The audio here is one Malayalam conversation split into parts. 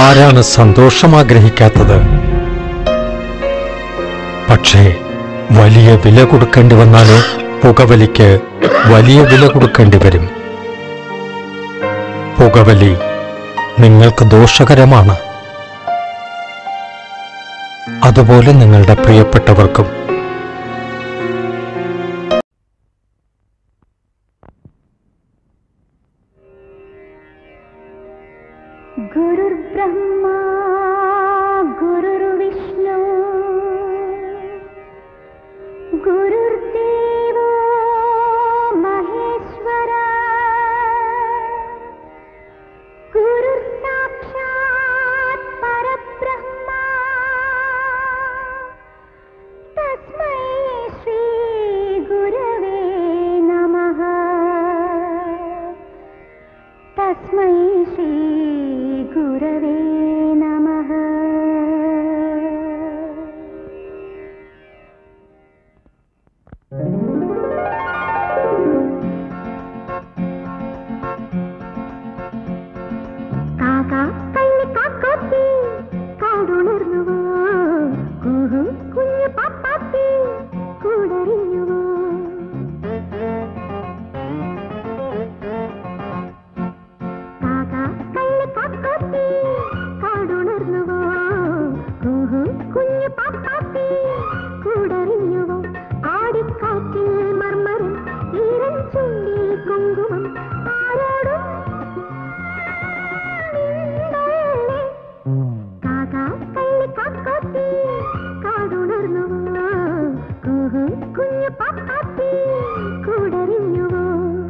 ആരാണ് സന്തോഷം ആഗ്രഹിക്കാത്തത് പക്ഷേ വലിയ വില കൊടുക്കേണ്ടി വന്നാലോ പുകവലിക്ക് വലിയ വില കൊടുക്കേണ്ടി വരും പുകവലി നിങ്ങൾക്ക് ദോഷകരമാണ് അതുപോലെ നിങ്ങളുടെ പ്രിയപ്പെട്ടവർക്കും गुरुर्ब्रह्मा गुरुर्विष्णु गुरुर्देवो महेश्वर गुरुर्साक्षात् परब्रह्मा तस्मै श्रीगुरवे नमः तस्मै श्रीगुरवे नमः കാക്ക കള്ളി കാക്കോത്തി കാടുണർന്നുവോ കുഹു കുഞ്ഞു പാപ്പാത്തി കൂടറിഞ്ഞുവോ കാക്ക കള്ളി കാക്കോത്തി കാടുണർന്നുവോ കുഹു കുഞ്ഞു പാപ്പാത്തി കൂടറിഞ്ഞുവോ ആടിക്കാറ്റിൽ മർമരം ഈരൻ ചുണ്ടി കുങ്കുമം ആരോടും മിണ്ടല്ലേ. കാക്ക കള്ളി കാക്കോത്തി കാടുണർന്നുവോ കുഹു കുഞ്ഞു പാപ്പാത്തി കൂടറിഞ്ഞുവോ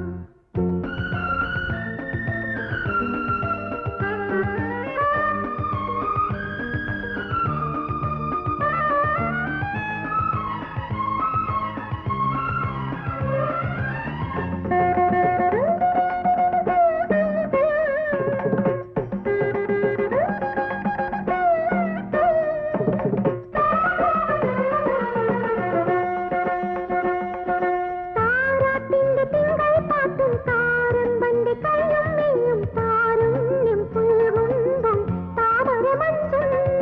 താരാട്ടിന്റെ തിങ്കൾ പാട്ടും താരം വണ്ടി കയ്യും മെയ്യും താരുണ്യം പുൽകുമ്പം താമരമഞ്ചും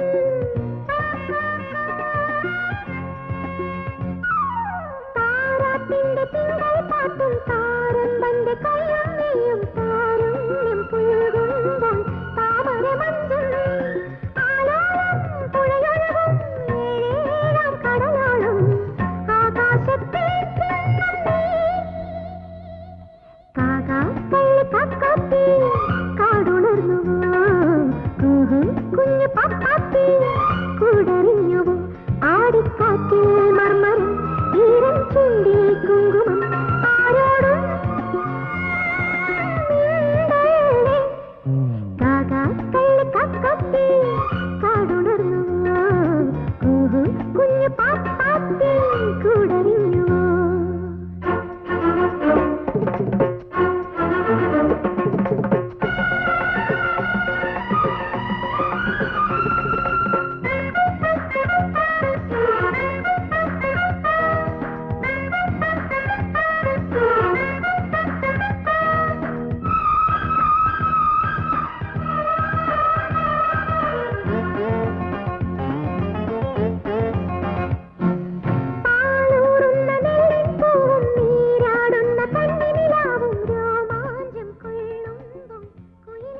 താരാട്ടിന്റെ തിങ്കൾ പാട്ടും താരം വണ്ടി കയ്യും മെയ്യും താരുണ്യം പുൽകുമ്പം താമരമഞ്ചും ആലോലം പുഴയൊഴുകും ഏഴേഴാം കടലോളം ആകാശത്തിൽ കാക കള്ളി കാക്കാത്തി കാടുണർന്നുവോ കുഹു കുഞ്ഞു പാപ്പാത്തി കൂടറിഞ്ഞുവോ ആടിക്കാറ്റിൽ മർമരം ഈരം ചുണ്ടി കുങ്കുമം ആരോടും മിണ്ടല്ലേ. കാക കള്ളി കാക്കാത്തി കാടുണർന്നുവോ കുഹു കുഞ്ഞു പാപ്പാത്തി കൂടറിഞ്ഞുവോ പാലൂറുന്ന നെല്ലിപ്പൂവും നീരാടുന്ന കണ്ണിനിലാവും രോമാഞ്ചം കൊള്ളുമ്പം കുയിലി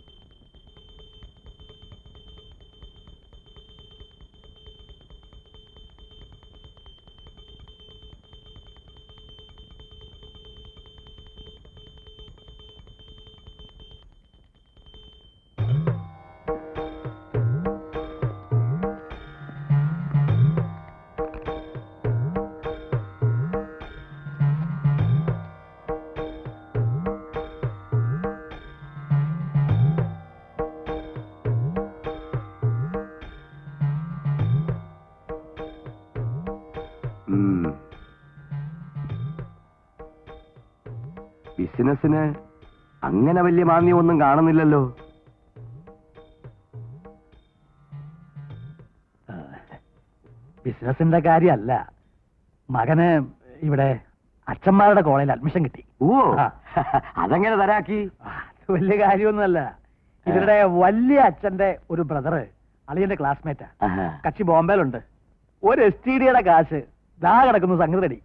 ബിസിനസിന് അങ്ങനെ വലിയ മാന്യമൊന്നും കാണുന്നില്ലല്ലോ ബിസിനസിന്റെ കാര്യമല്ല മകന് ഇവിടെ അച്ഛന്മാരുടെ കോളേജിൽ അഡ്മിഷൻ കിട്ടി ഓ ആ. അതെങ്ങനെ തരാക്കി അത് വലിയ കാര്യമൊന്നുമല്ല ഇവരുടെ വലിയ അച്ഛന്റെ ഒരു ബ്രദറ് അളിയന്റെ ക്ലാസ്മേറ്റാ ആഹാ. കക്ഷി ബോംബെയിലുണ്ട് ഒരു എസ് ടി ഡിയുടെ കാശ് ദാ കിടക്കുന്നു സംഗതി റെഡി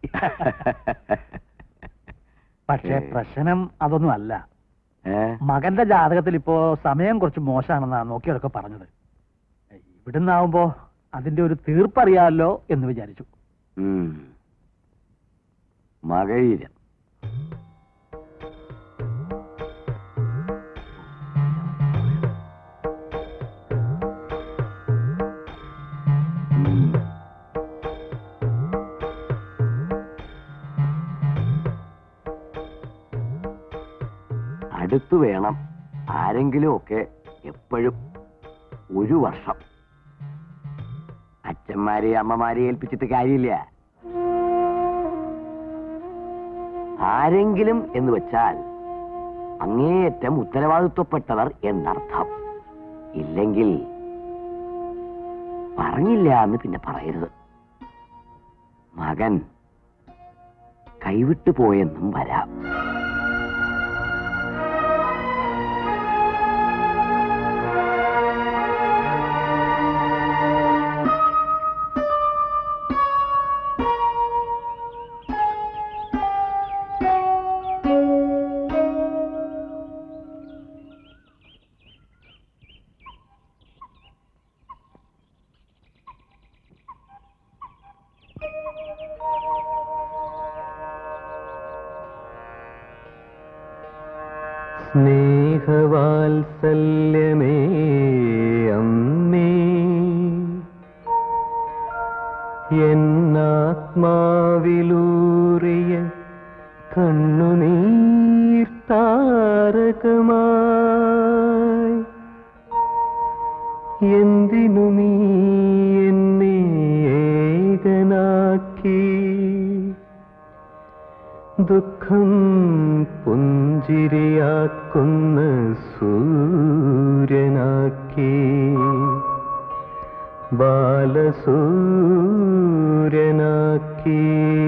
പക്ഷെ ഏ. പ്രശ്നം അതൊന്നും അല്ല ഏ? മകന്റെ ജാതകത്തിൽ ഇപ്പോ സമയം കുറച്ച് മോശമാണെന്നാ നോക്കിയവരൊക്കെ പറഞ്ഞത് ഇവിടുന്നാവുമ്പോ അതിന്റെ ഒരു തീർപ്പറിയാമല്ലോ എന്ന് വിചാരിച്ചു ഉം. മകയിരം ഉം. അടുത്തു വേണം ആരെങ്കിലും ഒക്കെ എപ്പോഴും ഒരു വർഷം അച്ഛന്മാരെ അമ്മമാരെ ഏൽപ്പിച്ചിട്ട് കാര്യമില്ല ആരെങ്കിലും എന്ന് വെച്ചാൽ അങ്ങേയറ്റം ഉത്തരവാദിത്വപ്പെട്ടവർ എന്നർത്ഥം ഇല്ലെങ്കിൽ പറഞ്ഞില്ല എന്ന് പിന്നെ പറയരുത് മകൻ കൈവിട്ടു പോയെന്നും വരാം സ്നേഹവാത്സല്യമേ അമ്മേ എന്നാത്മാവിലൂറിയ കണ്ണുനീർ താരകമായി എന്തിനു നീ എന്നെ ഏകനാക്കി ദുഃഖം പുഞ്ചിരിയാക്കുന്ന സൂര്യനാക്കി ബാലസൂര്യനാക്കി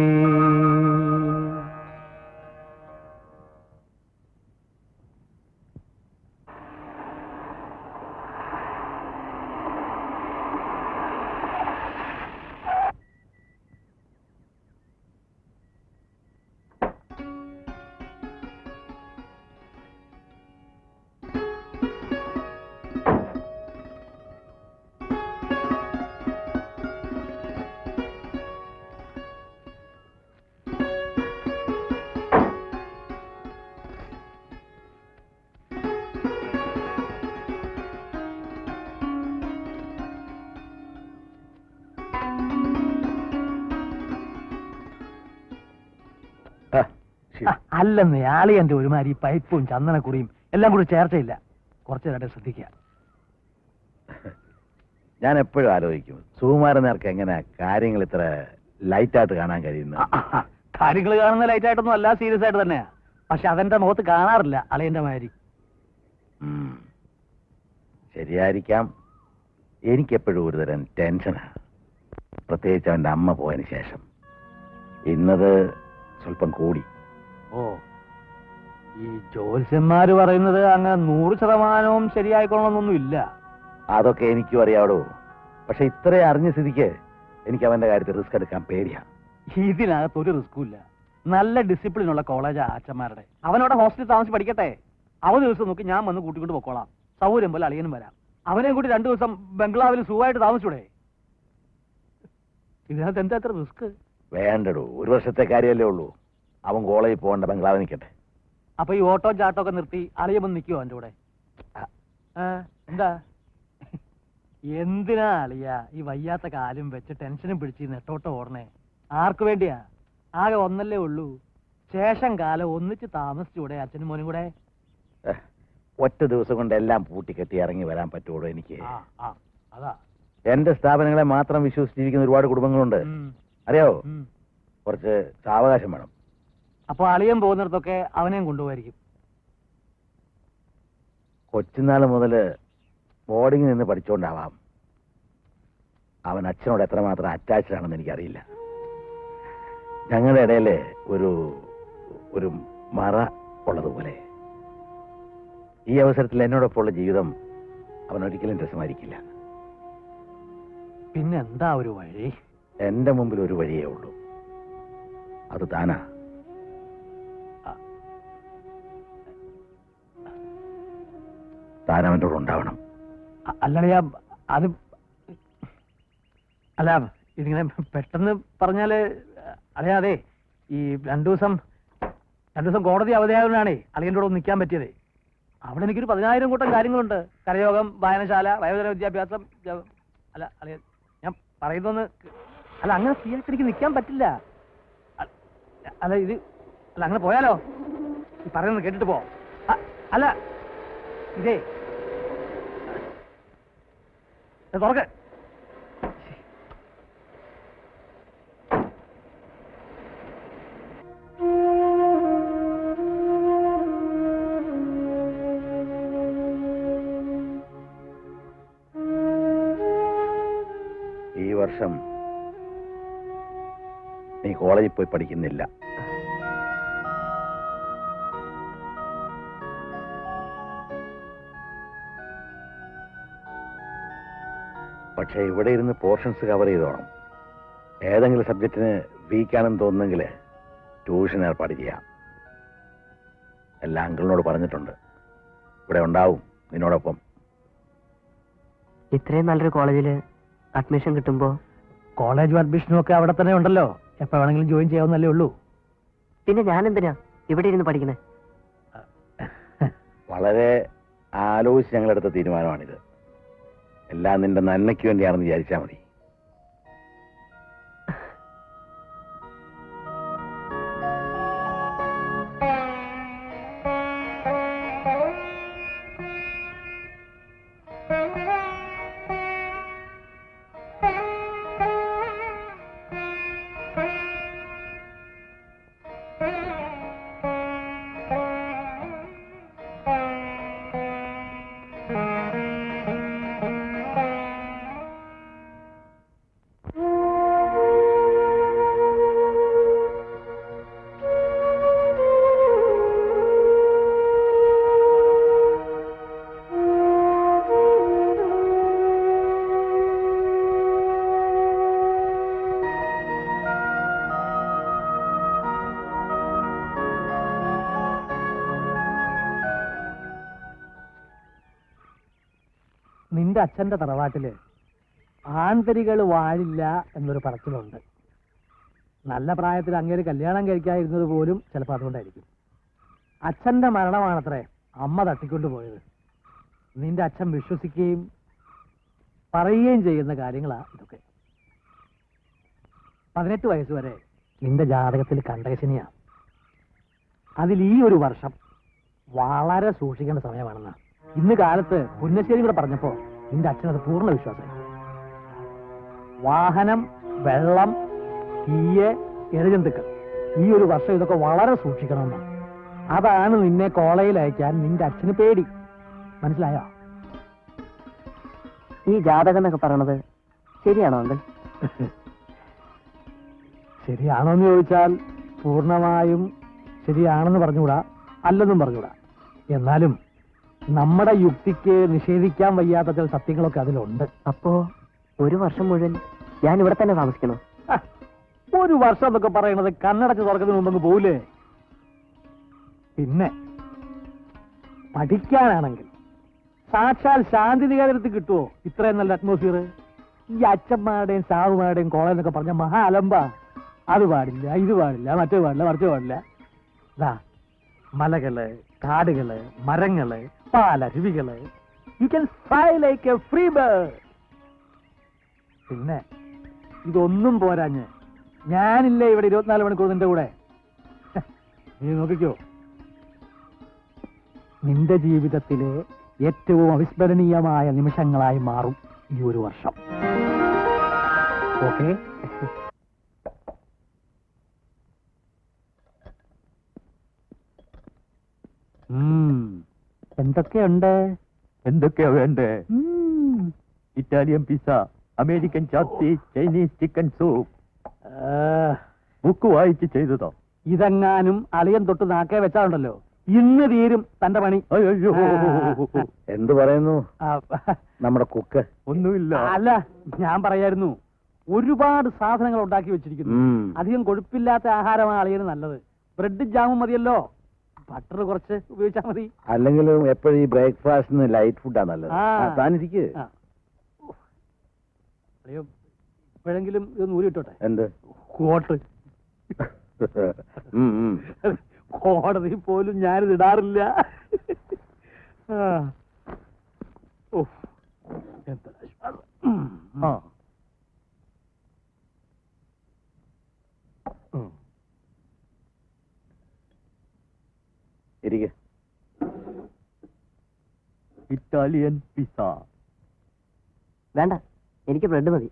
ആ, അല്ലെന്ന് ആളിയന്റെ ഒരുമാതിരി പൈപ്പും ചന്ദനക്കുറിയും എല്ലാം കൂടി ചേർച്ചയില്ല കുറച്ചു നേരത്തെ ശ്രദ്ധിക്കുക ഞാൻ എപ്പോഴും ആലോചിക്കും സുകുമാരൻ നേർക്ക് എങ്ങനെ കാര്യങ്ങൾ ഇത്ര ലൈറ്റായിട്ട് കാണാൻ കഴിയുന്നു കാര്യങ്ങൾ കാണുന്ന ലൈറ്റ് ആയിട്ടൊന്നും അല്ല സീരിയസ് ആയിട്ട് തന്നെയാ പക്ഷെ അതെന്റെ മുഖത്ത് കാണാറില്ല അളിയന്റെ മാതിരി ഉം. ശരിയായിരിക്കാം എനിക്കെപ്പോഴും ഒരുതരം ടെൻഷനാണ് പ്രത്യേകിച്ച് അവൻ്റെ അമ്മ പോയതിന് ശേഷം ഇന്നത് സ്വല്പം കൂടി ഓ ഈ ജ്യോത്സ്യന്മാര് പറയുന്നത് അങ്ങനെ നൂറ് ശതമാനവും ശരിയായിക്കൊള്ളണമെന്നൊന്നും ഇല്ല അതൊക്കെ എനിക്കും അറിയാവടോ പക്ഷെ ഇത്രയും അറിഞ്ഞ സ്ഥിതിക്ക് എനിക്ക് അവന്റെ കാര്യത്തിൽ റിസ്ക് എടുക്കാൻ പേടിയാ ഇതിനകത്ത് ഒരു റിസ്കും ഇല്ല നല്ല ഡിസിപ്ലിൻ ഉള്ള കോളേജാ അച്ഛന്മാരുടെ അവനവിടെ ഹോസ്റ്റലിൽ താമസിച്ച് പഠിക്കട്ടെ അവധി ദിവസം നോക്കി ഞാൻ വന്ന് കൂട്ടിക്കൊണ്ട് പൊക്കോളാം സൗകര്യം പോലെ അളിയനും വരാം അവനെയും കൂടി രണ്ടു ദിവസം ബംഗ്ലാവിൽ സുഖമായിട്ട് താമസിച്ചൂടെ ഇതിനകത്ത് എന്താ അത്ര റിസ്ക് വേണ്ടടോ ഒരു വർഷത്തെ കാര്യമല്ലേ ഉള്ളൂ അവൻ കോളേജിൽ പോകണ്ട ബംഗ്ലാവ് നിൽക്കട്ടെ അപ്പൊ ഈ ഓട്ടോ ചാട്ടോ ഒക്കെ നിർത്തി അളിയ വന്ന് നിൽക്കുവോ എന്റെ കൂടെ ആ, എന്താ എന്തിനാ അളിയ ഈ വയ്യാത്ത കാലും വെച്ച് ടെൻഷനും പിടിച്ച് ഈ നെട്ടോട്ടം ഓടണേ ആർക്ക് വേണ്ടിയാ ആകെ ഒന്നല്ലേ ഉള്ളൂ ശേഷം കാലം ഒന്നിച്ച് താമസിച്ചൂടെ അച്ഛനും മോനും കൂടെ ഏഹ്, ഒറ്റ ദിവസം കൊണ്ട് എല്ലാം പൂട്ടിക്കെട്ടി ഇറങ്ങി വരാൻ പറ്റുള്ളൂ എനിക്ക് ആ ആ അതാ എന്റെ സ്ഥാപനങ്ങളെ മാത്രം വിശ്വസിച്ച് ജീവിക്കുന്ന ഒരുപാട് കുടുംബങ്ങളുണ്ട് ഉം, അറിയാവോ ഉം. കുറച്ച് സാവകാശം വേണം അപ്പൊ അളിയൻ പോകുന്നിടത്തൊക്കെ അവനെയും കൊണ്ടുപോയിരിക്കും കൊച്ചുനാൾ മുതൽ ബോർഡിങ്ങിൽ നിന്ന് പഠിച്ചുകൊണ്ടാവാം അവൻ അച്ഛനോട് എത്രമാത്രം അറ്റാച്ച്ഡ് ആണെന്ന് എനിക്കറിയില്ല ഞങ്ങളുടെ ഇടയിൽ ഒരു ഒരു മറ ഉള്ളതുപോലെ ഈ അവസരത്തിൽ എന്നോടൊപ്പമുള്ള ജീവിതം അവൻ ഒരിക്കലും രസമായിരിക്കില്ല പിന്നെന്താ ഒരു വഴി എന്റെ മുമ്പിൽ ഒരു വഴിയേ ഉള്ളൂ അത് താനാ താൻ അവൻ്റെ കൂടെ ഉണ്ടാവണം അ- അല്ലളിയാ അത് അല്ല ഇതിങ്ങനെ പെട്ടെന്ന് പറഞ്ഞാല് അറിയാതെ ഈ രണ്ടു ദിവസം രണ്ടു ദിവസം കോടതി അവധിയായതുകൊണ്ടാണേ അളിയൻ്റെ കൂടെ ഒന്ന് നിൽക്കാൻ പറ്റിയത് അവിടെ എനിക്കൊരു പതിനായിരം കൂട്ടം കാര്യങ്ങളുണ്ട് കരയോഗം വായനശാല വയോജന വിദ്യാഭ്യാസം ജ- അല്ല അളിയ ഞാൻ പറയുന്നൊന്ന് അല്ല അങ്ങനെ ഫ്രീ ആയിട്ട് എനിക്ക് നിൽക്കാൻ പറ്റില്ല അ- അല്ല ഇത് അല്ല അങ്ങനെ പോയാലോ ഈ പറയുന്നത് കേട്ടിട്ട് പോ അ- അല്ല ഇതേ ഇത് തുറക്ക് ഈ വർഷം നീ കോളേജിൽ പോയി പഠിക്കുന്നില്ല പക്ഷെ ഇവിടെ ഇരുന്ന് പോർഷൻസ് കവർ ചെയ്തോണം ഏതെങ്കിലും സബ്ജക്റ്റിന് വീക്കാണെന്ന് തോന്നുന്നെങ്കിൽ ട്യൂഷൻ ഏർപ്പാട് ചെയ്യാം എല്ലാ അങ്കിളിനോട് പറഞ്ഞിട്ടുണ്ട് ഇവിടെ ഉണ്ടാവും നിന്നോടൊപ്പം ഇത്രയും നല്ലൊരു കോളേജിൽ അഡ്മിഷൻ കിട്ടുമ്പോൾ കോളേജ് അഡ്മിഷനും ഒക്കെ അവിടെ തന്നെ ഉണ്ടല്ലോ എപ്പോ വേണമെങ്കിലും ജോയിൻ ചെയ്യാവുന്നല്ലേ ഉള്ളൂ പിന്നെ ഞാൻ എന്തിനാ ഇവിടെ ഇരുന്ന് പഠിക്കണേ വളരെ ആലോചിച്ച് ഞങ്ങളെടുത്ത തീരുമാനമാണിത് എല്ലാം നിന്റെ നന്മയ്ക്ക് വേണ്ടിയാണെന്ന് വിചാരിച്ചാൽ മതി നിന്റെ അച്ഛന്റെ തറവാട്ടില് ആന്തരികൾ വാഴില്ല എന്നൊരു പറച്ചിലുണ്ട് നല്ല പ്രായത്തിൽ അങ്ങേര് കല്യാണം കഴിക്കാതിരുന്നത് പോലും ചിലപ്പോൾ അതുകൊണ്ടായിരിക്കും അച്ഛന്റെ മരണമാണത്രേ അമ്മ തട്ടിക്കൊണ്ടു പോയത് നിന്റെ അച്ഛൻ വിശ്വസിക്കുകയും പറയുകയും ചെയ്യുന്ന കാര്യങ്ങളാ ഇതൊക്കെ പതിനെട്ട് വയസ്സ് വരെ നിന്റെ ജാതകത്തിൽ കണ്ടകശനിയാ അതിൽ ഈ ഒരു വർഷം വളരെ സൂക്ഷിക്കേണ്ട സമയമാണെന്നാ ഇന്ന് കാലത്ത് പുന്നശ്ശേരി കൂടെ പറഞ്ഞപ്പോ നിന്റെ അച്ഛനത് പൂർണ്ണ വിശ്വാസമായി വാഹനം വെള്ളം തീയ് എഴുജന്തുക്കൾ ഈ ഒരു വർഷം ഇതൊക്കെ വളരെ സൂക്ഷിക്കണമെന്നാണ് അതാണ് നിന്നെ കോളേജിൽ അയക്കാൻ നിന്റെ അച്ഛന് പേടി മനസ്സിലായോ ഈ ജാതകം എന്നൊക്കെ പറയണത് ശരിയാണോ അങ്കിൾ ശരിയാണോ എന്ന് ചോദിച്ചാൽ പൂർണ്ണമായും ശരിയാണെന്ന് പറഞ്ഞുകൂടാ അല്ലെന്നും പറഞ്ഞുകൂടാ എന്നാലും നമ്മുടെ യുക്തിക്ക് നിഷേധിക്കാൻ വയ്യാത്ത ചില സത്യങ്ങളൊക്കെ അതിലുണ്ട് അപ്പോ ഒരു വർഷം മുഴുവൻ ഞാൻ ഇവിടെ തന്നെ താമസിക്കണോ ഹ, ഒരു വർഷം എന്നൊക്കെ പറയണത് കണ്ണടച്ച് തുറക്കുന്നതിന് മുമ്പ് പോവില്ലേ പിന്നെ പഠിക്കാനാണെങ്കിൽ സാക്ഷാൽ ശാന്തി നികേതനത്തിൽ കിട്ടുമോ ഇത്രയും നല്ല അറ്റ്മോസ്ഫിയർ ഈ അച്ഛന്മാരുടെയും സാവുമാരുടെയും കോളേജ് എന്നൊക്കെ പറഞ്ഞ മഹാ അലമ്പ അത് പാടില്ല ഇത് പാടില്ല മറ്റേ പാടില്ല മറിച്ച് പാടില്ല ദാ മലകള് കാടുകള് മരങ്ങള് പാലരുവികള് you can fly like a free bird പിന്നെ ഇതൊന്നും പോരാഞ്ഞ് ഞാനില്ലേ ഇവിടെ ഇരുപത്തിനാല് മണിക്കൂർ നിന്റെ കൂടെ ഹ, നീ നോക്കിക്കോ നിന്റെ ജീവിതത്തിലെ ഏറ്റവും അവിസ്മരണീയമായ നിമിഷങ്ങളായി മാറും ഈ ഒരു വർഷം ഓക്കെ എന്തൊക്കെയുണ്ട് എന്തൊക്കെയാ വേണ്ടേ ഇറ്റാലിയൻ പിസ്സ അമേരിക്കൻ ചാത്തി ചൈനീസ് ചിക്കൻ സൂപ്പ് ആ, ബുക്ക് വായിച്ച് ചെയ്തതോ ഇതെങ്ങാനും അളിയൻ തൊട്ട് നാക്കേ വെച്ചാലുണ്ടല്ലോ ഇന്ന് തീരും തന്റെ പണി അയ്യോ എന്ത് പറയുന്നു ആ, നമ്മുടെ കുക്ക് ഒന്നുമില്ല അല്ല ഞാൻ പറയായിരുന്നു ഒരുപാട് സാധനങ്ങൾ ഉണ്ടാക്കി വെച്ചിരിക്കുന്നു ഉം. അധികം കൊഴുപ്പില്ലാത്ത ആഹാരമാണ് അളിയന് നല്ലത് ബ്രെഡ് ജാമും മതിയല്ലോ ബട്ടർ കുറച്ച് ഉപയോഗിച്ചാൽ മതി അല്ലെങ്കിലും എപ്പോഴും ഈ ബ്രേക്ക്ഫാസ്റ്റിന് ലൈറ്റ് ഫുഡാ നല്ലത് ആ. ആ, താനിരിക്ക് ആ. അളിയോ ഇപ്പോഴെങ്കിലും ഇത് നൂരി ഇട്ടോട്ടെ എന്ത് കോട്ട് ഉം, ഉം. കോടതി പോലും ഞാനിത് ഇടാറില്ല ആ. ഉഫ്. എന്തൊരു ആശ്വാസം. ഉം. ആ. ഇരിക്ക് ഇറ്റാലിയൻ പിസ വേണ്ട എനിക്ക് ബ്രെഡ് മതി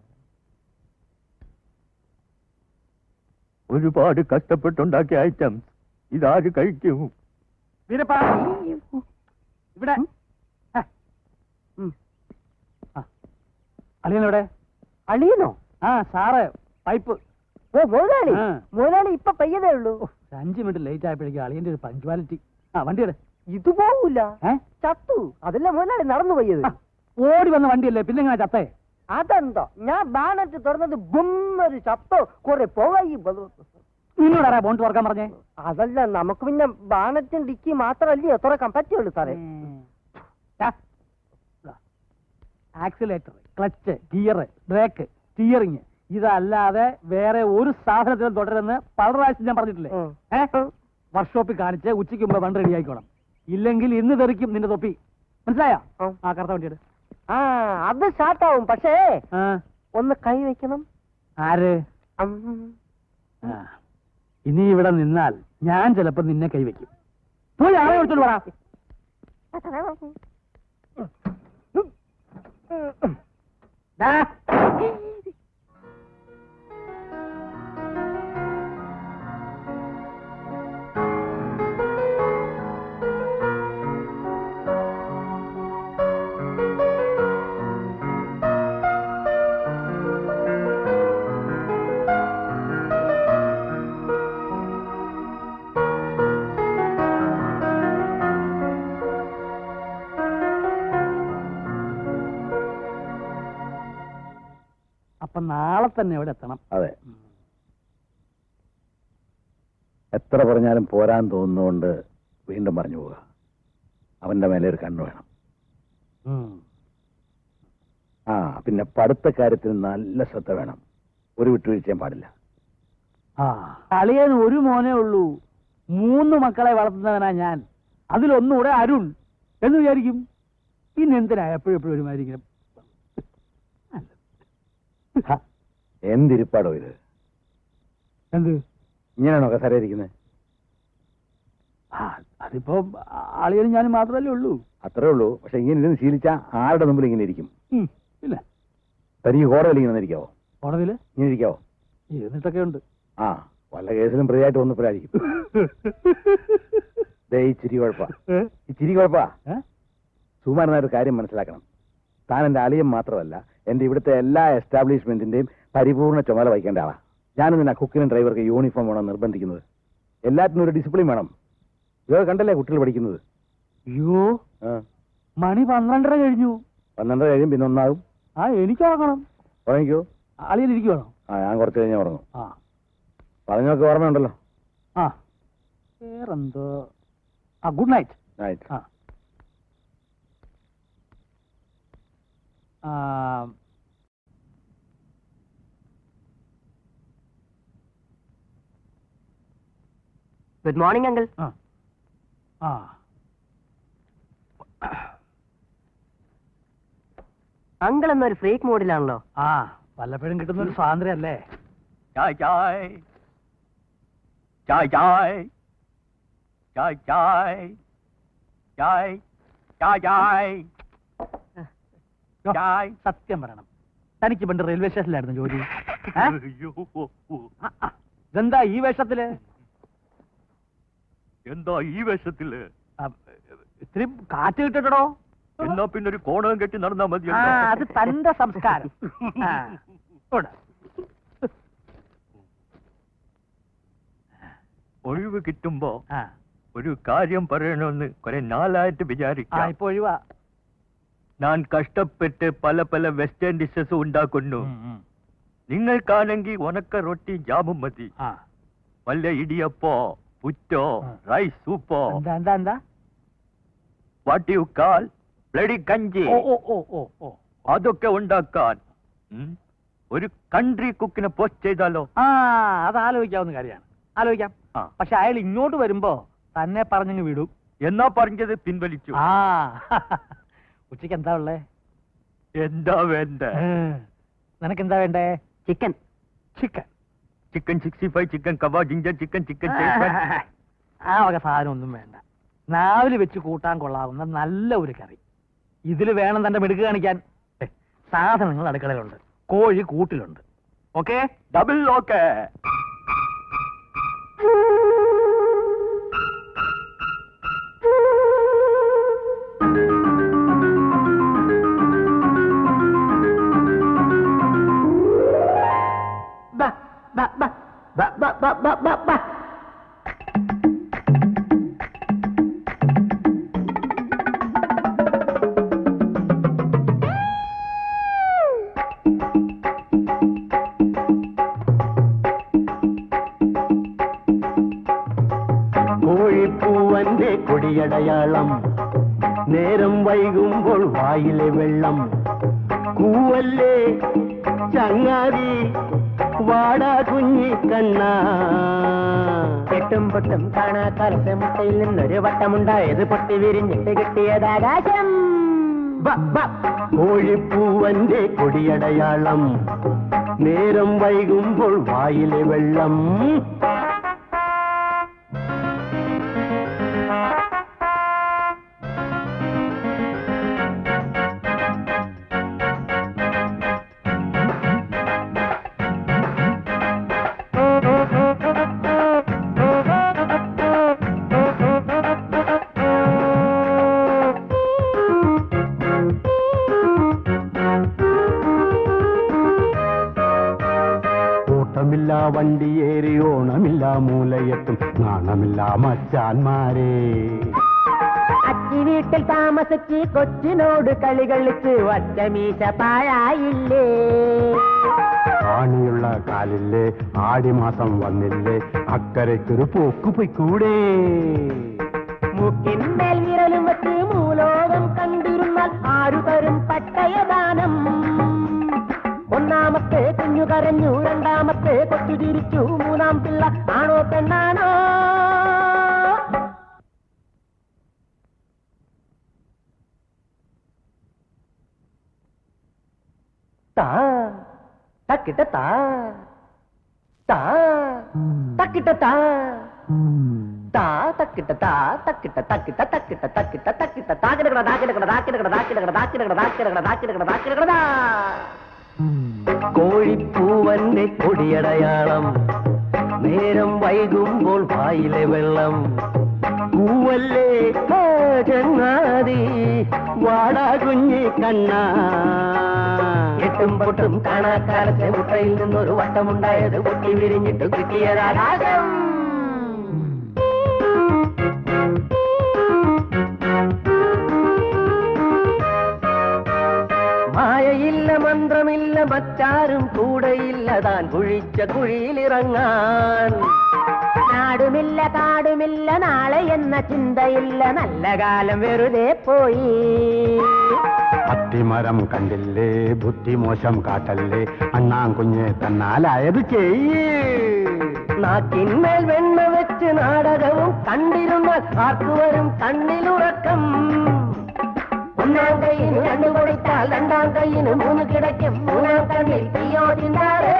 ഒരുപാട് കഷ്ടപ്പെട്ടുണ്ടാക്കിയ ഐറ്റംസ് ഇതാര് കഴിക്കും വീരപ്പാ ഇവിടെ ആ. ഉം. ആ. അളിയനെവിടെ അളിയനോ ആ സാറ് പൈപ്പ് ഓ മുതലാളി ആ. മുതലാളി ഇപ്പൊ പയ്യതേ ഉള്ളൂ ഓ, ഒരു അഞ്ച് മിനിറ്റ് ലേറ്റ് ആയപ്പോഴേക്കും അളിയന്റെ ഒരു പഞ്ച്വാലിറ്റി ആ വണ്ടിയുടെ ഇത് പോകൂല ഏ ചത്തു അതല്ല മുതലാളി നടന്നു പോയത് ആ, ഓടി വന്ന വണ്ടിയല്ലേ പിന്നെ എങ്ങനെ ചത്തേ അതെന്തോ ഞാൻ ബാനറ്റ് തുറന്നത് ബുമ്മൊരു ചത്തോ കുറെ പോവായി നിന്നോടാരാ ബോണ്ട് തുറക്കാൻ പറഞ്ഞേ അതല്ല നമുക്ക് പിന്നെ ബാനറ്റും ഡിക്കി മാത്രമല്ലേ തുറക്കാൻ പറ്റുള്ളൂ സാറേ accelerator clutch gear brake steering ഇതല്ലാതെ വേറെ ഒരു സാധനത്തിലും തുടരുന്ന് പല പ്രാവശ്യം ഞാൻ പറഞ്ഞിട്ടില്ലേ ഉം. ഏ വർക്ക്ഷോപ്പിൽ കാണിച്ച് ഉച്ചയ്ക്ക് മുമ്പ് വണ്ടി റെഡി ആയിക്കോണം ഇല്ലെങ്കിൽ ഇന്ന് തെറിക്കും നിന്റെ തൊപ്പി മനസ്സിലായോ ഉം. ആ കറുത്ത വണ്ടിയുടെ ആ അത് സ്റ്റാർട്ടാവും പക്ഷേ ആ ഒന്ന് കൈ വെക്കണം ആര് ഉം. ആ. ഇനി ഇവിടെ നിന്നാൽ ഞാൻ ചിലപ്പോ നിന്നെ കൈവയ്ക്കും പോയി ആളെ വിളിച്ചോണ്ട് പറ ദാ. അപ്പൊ നാളെ തന്നെ ഇവിടെ എത്തണം അതെ എത്ര പറഞ്ഞാലും പോരാൻ തോന്നുന്നതുകൊണ്ട് വീണ്ടും പറഞ്ഞു പോവുക അവന്റെ മേലെ ഒരു കണ്ണു വേണം ഉം. ആ പിന്നെ പഠിത്ത കാര്യത്തിൽ നല്ല ശ്രദ്ധ വേണം ഒരു വിട്ടുവീഴ്ചയും പാടില്ല ആ അളിയൻ ഒരു മോനേ ഉള്ളൂ മൂന്ന് മക്കളെ വളർത്തുന്നവനാ ഞാൻ അതിലൊന്നുകൂടെ അരുൺ എന്ന് വിചാരിക്കും പിന്നെ എന്തിനാ എപ്പോഴും എപ്പോഴും ഒരുമാതിരി ഇങ്ങനെ ഹ, എന്തിരിപ്പാടോ ഇത് എന്ത് ഇങ്ങനെയാണോ കസേര ഇരിക്കുന്നത് ആ, അതിപ്പോ അളിയനും ഞാനും മാത്രമല്ലേ ഉള്ളൂ അത്രേ ഉള്ളൂ പക്ഷെ ഇങ്ങനെ ഇരുന്ന് ശീലിച്ച ആരുടെ മുമ്പിൽ ഇങ്ങനെ ഇരിക്കും ഉം, ഇല്ല തനിക്ക് കോടതിയിൽ ഇങ്ങനെ ഇരിക്കാവോ കോടതിയില് ഇങ്ങനെ ഇരിക്കാവോ ഇരുന്നിട്ടൊക്കെ ഉണ്ട് ആ വല്ല കേസിലും ഫ്രീ ആയിട്ട് വന്നപ്പോഴായിരിക്കും ദേ ഈ ചിരി കുഴപ്പാ ഏ? ഈ ചിരി കുഴപ്പാ ഏ? സുമാരനായ ഒരു കാര്യം മനസ്സിലാക്കണം താൻ എന്റെ അളിയൻ മാത്രമല്ല എന്റെ ഇവിടുത്തെ എല്ലാ എസ്റ്റാബ്ലിഷ്മെന്റിന്റെയും പരിപൂർണ്ണ ചുമതല വഹിക്കേണ്ട ആളാ ഞാനും നിന്നെ കുക്കിനും ഡ്രൈവർക്ക് യൂണിഫോം വേണം നിർബന്ധിക്കുന്നത് എല്ലാത്തിനും ഒരു ഡിസിപ്ലിൻ വേണം ഇതൊക്കെ കണ്ടല്ലേ കുട്ടികൾ പഠിക്കുന്നത് അയ്യോ ആ മണി പന്ത്രണ്ടര കഴിഞ്ഞു പന്ത്രണ്ട് കഴിയും പിന്നെ ഒന്നാകും ആ എനിക്ക് ഉറങ്ങണം ഉറങ്ങിക്കോ അളിയൻ ഇരിക്കുവാണോ ആ ഞാൻ കുറച്ച് കഴിഞ്ഞാൽ ഉറങ്ങും ആ പറഞ്ഞൊക്കെ ഓർമ്മയുണ്ടല്ലോ ആ വേറെന്തോ ആ ഗുഡ് നൈറ്റ് നൈറ്റ് ആ ആ ഗുഡ് മോർണിംഗ് അങ്കിൾ ആ ആ അങ്കിൾ എന്നൊരു ഫ്രീക്ക് മൂഡിലാണല്ലോ ആ വല്ലപ്പോഴും കിട്ടുന്ന ഒരു സ്വാതന്ത്ര്യം അല്ലേ ചായ് ചായ് ചായ് ചായ് ചായ് ചായ് ചായ് ചായ് ചായ് ചായ് സത്യം പറയണം തനിക്ക് പണ്ട് റെയിൽവേ സ്റ്റേഷനിലായിരുന്നു ജോലി ഏ? അയ്യോ ആ, ആ. ഇതെന്താ ഈ വേഷത്തില് എന്താ ഈ വേഷത്തില് ആ, ഇത്തിരി കാറ്റ് കിട്ടട്ടോ എന്നാ പിന്നെ ഒരു കോണകം കെട്ടി നടന്നാ മതി ആ അത് തന്റെ സംസ്കാരം ആ, ഇവിടെ. ഒഴിവ് കിട്ടുമ്പോ ആ, ഒരു കാര്യം പറയണമെന്ന് കുറെ നാളായിട്ട് ആ വിചാരിക്കാം ഇപ്പൊ ഒഴിവാ ഞാൻ കഷ്ടപ്പെട്ട് പല പല വെസ്റ്റേൺ ഡിഷസ് ഉണ്ടാക്കുന്നു ഉം, ഉം. നിങ്ങൾക്കാണെങ്കിൽ ഉണക്ക റൊട്ടി ജാമും മതി ആ വല്ല ഇടിയപ്പോ പുറ്റോ ഉം. റൈസ് സൂപ്പോ എന്താ എന്താ എന്താ what you call bloody kanji ഓ ഓ ഓ ഓ ഓ അതൊക്കെ ഉണ്ടാക്കാൻ ഉം, ഒരു കൺട്രി കുക്കിനെ പോസ്റ്റ് ചെയ്താലോ ആ അത് ആലോചിക്കാവുന്ന കാര്യമാണ് ആലോചിക്കാം ആ. പക്ഷെ അയാൾ ഇങ്ങോട്ട് വരുമ്പോ തന്നെ പറഞ്ഞങ്ങ് വിടും എന്നാ പറഞ്ഞത് പിൻവലിച്ചു ആ ഉച്ചക്ക് എന്താ ഉള്ളേ എന്താ വേണ്ട നിനക്ക് എന്താ വേണ്ടേ chicken chicken chicken sixty five chicken kebab ginger chicken chicken ആ വക സാധനം ഒന്നും വേണ്ട നാവില് വെച്ച് കൂട്ടാൻ കൊള്ളാവുന്ന നല്ല ഒരു കറി ഇതിൽ വേണം തന്റെ മിടുക്ക് കാണിക്കാൻ ദേ, സാധനങ്ങൾ അടുക്കളയിലുണ്ട് കോഴി കൂട്ടിലുണ്ട് ഓക്കെ ഡബിൾ ഓക്കെ ബാ ബാ ബാ ബാ ബാ ബാ ബാ ബാ ബാ കോഴിപ്പൂവന്റെ കൊടിയടയാളം നേരം വൈകുമ്പോൾ വായിലെ വെള്ളം കൂവല്ലേ ചങ്ങാതി വാടാ കുഞ്ഞി കണ്ണ കെട്ടും പൊട്ടും കാണാ കാലത്തെ മുട്ടയിൽ നിന്നൊരു വട്ടമുണ്ടായത് പൊട്ടി വിരിഞ്ഞിട്ട് കിട്ടിയതാകാശം കോഴിപ്പൂവന്റെ കൊടിയടയാളം നേരം വൈകുമ്പോൾ വായിലെ വെള്ളം ഓട്ടമില്ല വണ്ടിയേറി ഓണമില്ല മൂലയെത്തും നാണമില്ല മച്ചാന്മാരെ അച്ചി വീട്ടിൽ താമസിച്ച് കൊച്ചിനോട് കളി കളിച്ച് ഒറ്റമീശ പാഴായില്ലേ ആണിയുള്ള കാലില്ലേ ആടിമാസം വന്നില്ലേ അക്കരയ്ക്കൊരു പോക്ക് പൊയ്ക്കൂടെ മുക്കിന്മേൽ വിരലും വെച്ച് മൂലോകം കണ്ടിരുന്നാൽ ആരു തരും പട്ടയദാനം ഒന്നാമത്തെ കുഞ്ഞു കരഞ്ഞു രണ്ടാമത്തെ കൊച്ചു ചിരിച്ചു മൂന്നാം പിള്ള ആണോ പെണ്ണാണോ താ തക്കിട്ട താ താ തക്കിട്ട താ താ തക്കിട്ട താ തക്കിട്ട തക്കിട്ട തക്കിട്ട തക്കിട്ട തക്കിട്ട താക്കിടകട താക്കിടകട താക്കിടകട താക്കിടകട താക്കിടകട താക്കിടകട താക്കിടകട താക്കിടകട താ കോഴിപ്പൂവന്റെ കൊടിയടയാളം നേരം വൈകുമ്പോൾ വായിലെ വെള്ളം പൂവല്ലേ ആ ചങ്ങാതി വാടാ കുഞ്ഞി കണ്ണ എട്ടും പൊട്ടും കാണാക്കാലത്തെ മുട്ടയിൽ നിന്നൊരു വട്ടമുണ്ടായത് പൊട്ടി വിരിഞ്ഞിട്ട് കിട്ടിയതാകാശം മായയില്ല മന്ത്രമില്ല മറ്റാരും കൂടെയില്ല താൻ കുഴിച്ച കുഴിയിലിറങ്ങാൻ നാടുമില്ല കാടുമില്ല നാളെ എന്ന ചിന്തയില്ല നല്ല കാലം വെറുതെ പോയി അത്തിമരം കണ്ടില്ലേ ബുദ്ധിമോശം കാട്ടല്ലേ അണ്ണാൻ കുഞ്ഞെ തന്നാലായത് ചെയ്യേ നാക്കിന്മേൽ വെണ്ണ വെച്ച് നാടകവും കണ്ടിരുന്നാൽ ആർക്കുവരും കണ്ണിലുറക്കം ഒന്നാം കൈയിന് രണ്ടു കൊടുത്താൽ രണ്ടാം കൈയിന് മൂന്ന് കിടക്കും മൂന്നാം കണ്ണിൽ തീയോ ചിന്താറേ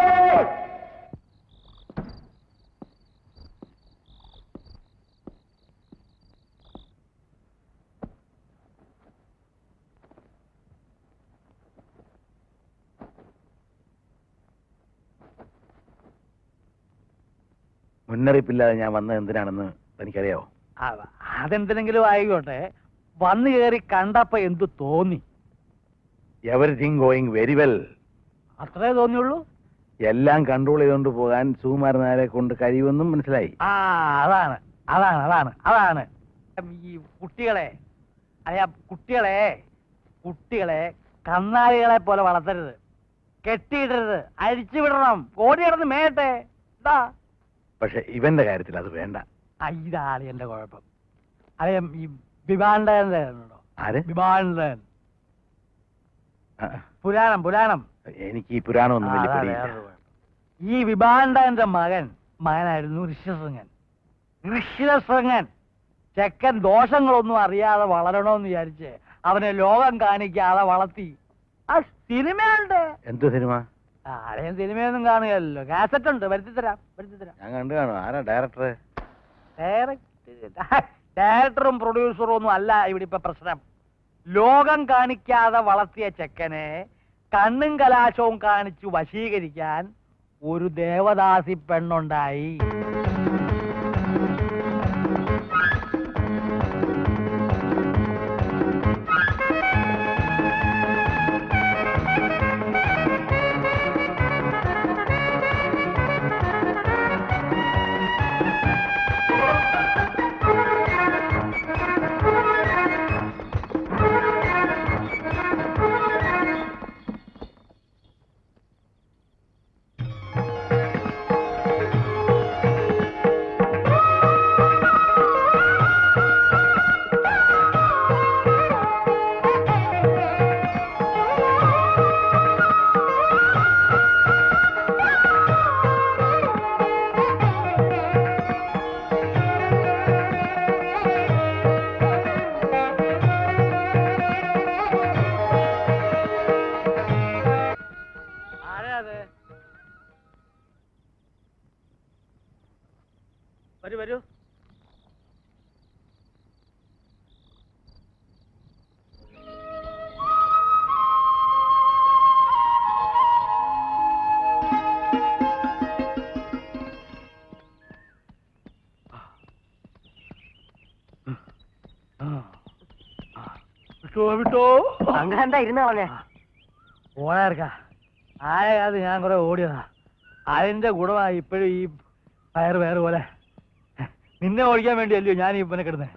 മുന്നറിയിപ്പില്ലാതെ ഞാൻ വന്നത് എന്തിനാണെന്ന് തനിക്കറിയാവോ ആ- അതെന്തിനെങ്കിലും ആയിക്കോട്ടെ വന്നു കയറി കണ്ടപ്പോ എന്തു തോന്നി എവറിഥിങ് ഗോയിങ് വെരി വെൽ അത്രേ തോന്നിയുള്ളൂ എല്ലാം കൺട്രോൾ ചെയ്തുകൊണ്ട് പോകാൻ സുകുമാരൻ നായരെ കൊണ്ട് കഴിയുമെന്നും മനസ്സിലായി ആ അതാണ് അതാണ് അതാണ് അതാണ് ഈ കുട്ടികളെ അല്ല കുട്ടികളെ കുട്ടികളെ കന്നാലികളെ പോലെ വളർത്തരുത് കെട്ടിയിടരുത് അഴിച്ചു വിടണം ഓടി കിടന്ന് മേയട്ടെ എന്താ പക്ഷെ ഇവന്റെ കാര്യത്തിൽ അത് വേണ്ട ആ, ഇതാണ് എന്റെ കുഴപ്പം അതെ ഈ വിഭാണ്ടൻ ഉണ്ടോ ആര് വിഭാണ്ടൻ ആ, പുരാണം പുരാണം എനിക്ക് ഈ പുരാണമൊന്നും ആ, വലിയ അതാ പിടിയില്ല വേറൊരു കുഴപ്പം. ഈ വിഭാണ്ടന്റെ മകൻ മകനായിരുന്നു ഋഷ്യശൃംഗൻ ഋഷ്യശൃംഗൻ ചെക്കൻ ദോഷങ്ങളൊന്നും അറിയാതെ വളരണമെന്ന് വിചാരിച്ച് അവനെ ലോകം കാണിക്കാതെ വളർത്തി ആ സിനിമയുണ്ട് എന്ത് സിനിമ ആരെയും സിനിമയൊന്നും കാണുകയല്ലോ കാസറ്റ് ഉണ്ട് വരുത്തി തരാം വരുത്തി തരാം ഞാൻ കണ്ടു കാണും ആരാ ഡയറക്ടർ ഡയറക്ടറും പ്രൊഡ്യൂസറും ഒന്നും അല്ല ഇവിടെ ഇപ്പൊ പ്രശ്നം ലോകം കാണിക്കാതെ വളർത്തിയ ചെക്കനെ കണ്ണും കലാശവും കാണിച്ചു വശീകരിക്കാൻ ഒരു ദേവദാസി പെണ്ണുണ്ടായി ആരാ അത് വരൂ വരൂ വിട്ടോ വിട്ടോ അങ്ങനെ എന്താ ഇരുന്ന് കളഞ്ഞേ ഓടാർക്ക ആയത് ഞാൻ കുറെ ഓടിയതാ അതിന്റെ ഗുണമായി ഇപ്പോഴും ഈ പയർ വേറെ പോലെ നിന്നെ ഓടിക്കാൻ വേണ്ടിയല്ലയോ ഞാൻ ഈ ഇപ്പനെ കിടന്നേ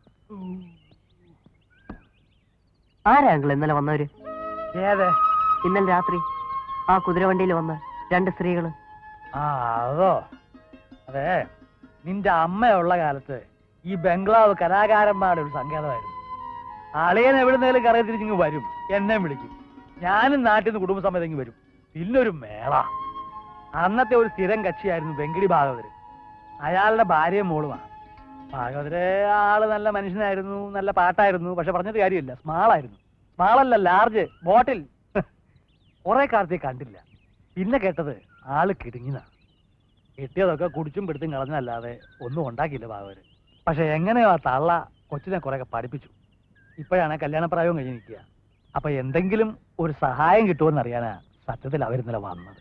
ആരാ അങ്കിൾ ഇന്നലെ വന്നവര് ഏതെ ഇന്നലെ രാത്രി ആ കുതിരവണ്ടിയിൽ വന്ന രണ്ട് സ്ത്രീകള് ആ അതോ അതെ നിന്റെ അമ്മയുള്ള കാലത്ത് ഈ ബംഗ്ലാവ് കലാകാരന്മാരുടെ ഒരു സങ്കേതമായിരുന്നു അളിയൻ എവിടുന്നേലും കറങ്ങി തിരിച്ചിങ്ങ് വരും എന്നെ വിളിക്കും ഞാനും നാട്ടിൽ നിന്ന് കുടുംബസമേതം ഇങ്ങ് വരും പിന്നൊരു മേള അന്നത്തെ ഒരു സ്ഥിരം കക്ഷിയായിരുന്നു വെങ്കിടി ഭാഗവതര് അയാളുടെ ഭാര്യയും മോളുമാണ് ഭാഗവതര് ആള് നല്ല മനുഷ്യനായിരുന്നു നല്ല പാട്ടായിരുന്നു പക്ഷെ പറഞ്ഞിട്ട് കാര്യമില്ല സ്മാളായിരുന്നു സ്മാളല്ല ലാർജ് ബോട്ടിൽ കുറെ കാലത്തേക്ക് കണ്ടില്ല പിന്നെ കേട്ടത് ആള് കിടുങ്ങിനാ കിട്ടിയതൊക്കെ കുടിച്ചും പിടുത്തും കളഞ്ഞല്ലാതെ ഒന്നും ഉണ്ടാക്കിയില്ല ഭാഗവര് പക്ഷെ എങ്ങനെയോ ആ തള്ള കൊച്ചിനെ കുറെയൊക്കെ പഠിപ്പിച്ചു ഇപ്പോഴാണ് കല്യാണപ്രായവും കഴിഞ്ഞ് നിൽക്കുക അപ്പൊ എന്തെങ്കിലും ഒരു സഹായം കിട്ടുമെന്ന് അറിയാനാ സത്യത്തിൽ അവരിന്നലെ വന്നത്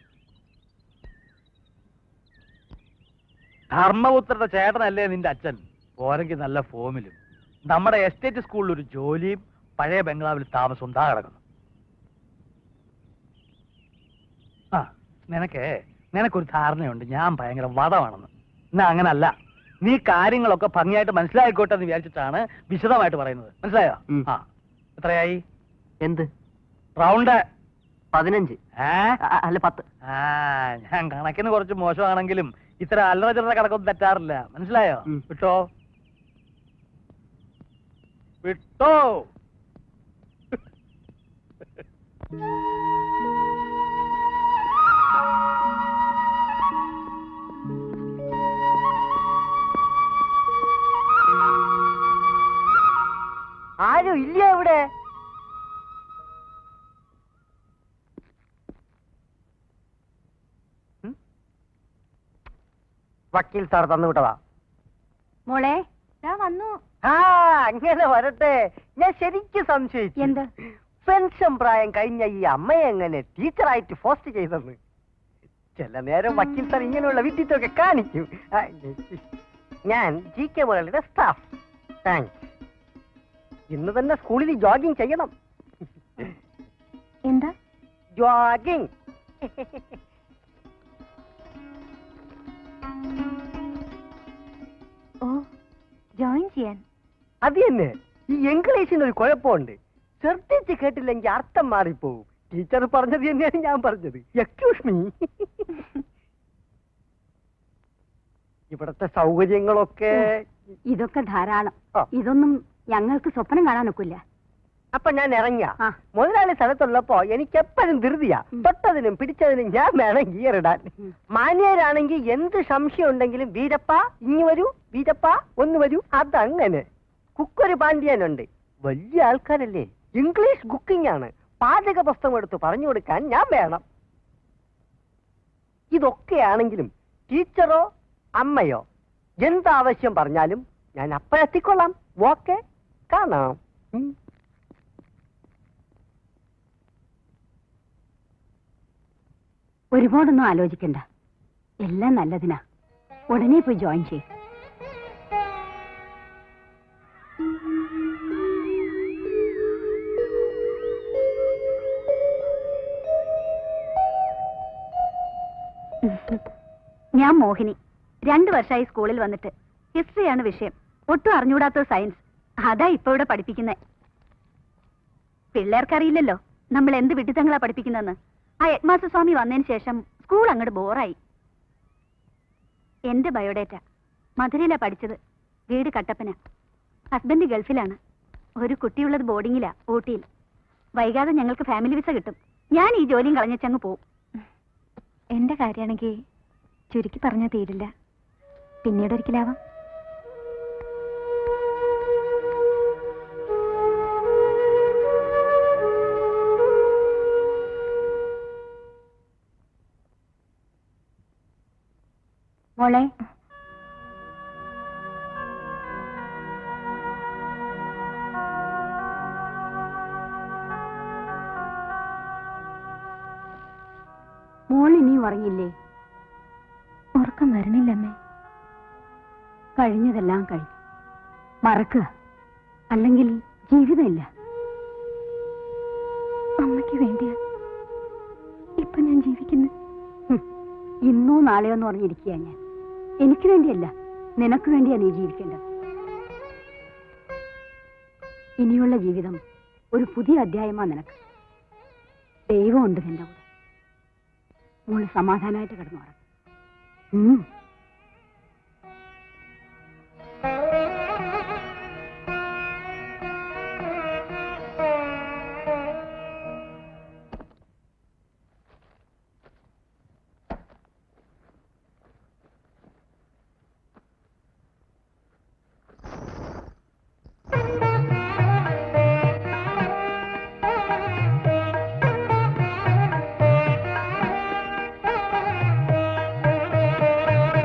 ധർമ്മപുത്രന്റെ ചേട്ടനല്ലേ നിന്റെ അച്ഛൻ പോരെങ്കിൽ നല്ല ഫോമിലും നമ്മുടെ എസ്റ്റേറ്റ് സ്കൂളിൽ ഒരു ജോലിയും പഴയ ബംഗ്ലാവിൽ താമസം ഉണ്ടാ കിടക്കുന്നു ആ നിനക്ക് നിനക്കൊരു ധാരണയുണ്ട് ഞാൻ ഭയങ്കര വധമാണെന്ന് എന്നാ അങ്ങനല്ല നീ കാര്യങ്ങളൊക്കെ ഭംഗിയായിട്ട് മനസ്സിലായിക്കോട്ടെ എന്ന് വിചാരിച്ചിട്ടാണ് വിശദമായിട്ട് പറയുന്നത് മനസ്സിലായോ ഉം. ആ എത്രയായി എന്ത് റൗണ്ട് പതിനഞ്ച് ഏ അ- അ- അല്ല പത്ത് ആ ഞാൻ കണക്കിന് കുറച്ച് മോശമാണെങ്കിലും ഇത്ര അല്ലറ ചില്ലറ കണക്കൊന്നും തെറ്റാറില്ല മനസ്സിലായോ ഉം. വിട്ടോ വിട്ടോ ആരും ഇല്ല ഇവിടെ വക്കീൽ സാർ തന്നു വിട്ടതാ മോളെ ഞാൻ വന്നു ആ അങ്ങനെ വരട്ടെ ഞാൻ ശരിക്കും സംശയിച്ചു എന്ത് പെൻഷൻ പ്രായം കഴിഞ്ഞ ഈ അമ്മയെ എങ്ങനെ ടീച്ചറായിട്ട് പോസ്റ്റ് ചെയ്തെന്ന് ചില നേരം വക്കീൽ സാർ ഇങ്ങനെയുള്ള വിദ്യത്തൊക്കെ കാണിക്കും ആ, ഞാൻ ജി കെ മുരളിയുടെ സ്റ്റാഫ് താങ്ക്സ് ഇന്ന് തന്നെ സ്കൂളിൽ ജോഗിങ് ചെയ്യണം എന്താ ജോഗിങ് ഓ ചെയ്യാൻ അത് തന്നെ ഈ ഇംഗ്ലീഷിന് ഒരു കുഴപ്പമുണ്ട് ശ്രദ്ധിച്ച് കേട്ടില്ലെങ്കിൽ അർത്ഥം മാറിപ്പോവും ടീച്ചർ പറഞ്ഞത് തന്നെയാണ് ഞാൻ പറഞ്ഞത് എക്സ്ക്യൂസ് മീ ഇവിടത്തെ സൗകര്യങ്ങളൊക്കെ ഇതൊക്കെ ധാരാളം ആ. ഇതൊന്നും ഞങ്ങൾക്ക് സ്വപ്നം കാണാനൊക്കില്ല അപ്പൊ ഞാൻ ഇറങ്ങിയ ആ. മുതലാളി സ്ഥലത്തുള്ളപ്പോ എനിക്ക് എപ്പോഴും ധൃതിയാ ഉം. തൊട്ടതിനും പിടിച്ചതിനും ഞാൻ വേണം ഗിയറിടാൻ ഉം. മാന്യരാണെങ്കിൽ എന്ത് സംശയം ഉണ്ടെങ്കിലും വീരപ്പ ഇങ്ങ് വരൂ വീരപ്പ ഒന്ന് വരൂ അതങ്ങനെ കുക്കൊരു പാണ്ഡ്യനുണ്ട് വലിയ ആൾക്കാരല്ലേ ഇംഗ്ലീഷ് കുക്കിംഗ് ആണ് പാചക പുസ്തകം എടുത്ത് പറഞ്ഞു കൊടുക്കാൻ ഞാൻ വേണം ഇതൊക്കെയാണെങ്കിലും ടീച്ചറോ അമ്മയോ എന്താവശ്യം പറഞ്ഞാലും ഞാൻ അപ്പഴെത്തിക്കൊള്ളാം ഓക്കെ കാണാം ഉം. ഒരുപാടൊന്നും ആലോചിക്കണ്ട എല്ലാം നല്ലതിനാ ഉടനെ പോയി ജോയിൻ ചെയ്യും ഞാൻ മോഹിനി രണ്ടു വർഷമായി സ്കൂളിൽ വന്നിട്ട് ഹിസ്റ്ററിയാണ് വിഷയം ഒട്ടും അറിഞ്ഞൂടാത്ത സയൻസ് അതാ ഇപ്പൊ ഇവിടെ പഠിപ്പിക്കുന്നത് പിള്ളേർക്കറിയില്ലല്ലോ നമ്മൾ എന്ത് വിഡിത്തങ്ങളാ പഠിപ്പിക്കുന്നതെന്ന് ആ ഹെഡ്മാസ്റ്റർ സ്വാമി വന്നതിന് ശേഷം സ്കൂൾ അങ്ങോട്ട് ബോറായി എന്റെ ബയോഡേറ്റ മധുരയിലാ പഠിച്ചത് വീട് കട്ടപ്പന ഹസ്ബൻഡ് ഗൾഫിലാണ് ഒരു കുട്ടിയുള്ളത് ബോർഡിങ്ങിലാ ഊട്ടിയിൽ വൈകാതെ ഞങ്ങൾക്ക് ഫാമിലി വിസ കിട്ടും ഞാൻ ഈ ജോലിയും കളഞ്ഞങ്ങ് പോവും എന്റെ കാര്യമാണെങ്കിൽ ചുരുക്കി പറഞ്ഞാൽ തീരില്ല പിന്നീട് ഒരിക്കലാവാം മോളെ മോൾ ഇനിയും ഉറങ്ങില്ലേ ഉറക്കം വരണില്ലമ്മേ കഴിഞ്ഞതെല്ലാം കഴിഞ്ഞു മറക്കുക അല്ലെങ്കിൽ ജീവിതമില്ല അമ്മയ്ക്ക് വേണ്ടിയാ ഇപ്പൊ ഞാൻ ജീവിക്കുന്നത് ഇന്നോ നാളെയോ എന്ന് പറഞ്ഞിരിക്കുക ഞാൻ എനിക്ക് വേണ്ടിയല്ല നിനക്ക് വേണ്ടിയാ നീ ജീവിക്കേണ്ടത് ഇനിയുള്ള ജീവിതം ഒരു പുതിയ അധ്യായമാ നിനക്ക് ദൈവമുണ്ട് നിന്റെ കൂടെ മോള് സമാധാനമായിട്ട് കിടന്നു ഉറങ്ങും ആ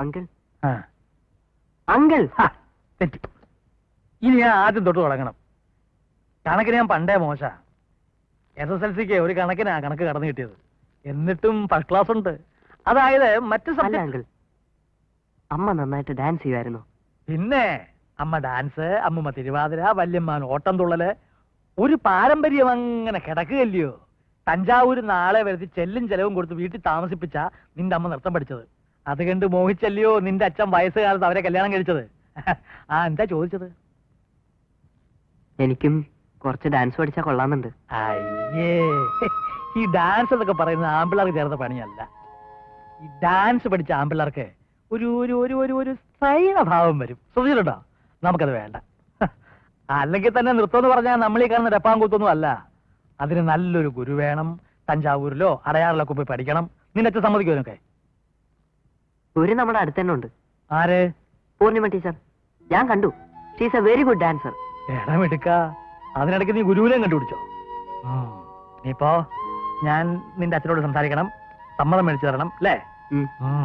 അങ്കിൾ ആ അങ്കിൾ ഹാ, തെറ്റി ഇനി ഞാൻ ആദ്യം തൊട്ട് തുടങ്ങണം കണക്കിന് ഞാൻ പണ്ടേ മോശ എസ് എസ് എൽ സിക്ക് ഒരു കണക്കിനാ കണക്ക് കടന്നു കിട്ടിയത് എന്നിട്ടും ഫസ്റ്റ് ക്ലാസ് ഉണ്ട് അതായത് മറ്റു അല്ല subject- അങ്കിൾ അമ്മ നന്നായിട്ട് ഡാൻസ് ചെയ്യുമായിരുന്നു പിന്നെ അമ്മ ഡാൻസ് അമ്മമ്മ തിരുവാതിര വല്യമ്മാൻ ഓട്ടം തുള്ളല് ഒരു പാരമ്പര്യം അങ്ങനെ കിടക്കുകയല്ലയോ തഞ്ചാവൂര് നാളെ വരുത്തി ചെല്ലും ചെലവും കൊടുത്ത് വീട്ടിൽ താമസിപ്പിച്ച നിന്റെ അമ്മ നൃത്തം പഠിച്ചത് അത് കണ്ട് മോഹിച്ചല്ലയോ നിന്റെ അച്ഛൻ വയസ്സുകാലത്ത് അവരെ കല്യാണം കഴിച്ചത് ആ എന്താ ചോദിച്ചത് എനിക്കും കുറച്ച് ഡാൻസ് പഠിച്ചാൽ കൊള്ളാമെന്നുണ്ട് അയ്യേ ഈ ഡാൻസ് എന്നൊക്കെ പറയുന്നത് ആമ്പിള്ളേർക്ക് ചേർന്ന പണിയല്ല ഈ ഡാൻസ് പഠിച്ച ആമ്പിള്ളേർക്ക് ഒരു ഒരു ഒരു ഒരു ഒരു ഭാവം വരും ശ്രദ്ധിച്ചിട്ടുണ്ടോ നമുക്കത് വേണ്ട അല്ലെങ്കിൽ തന്നെ നൃത്തം എന്ന് പറഞ്ഞാൽ നമ്മൾ ഈ കാണുന്ന രപ്പാങ്കൂത്തൊന്നും അല്ല അതിന് നല്ലൊരു ഗുരു വേണം തഞ്ചാവൂരിലോ അടയാറിലൊക്കെ പോയി പഠിക്കണം നിന്റെ അച്ഛൻ സമ്മതിക്കുമൊക്കെ ഒരു നമ്മുടെ അടുത്ത് തന്നെ ഉണ്ട് ആര് പൂർണിമ ടീച്ചർ ഞാൻ കണ്ടു she's a very good dancer ഇടം എടുക്ക അതിനിടയ്ക്ക് നീ ഗുരുവിനെയും കണ്ടുപിടിച്ചോ ഉം. നീയിപ്പോ ഞാൻ നിന്റെ അച്ഛനോട് സംസാരിക്കണം സമ്മതം മേടിച്ചു തരണം അല്ലേ ഉം.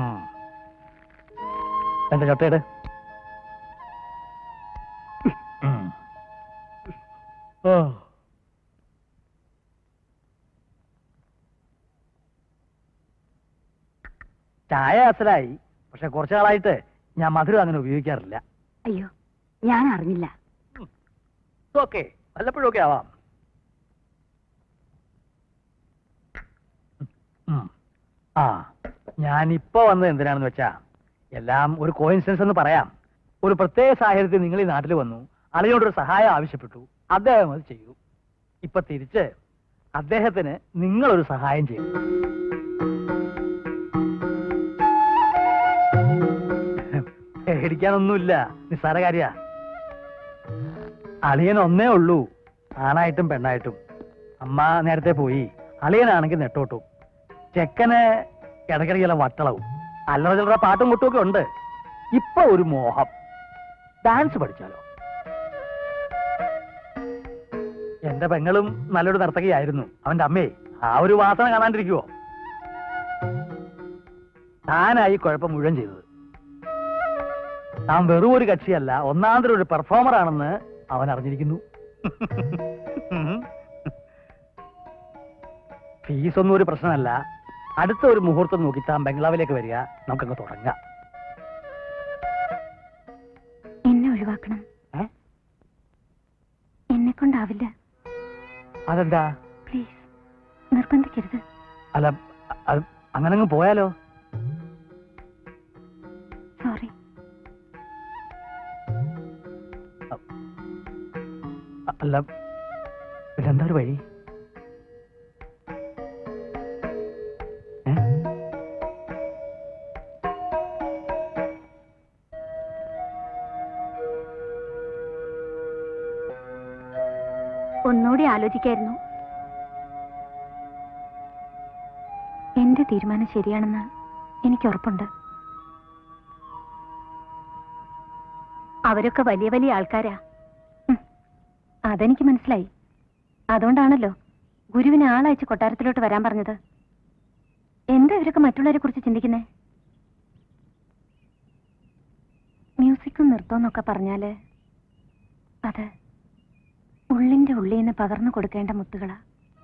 എന്റെ ചൊട്ടയുടെ ഓ ചായ അസലായി പക്ഷെ കുറച്ചു നാളായിട്ട് ഞാൻ മധുരം അങ്ങനെ ഉപയോഗിക്കാറില്ല അയ്യോ ഞാൻ അറിഞ്ഞില്ല ഓക്കെ വല്ലപ്പോഴും ഒക്കെ ആവാം ഉം. ആ ഞാനിപ്പോ വന്നത് എന്തിനാണെന്ന് വെച്ചാ എല്ലാം ഒരു കോയിൻസിഡൻസ് എന്ന് പറയാം ഒരു പ്രത്യേക സാഹചര്യത്തിൽ നിങ്ങൾ ഈ നാട്ടിൽ വന്നു അളിയോടൊരു സഹായം ആവശ്യപ്പെട്ടു അദ്ദേഹം അത് ചെയ്തു ഇപ്പൊ തിരിച്ച് അദ്ദേഹത്തിന് നിങ്ങളൊരു സഹായം ചെയ്യും പേടിക്കാനൊന്നുമില്ല നിസ്സാര കാര്യ അളിയൻ ഒന്നേ ഉള്ളൂ ആണായിട്ടും പെണ്ണായിട്ടും അമ്മ നേരത്തെ പോയി അളിയനാണെങ്കിൽ നെട്ടോട്ടും ചെക്കന് ഇടയ്ക്കിടയ്ക്ക് ചില വട്ടളവും അല്ലറ ചില്ലറ പാട്ടും കൊട്ടും ഒക്കെ ഉണ്ട് ഇപ്പൊ ഒരു മോഹം ഡാൻസ് പഠിച്ചാലോ എന്റെ പെങ്ങളും നല്ലൊരു നർത്തകിയായിരുന്നു അവന്റെ അമ്മേ ആ ഒരു വാസന കാണാണ്ടിരിക്കുവോ താനായി കുഴപ്പം മുഴുവൻ ചെയ്തത് താൻ വെറും ഒരു കക്ഷിയല്ല ഒന്നാന്തരം ഒരു പെർഫോമർ ആണെന്ന് അവൻ അറിഞ്ഞിരിക്കുന്നു ഫീസ് ഒന്നും ഒരു പ്രശ്നമല്ല അടുത്ത ഒരു മുഹൂർത്തം നോക്കി താൻ ബംഗ്ലാവിലേക്ക് വരിക നമുക്കങ്ങ് തുടങ്ങാം എന്നെ ഒഴിവാക്കണം ഏ? എന്നെ കൊണ്ടാവില്ല അതെന്താ പ്ലീസ് നിർബന്ധിക്കരുത് അല്ല അത് അങ്ങനെ അങ്ങ് പോയാലോ സോറി അ- അല്ല പിന്നെന്താ ഒരു വഴി ഏ? ഒന്നുകൂടി ആലോചിക്കായിരുന്നു എന്റെ തീരുമാനം ശരിയാണെന്ന് എനിക്ക് ഉറപ്പുണ്ട് അവരൊക്കെ വലിയ വലിയ ആൾക്കാരാ ഉം. അതെനിക്ക് മനസ്സിലായി അതുകൊണ്ടാണല്ലോ ഗുരുവിനെ ആളയച്ച് കൊട്ടാരത്തിലോട്ട് വരാൻ പറഞ്ഞത് എന്താ ഇവരൊക്കെ മറ്റുള്ളവരെ കുറിച്ച് ചിന്തിക്കുന്നേ മ്യൂസിക്കും നൃത്തവും എന്നൊക്കെ പറഞ്ഞാല് അത് ഉള്ളിന്റെ ഉള്ളിൽ നിന്ന് പകർന്നു കൊടുക്കേണ്ട മുത്തുകളാ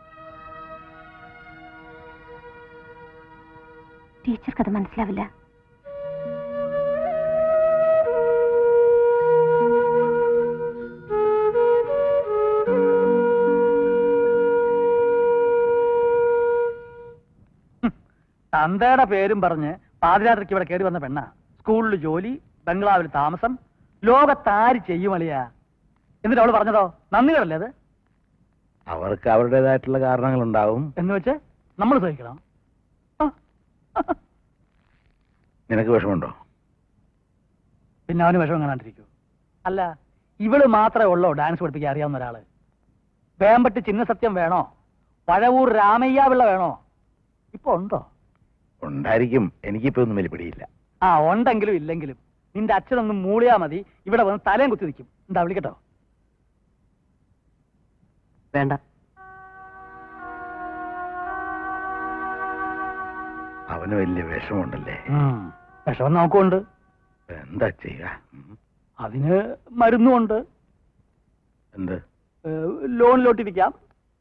ടീച്ചർക്കത് മനസ്സിലാവില്ല തന്തയുടെ പേരും പറഞ്ഞ് പാതിരാത്രിക്ക് ഇവിടെ കയറി വന്ന പെണ്ണ സ്കൂളിൽ ജോലി ബംഗ്ലാവിൽ താമസം ലോകത്താര് ചെയ്യും അളിയാ എന്നിട്ട് അവള് പറഞ്ഞതോ നന്ദികളല്ലേ അത് അവർക്ക് അവരുടേതായിട്ടുള്ള കാരണങ്ങളുണ്ടാവും എന്ന് വെച്ച് നമ്മൾ സഹിക്കണം ആ. നിനക്ക് വിഷമുണ്ടോ പിന്നെ അവന് വിഷമം കാണാണ്ടിരിക്കൂ അല്ല ഇവള് മാത്രമേ ഉള്ളോ ഡാൻസ് പഠിപ്പിക്കാൻ അറിയാവുന്ന ഒരാള് വേമ്പട്ടി ചിന്നസത്യം വേണോ പഴവൂർ രാമയ്യ പിള്ള വേണോ ഇപ്പൊ ഉണ്ടോ ഉണ്ടായിരിക്കും എനിക്കിപ്പോ ഒന്നും വലിയ പിടിയില്ല ആ ഉണ്ടെങ്കിലും ഇല്ലെങ്കിലും നിന്റെ അച്ഛനൊന്നും മൂളിയാ മതി ഇവിടെ വന്ന് തലയും കുത്തി നിൽക്കും എന്താ വിളിക്കട്ടോ വേണ്ട അവന് വലിയ വിഷമുണ്ടല്ലേ ഉം. വിഷമം നമുക്കുണ്ട് എന്താ ചെയ്യുക ഉം. അതിന് മരുന്നുമുണ്ട് എന്ത് ഏഹ്, ലോണിലോട്ടിരിക്കാം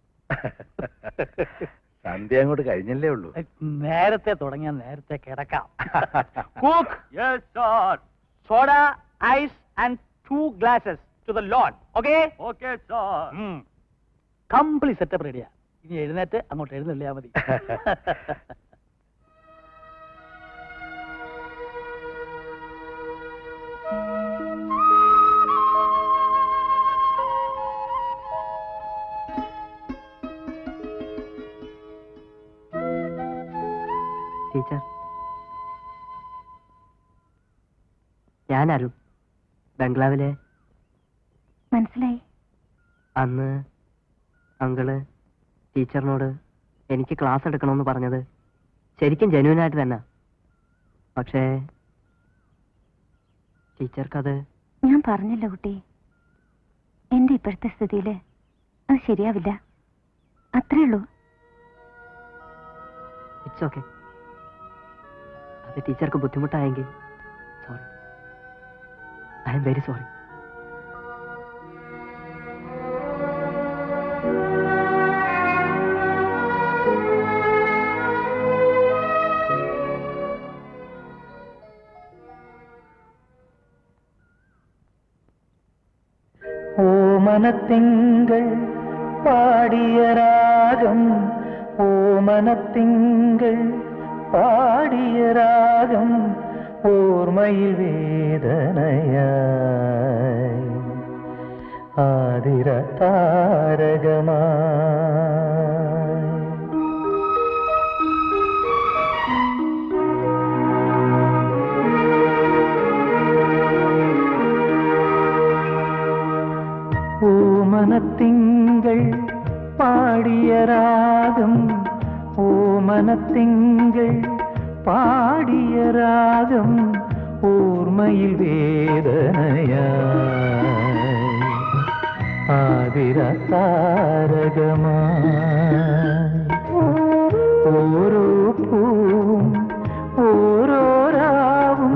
സന്ധ്യ അങ്ങോട്ട് കഴിഞ്ഞല്ലേ ഉള്ളൂ നേരത്തെ തുടങ്ങിയാൽ നേരത്തെ കിടക്കാം Coke soda ice and two glasses to the lawn okay okay complete setup റെഡിയാ ഇനി എഴുന്നേറ്റ് അങ്ങോട്ട് എഴുന്നള്ളിയാ മതി ടീച്ചർ ഞാൻ അരുൺ ബംഗ്ലാവിലെ മനസ്സിലായി അന്ന് അങ്കിള് ടീച്ചറിനോട് എനിക്ക് ക്ലാസ് എടുക്കണമെന്ന് പറഞ്ഞത് ശരിക്കും ജനുവനായിട്ട് തന്നെ പക്ഷേ ടീച്ചർക്കത് ഞാൻ പറഞ്ഞല്ലോ കുട്ടി എന്റെ ഇപ്പോഴത്തെ സ്ഥിതിയില് അത് ശരിയാവില്ല അത്രേ ഉള്ളൂ ഇറ്റ്സ് ഓക്കെ അത് ടീച്ചർക്ക് ബുദ്ധിമുട്ടായെങ്കിൽ sorry I'm very sorry ഓമനത്തിങ്കൾ പാടിയ രാഗം ഓമനത്തിങ്കൾ പാടിയ രാഗം ഓർമ്മയിൽ വേദനയായി ആതിര താരകമായി ഓമനത്തിങ്കൾ പാടിയ രാഗം ഓമനത്തിങ്കൾ പാടിയ രാഗം ഓർമ്മയിൽ വേദനയായി ആതിര താരകമായി ഓരോ പൂവും ഓരോ രാവും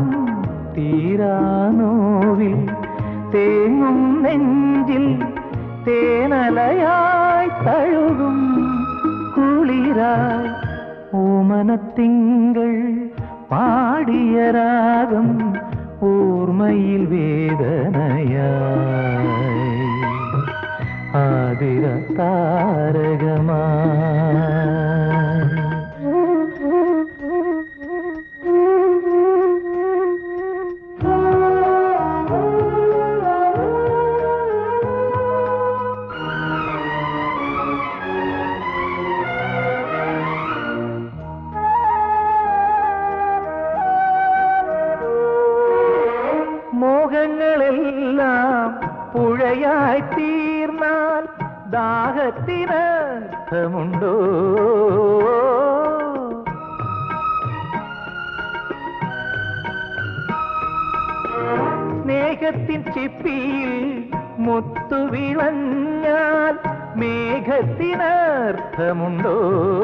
തീരാനോവിൽ തേങ്ങും നെഞ്ചിൽ തേനലയായി തഴുകും കുളിരായി ഓമനത്തിങ്കൾ പാടിയ രാഗം ഓർമ്മയിൽ വേദനയായി ആതിര മോഹങ്ങളെല്ലാം പുഴയായി തീർന്നാൽ ദാഹത്തിനർത്ഥമുണ്ടോ സ്നേഹത്തിൻ ചിപ്പിയിൽ മുത്തുവിളഞ്ഞാൽ മേഘത്തിനർത്ഥമുണ്ടോ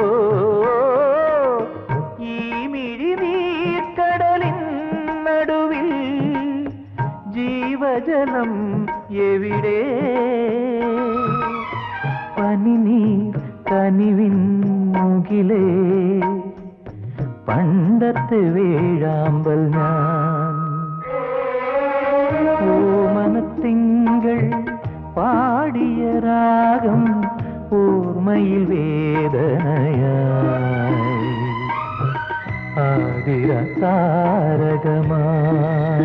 ഈ മിഴിനീർക്കടലിൻ നടുവിൽ ജീവജലം എവിടെ പനിനീർ കനിവിൻ മുകിലേ പണ്ടത്തെ വേഴാമ്പൽ ഞാൻ ഓമനത്തിങ്കൾ പാടിയ രാഗം ഓർമ്മയിൽ വേദനയായി ആതിര താരകമായി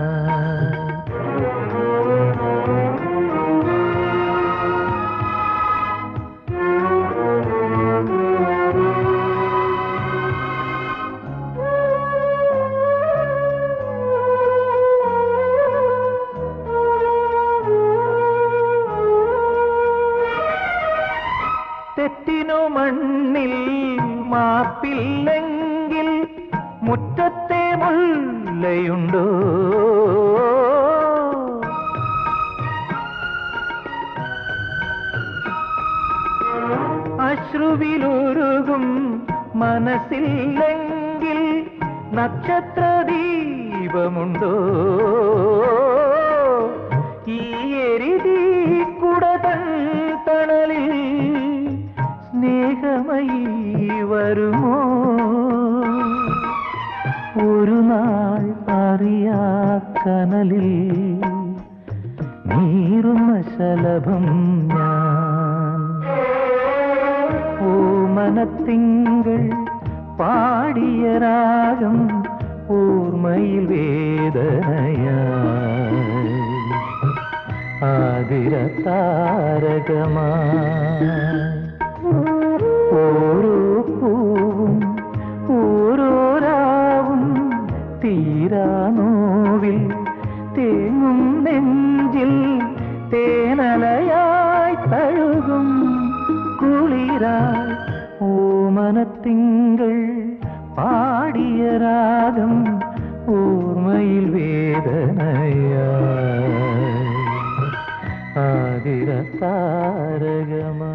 തെറ്റിനു മണ്ണിൽ മാപ്പില്ലെങ്കിൽ മുറ്റത്തെ മുല്ലയുണ്ടോ അശ്രുവിലുരുകും മനസ്സില്ലെങ്കിൽ നക്ഷത്ര ദീപമുണ്ടോ ഈ എരിതി കുടതൻ തണലിൽ സ്നേഹമയി വരുമോ ഒരു നാൾ അറിയാ കനലിൽ നീറുന്ന ശലഭം ഞാൻ ഓമനത്തിങ്കൾ പാടിയ രാഗം ഓർമ്മയിൽ വേദനയായി ആതിര താരകമായി ഓരോ പൂവും ഓരോ രാവും തീരാനോവിൽ തേങ്ങും നെഞ്ചിൽ തേനലയായി തഴുകും കുളിരായി ഓമനത്തിങ്കൾ പാടിയ രാഗം ഓർമ്മയിൽ വേദനയായി ആതിര താരകമാ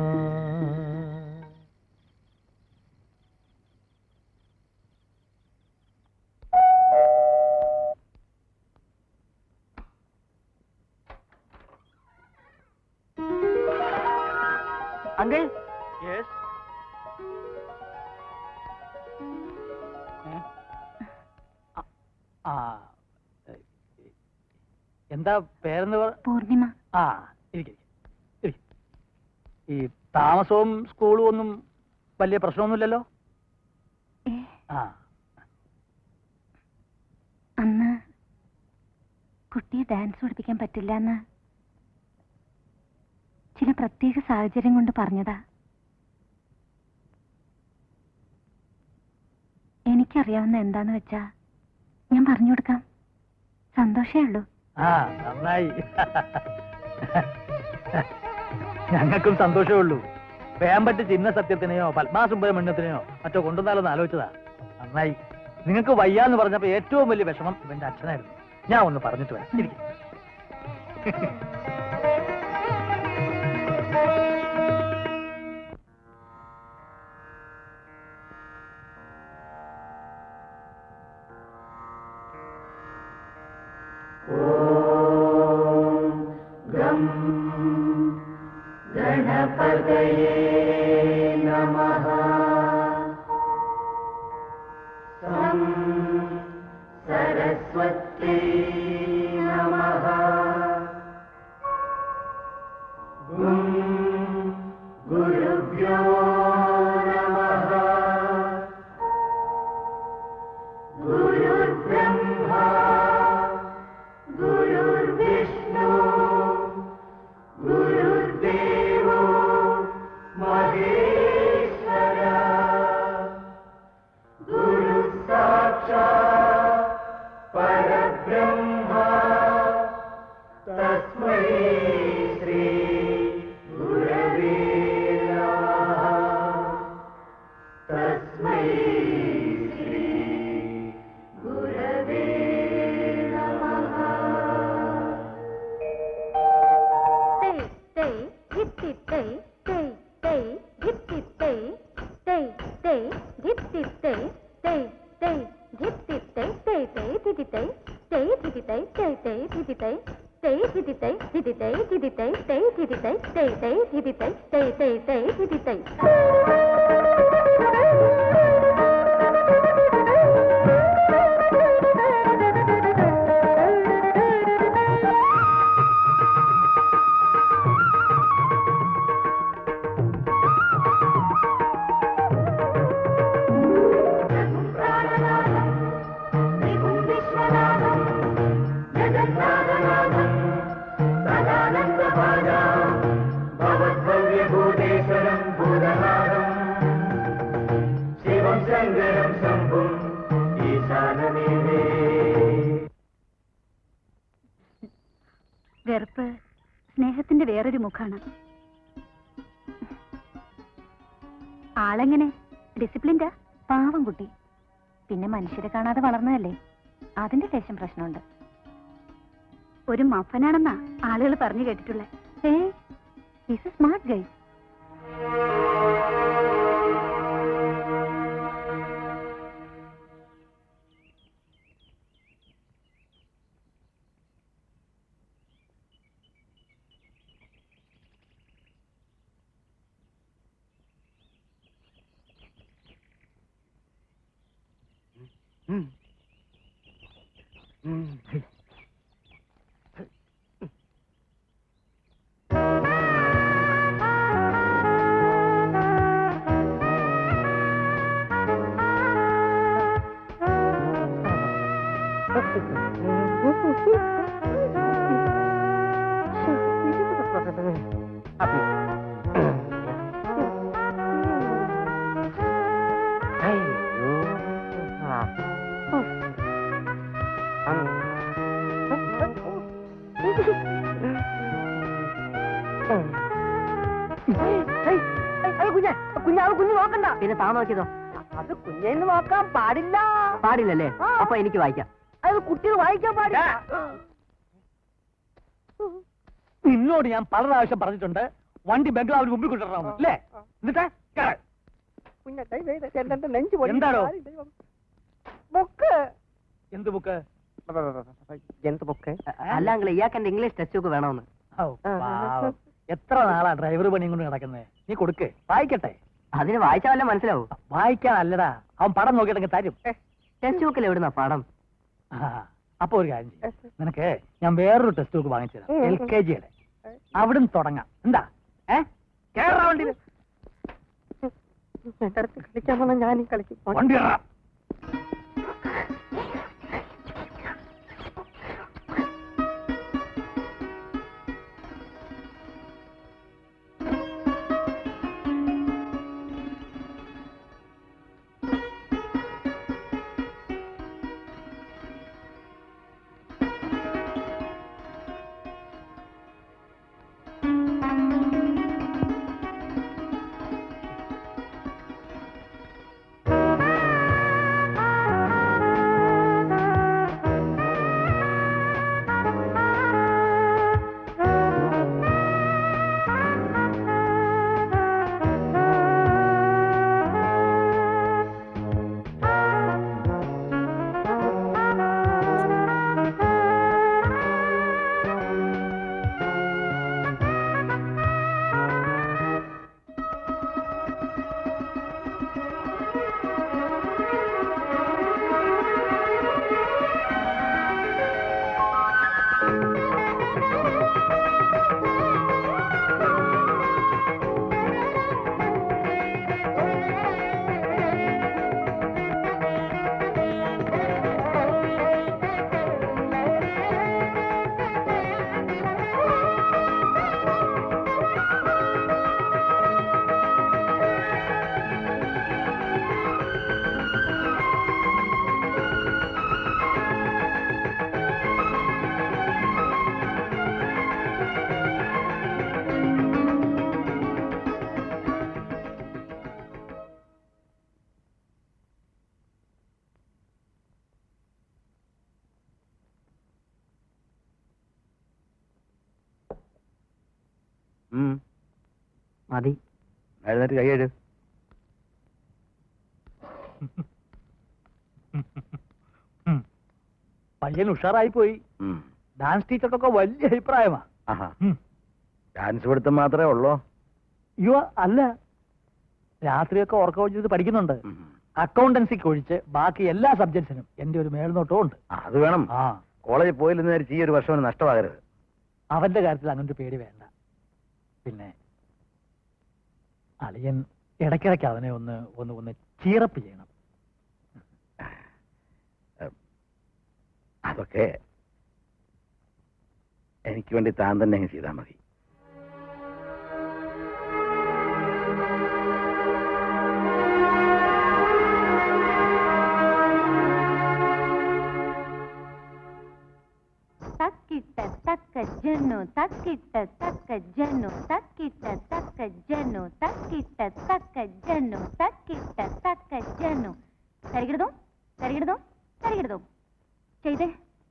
അങ്കിൾ ആ ഏ, എന്താ പേരെന്ന് പറ പൂർണിമ ആ ഇരിക്കും ഈ താമസവും സ്കൂളും ഒന്നും വലിയ പ്രശ്നമൊന്നുമില്ലല്ലോ ഏ, ആ അന്ന് കുട്ടിയെ ഡാൻസ് പഠിപ്പിക്കാൻ പറ്റില്ല എന്ന് ചില പ്രത്യേക സാഹചര്യം കൊണ്ട് പറഞ്ഞതാ എനിക്കറിയാവുന്ന എന്താന്ന് വെച്ചാ ഞാൻ പറഞ്ഞു കൊടുക്കാം സന്തോഷേ ഉള്ളൂ ആ നന്നായി ഞങ്ങൾക്കും സന്തോഷമേ ഉള്ളൂ വേമ്പറ്റ് ചിന്ന സത്യത്തിനെയോ പത്മാസുബ്രഹ്മണ്യത്തിനെയോ മറ്റോ കൊണ്ടുവന്നാലെന്ന് ആലോചിച്ചതാ നന്നായി നിങ്ങൾക്ക് വയ്യാന്ന് പറഞ്ഞപ്പോ ഏറ്റവും വലിയ വിഷമം ഇവന്റെ അച്ഛനായിരുന്നു ഞാൻ ഒന്ന് പറഞ്ഞിട്ട് വരാം ഇരിക്ക്. വെറുപ്പ് സ്നേഹത്തിന്റെ വേറൊരു മുഖാണ് ആളെങ്ങനെ ഡിസിപ്ലിൻഡാ പാവം കുട്ടി പിന്നെ മനുഷ്യരെ കാണാതെ വളർന്നതല്ലേ അതിന്റെ ലേശം പ്രശ്നമുണ്ട് ഒരു മഫനാണെന്നാ ആളുകൾ പറഞ്ഞു കേട്ടിട്ടുള്ളേ ഏ ഈസ് എ സ്മാർട്ട് ഗൈ കുഞ്ഞെ കുഞ്ഞാവ് കുഞ്ഞ് നോക്കണ്ട പിന്നെ താ നോക്കിയതോ അത് കുഞ്ഞേന്ന് നോക്കാൻ പാടില്ല പാടില്ലല്ലേ ആ. അപ്പൊ എനിക്ക് വായിക്കാം അത് കുട്ടികൾ വായിക്കാൻ പാടില്ല നിന്നോട് ഞാൻ പല പ്രാവശ്യം പറഞ്ഞിട്ടുണ്ട് വണ്ടി ബംഗ്ലാവിന് മുമ്പിൽ കൊണ്ടുവരണം അല്ലേ എന്നിട്ട് കേറ്. കുഞ്ഞെ കൈ വേദ എന്റെ നെഞ്ചു പൊടി എന്താടോ? ബുക്ക് എന്ത് ബുക്ക് എന്ത് ബുക്ക് അല്ല അങ്കിൾ ഇയാൾക്ക് എന്റെ ഇംഗ്ലീഷ് ടെക്സ്റ്റ് ബുക്ക് വേണമെന്ന് ഔ, പാവം. എത്ര നാളാ ഡ്രൈവർ പണിയും കൊണ്ട് നടക്കുന്നത് നീ കൊടുക്ക് വായിക്കട്ടെ അതിന് വായിച്ചാൽ വല്ല മനസ്സിലാവും വായിക്കാൻ അല്ലടാ അവൻ പടം നോക്കിയിട്ടെങ്കിൽ തരും ടെക്സ്റ്റ് ബുക്കിൽ എവിടുന്ന പാഠം ആ, അപ്പൊ ഒരു കാര്യം ചെയ്യ്. നിനക്ക് ഞാൻ വേറൊരു ടെക്സ്റ്റ് ബുക്ക് വാങ്ങിച്ചു തരാം എൽ കെ ജിയുടെ അവിടുന്ന് തുടങ്ങാം എന്താ ഏ കേറാ വണ്ടിയിൽ എന്റെ അടുത്ത് കളിക്കാൻ പറഞ്ഞാൽ ഞാനും കളിക്കും വണ്ടി കയറാം മതി എഴുന്നേറ്റ് കൈയ്യഴ് ഉം. പയ്യൻ ഉഷാറായി പോയി ഡാൻസ് ടീച്ചർക്കൊക്കെ വലിയ അഭിപ്രായമാ ആഹാ ഉം. ഡാൻസ് പഠിത്തം മാത്രമേ ഉള്ളൂ അയ്യോ അല്ല രാത്രിയൊക്കെ ഉറക്കം ഒഴിച്ചത് പഠിക്കുന്നുണ്ട് അക്കൗണ്ടൻസിക്ക് ഒഴിച്ച് ബാക്കി എല്ലാ സബ്ജക്ട്സിനും എന്റെ ഒരു മേൽനോട്ടവും ഉണ്ട് ആ, അത് വേണം ആ കോളേജിൽ പോയില്ലെന്ന് വിചാരിച്ച് ഈ ഒരു വർഷം അവന് നഷ്ടമാകരുത് അവന്റെ കാര്യത്തിൽ അങ്ങനെ ഒരു പേടി വേണ്ട പിന്നെ അളിയൻ ഇടയ്ക്കിടയ്ക്ക് അവനെ ഒന്ന് ഒന്ന് ഒന്ന് ചീറപ്പ് ചെയ്യണം അതൊക്കെ എനിക്ക് വേണ്ടി താൻ തന്നെ അങ്ങ് ചെയ്താൽ മതി തക്കിട്ട തക്ക ജനു തക്കിട്ട തക്ക ജനു തക്കിട്ട തക്ക ജനു തക്കിട്ട തക്ക ജനു തക്കിട്ട തക്ക ജനു തരികിടതും തരികിടതും തരികിടതും ചെയ്തേ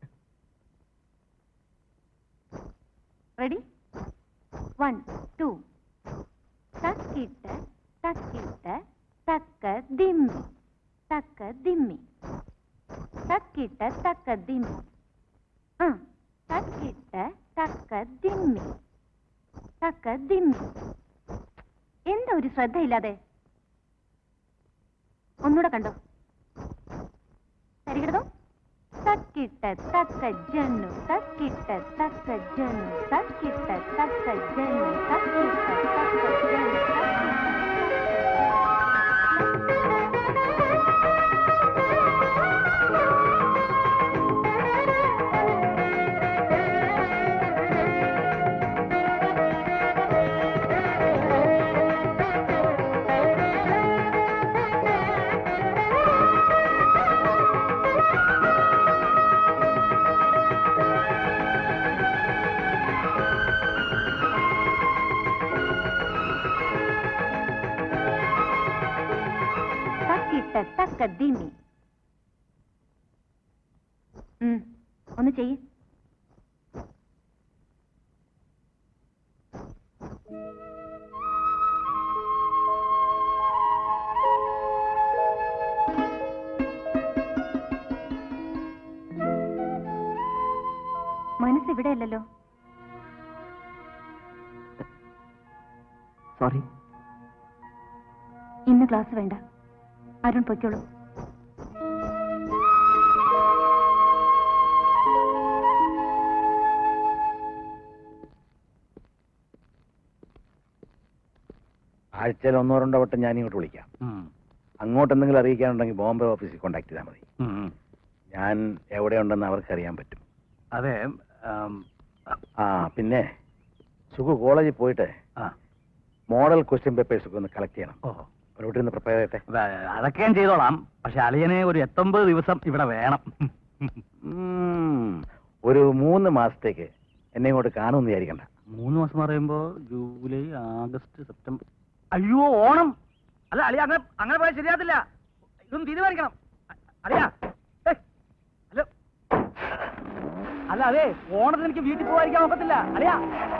റെഡി വൺ ടു തക്കിട്ട തക്കിട്ട തക്ക ദിമ്മി തക്ക ദിമ്മി തക്കിട്ട തക്ക ദിമ്മി ആ തക്കിട്ട തക്ക ദിമ്മി തക്ക ദിമ്മി എന്താ ഒരു ശ്രദ്ധയില്ലാതെ ഒന്നുകൂടെ കണ്ടോ സരികിടതോ തക്കിട്ട തക്ക ജണ്ണു തക്കിട്ട തക്ക ജണ്ണു തക്കിട്ട തക്ക ജണ്ണു തക്കിട്ട തക്ക ജണ്ണു തക്കിട്ട തക്ക ദിമി ഉം, ഒന്ന് ചെയ്യ് മനസ്സ് ഇവിടെ അല്ലല്ലോ സോറി ഇന്ന് ക്ലാസ് വേണ്ട അരുൺ പൊയ്ക്കോളൂ ആഴ്ചയിൽ ഒന്നോ രണ്ടോ വട്ടം ഞാൻ ഇങ്ങോട്ട് വിളിക്കാം അങ്ങോട്ട് എന്തെങ്കിലും അറിയിക്കാനുണ്ടെങ്കിൽ ബോംബെ ഓഫീസിൽ കോൺടാക്ട് ചെയ്താൽ മതി ഞാൻ എവിടെയുണ്ടെന്ന് അവർക്ക് അറിയാൻ പറ്റും അതെ ആം, ആ പിന്നെ സുഖു കോളേജിൽ പോയിട്ട് ആ. മോഡൽ ക്വസ്റ്റ്യൻ പേപ്പേഴ്സ് ഒക്കെ ഒന്ന് കളക്ട് ചെയ്യണം ഓ അവിടെ നിന്ന് പ്രിപ്പയർ ചെയ്യട്ടെ വേ- അതൊക്കെ ഞാൻ ചെയ്തോളാം പക്ഷെ അളിയനെ ഒരു എത്തൊമ്പത് ദിവസം ഇവിടെ വേണം ഉം. ഒരു മൂന്ന് മാസത്തേക്ക് എന്നെ ഇങ്ങോട്ട് കാണുമെന്ന് വിചാരിക്കണ്ട മൂന്ന് മാസം പറയുമ്പോ ജൂലൈ ആഗസ്റ്റ് സെപ്റ്റംബർ അയ്യോ ഓണം അല്ല അളിയ അങ്ങനെ അങ്ങനെ പോയാൽ ശരിയാത്തില്ല ഇതൊന്നും തീരുമാനിക്കണം അ- അളിയാ ഏയ്, ഹലോ അല്ല അതെ ഓണത്തിന് എനിക്ക് വീട്ടിൽ പോകാതിരിക്കാൻ ഒക്കത്തില്ല അളിയാ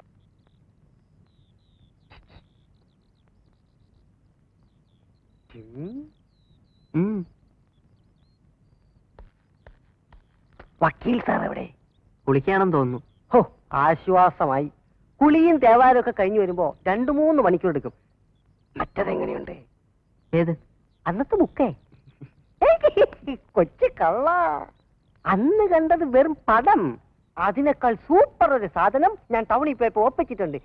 വക്കീൽ സാർ എവിടെ കുളിക്കാണെന്ന് തോന്നുന്നു ഹോ ആശ്വാസമായി കുളിയും തേവാരും ഒക്കെ കഴിഞ്ഞു വരുമ്പോ രണ്ടു മൂന്ന് മണിക്കൂർ എടുക്കും മറ്റതെങ്ങനെയുണ്ട് ഏത് അന്നത്തെ ബുക്കേ കൊച്ചു കള്ള അന്ന് കണ്ടത് വെറും പടം അതിനേക്കാൾ സൂപ്പർ ഒരു സാധനം ഞാൻ ടൗണിൽ പോയപ്പോ ഒപ്പിച്ചിട്ടുണ്ട്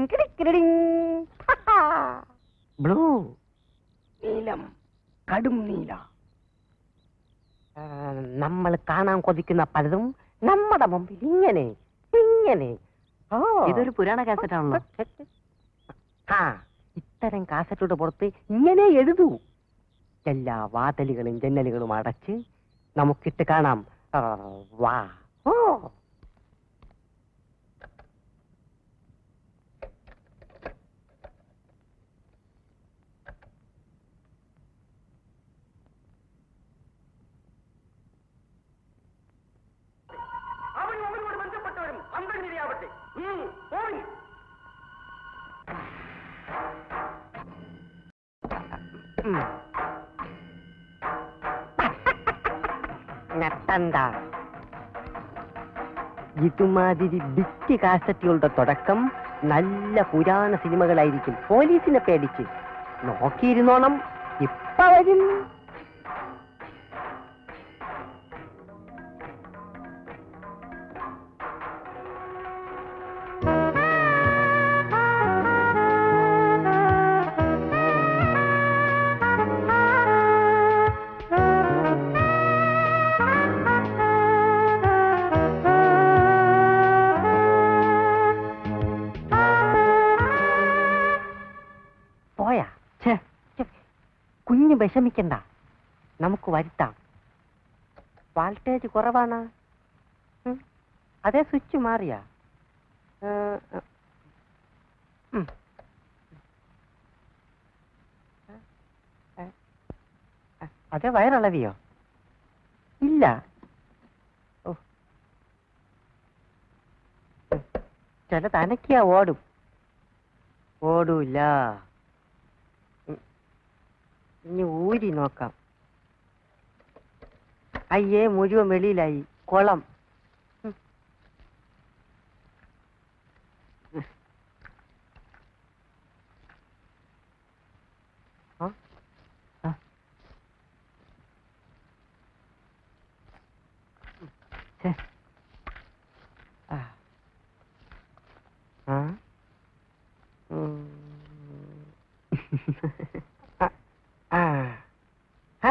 ബ്ലൂ നീലം കടും നീല നമ്മൾ കാണാൻ കൊതിക്കുന്ന പലതും നമ്മുടെ മുമ്പിൽ ഇങ്ങനെ ഇങ്ങനെ ഓ ഇതൊരു പുരാണ കാസറ്റ് ആണല്ലോ ആ ഇത്തരം കാസറ്റുകളുടെ പുറത്ത് ഇങ്ങനെ എഴുതൂ എല്ലാ വാതിലുകളും ജന്നലുകളും അടച്ച് നമുക്കിട്ട് കാണാം ആ, വാ ഓ ഉം. ഞെട്ടണ്ട ഇതുമാതിരി ബിറ്റ് കാസറ്റുകളുടെ തുടക്കം നല്ല പുരാണ സിനിമകളായിരിക്കും പോലീസിനെ പേടിച്ച് നോക്കിയിരുന്നോണം ഇപ്പ വരും പോയാ ഛേ, ഛേ. കുഞ്ഞ് വിഷമിക്കണ്ട നമുക്ക് വരുത്താം വാൾട്ടേജ് കുറവാണ് ഉം. അതേ സ്വിച്ച് മാറിയാ ഏ, ഏ. ഉം. ഏ, ഏ, അതേ വയറിളവിയോ ഇല്ല ഓ ഉം. ചില തനക്കിയാ ഓടും ഓടൂല ഉം. ഇനി ഊരി നോക്കാം അയ്യേ മുഴുവൻ വെളിയിലായി കുളം ഉം. ഉം. ആ? ആ. ആ. ആ.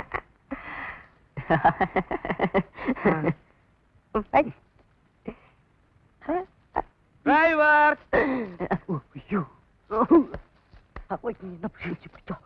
ഐ. ഡ്രൈവർ ഓ, അയ്യോ. ഓ, ഇങ്ങനെ പിടിച്ച് പിടിച്ചോ.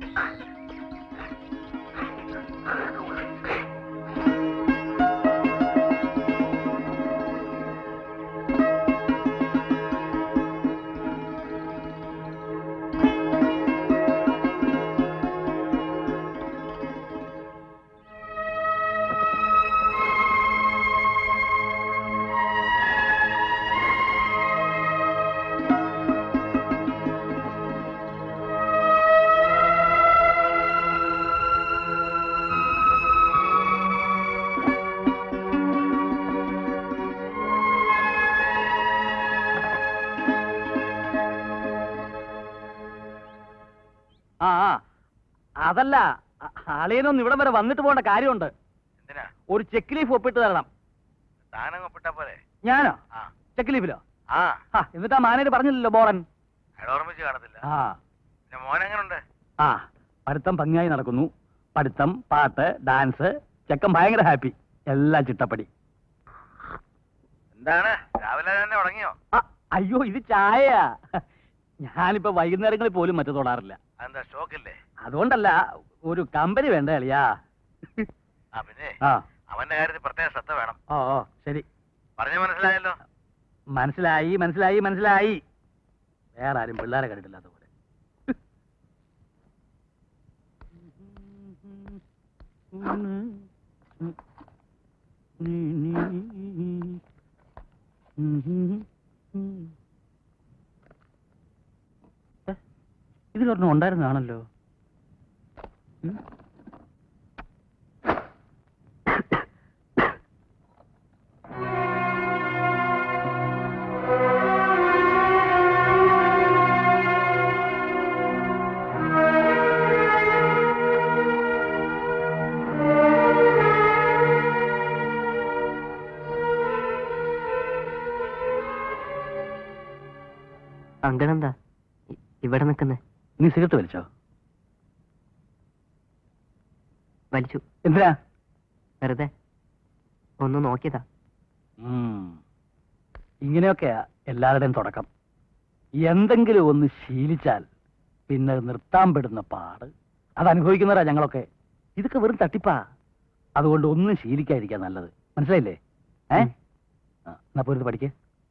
ആ ആ. അതല്ല അ- അളിയനൊന്ന് ഇവിടം വരെ വന്നിട്ട് പോകേണ്ട കാര്യമുണ്ട് എന്തിനാ ഒരു ചെക്ക് ലീഫ് ഒപ്പിട്ട് തരണം താനങ്ങ് ഒപ്പിട്ടാ പോലെ ഞാനോ ആ ചെക്ക് ലീഫിലോ ആ ആ എന്നിട്ട് ആ മാനേജ് പറഞ്ഞില്ലല്ലോ ബോളൻ അയാൾ ഓർമ്മിച്ച് കാണത്തില്ല ആ പിന്നെ മോൻ എങ്ങനുണ്ട് ആ പഠിത്തം ഭംഗിയായി നടക്കുന്നു പഠിത്തം പാട്ട് ഡാൻസ് ചെക്കൻ ഭയങ്കര ഹാപ്പി എല്ലാം ചിട്ടപ്പടി എന്താണ് രാവിലെ തന്നെ തുടങ്ങിയോ ആ, അയ്യോ ഇത് ചായ ഞാനിപ്പോ വൈകുന്നേരങ്ങളിൽ പോലും മറ്റു തൊടാറില്ല അതെന്താ സ്റ്റോക്കില്ലേ അതുകൊണ്ടല്ല ഒരു കമ്പനി വേണ്ട അളിയാ ആ പിന്നെ ആ അവന്റെ കാര്യത്തിൽ പ്രത്യേക ശ്രദ്ധ വേണം ഓ ഓ ശരി പറഞ്ഞു മനസ്സിലായല്ലോ മനസ്സിലായി മനസ്സിലായി മനസ്സിലായി വേറെ ആരും പിള്ളേരെ കണ്ടിട്ടില്ലാത്ത പോലെ ഇതിലൊരെണ്ണം ഉണ്ടായിരുന്നാണല്ലോ ഉം. അങ്കിളെന്താ ഇ- ഇവിടെ നിൽക്കുന്നേ നീ സിഗരറ്റ് വലിച്ചോ വലിച്ചു എന്തിനാ വെറുതെ ഒന്ന് നോക്കിയതാ ഉം. ഇങ്ങനെയൊക്കെയാ എല്ലാവരുടെയും തുടക്കം എന്തെങ്കിലും ഒന്ന് ശീലിച്ചാൽ പിന്നെ അത് നിർത്താൻ പെടുന്ന പാട് അത് അനുഭവിക്കുന്നവരാ ഞങ്ങളൊക്കെ ഇതൊക്കെ വെറും തട്ടിപ്പാ അതുകൊണ്ട് ഒന്നും ശീലിക്കാതിരിക്കാൻ നല്ലത് മനസ്സിലായില്ലേ ഏ ആ, എന്നാ പോരുത് പഠിക്കേ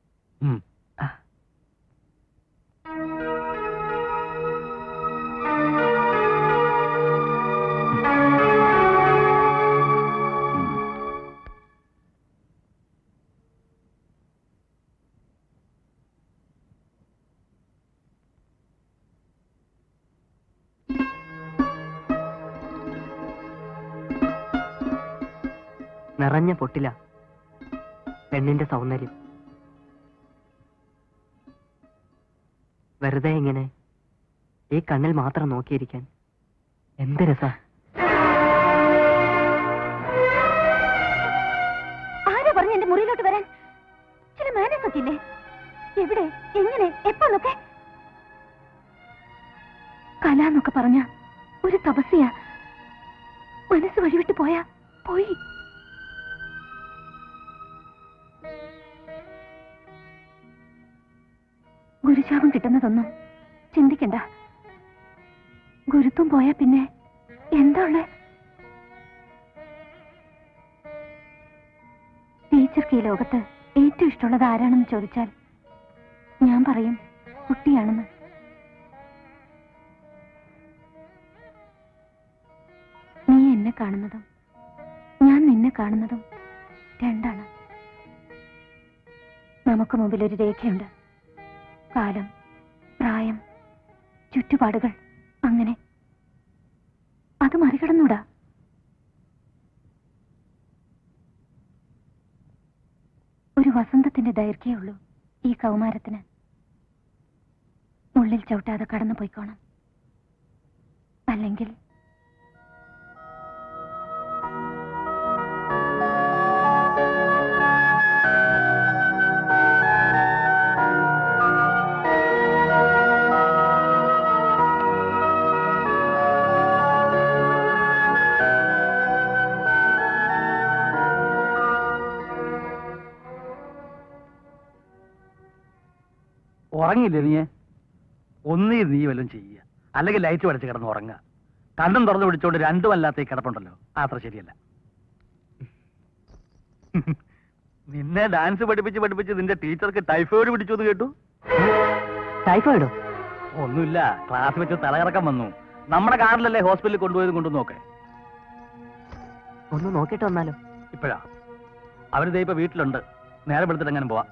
നിറഞ്ഞ പൊട്ടില പെണ്ണിന്റെ സൗന്ദര്യം വെറുതെ ഇങ്ങനെ ഈ കണ്ണിൽ മാത്രം നോക്കിയിരിക്കാൻ എന്ത് രസാ ആരാ പറഞ്ഞു എന്റെ മുറിയിലോട്ട് വരാൻ ചില മാനേഴ്സ് ഒക്കെ ഇല്ലേ എവിടെ എങ്ങനെ എപ്പോന്നൊക്കെ കല എന്നൊക്കെ പറഞ്ഞ ഒരു തപസ്യ മനസ്സ് വഴിവിട്ട് പോയാ പോയി ഗുരുശാപം കിട്ടുന്നതൊന്നും ചിന്തിക്കണ്ട ഗുരുത്വം പോയാ പിന്നെ എന്താ ഉള്ളേ ടീച്ചർക്ക് ഈ ലോകത്ത് ഏറ്റവും ഇഷ്ടമുള്ളത് ആരാണെന്ന് ചോദിച്ചാൽ ഞാൻ പറയും കുട്ടിയാണെന്ന് നീ എന്നെ കാണുന്നതും ഞാൻ നിന്നെ കാണുന്നതും രണ്ടാണ് നമുക്ക് മുമ്പിൽ ഒരു രേഖയുണ്ട് കാലം പ്രായം ചുറ്റുപാടുകൾ അങ്ങനെ അത് മറികടന്നൂടാ ഒരു വസന്തത്തിന്റെ ദൈർഘ്യമേ ഉള്ളൂ ഈ കൗമാരത്തിന് ഉള്ളിൽ ചവിട്ടാതെ കടന്നു പോയിക്കോണം അല്ലെങ്കിൽ ഉറങ്ങിയില്ലേ നീ ഒന്നീ നീ വല്ലതും ചെയ്യുക അല്ലെങ്കിൽ ലൈറ്റ് പഠിച്ച് കിടന്ന് ഉറങ്ങുക കണ്ണും തുറന്നു പിടിച്ചോണ്ട് രണ്ടുമല്ലാത്ത ഈ കിടപ്പുണ്ടല്ലോ ആ അത്ര ശരിയല്ല നിന്നെ ഡാൻസ് പഠിപ്പിച്ച് പഠിപ്പിച്ച് നിന്റെ ടീച്ചർക്ക് ടൈഫോയിഡ് പിടിച്ചു എന്ന് കേട്ടു ടൈഫോയിഡോ ഒന്നുമില്ല ക്ലാസ് വെച്ച് തലകറക്കം വന്നു നമ്മുടെ കാറിലല്ലേ ഹോസ്പിറ്റലിൽ കൊണ്ടുപോയത് കൊണ്ടു നോക്കേ ഒന്ന് നോക്കിയിട്ട് വന്നാലോ ഇപ്പോഴാ അവരിതേ ഇപ്പൊ വീട്ടിലുണ്ട് നേരെ പെടുത്തിട്ട് എങ്ങനെ പോവാം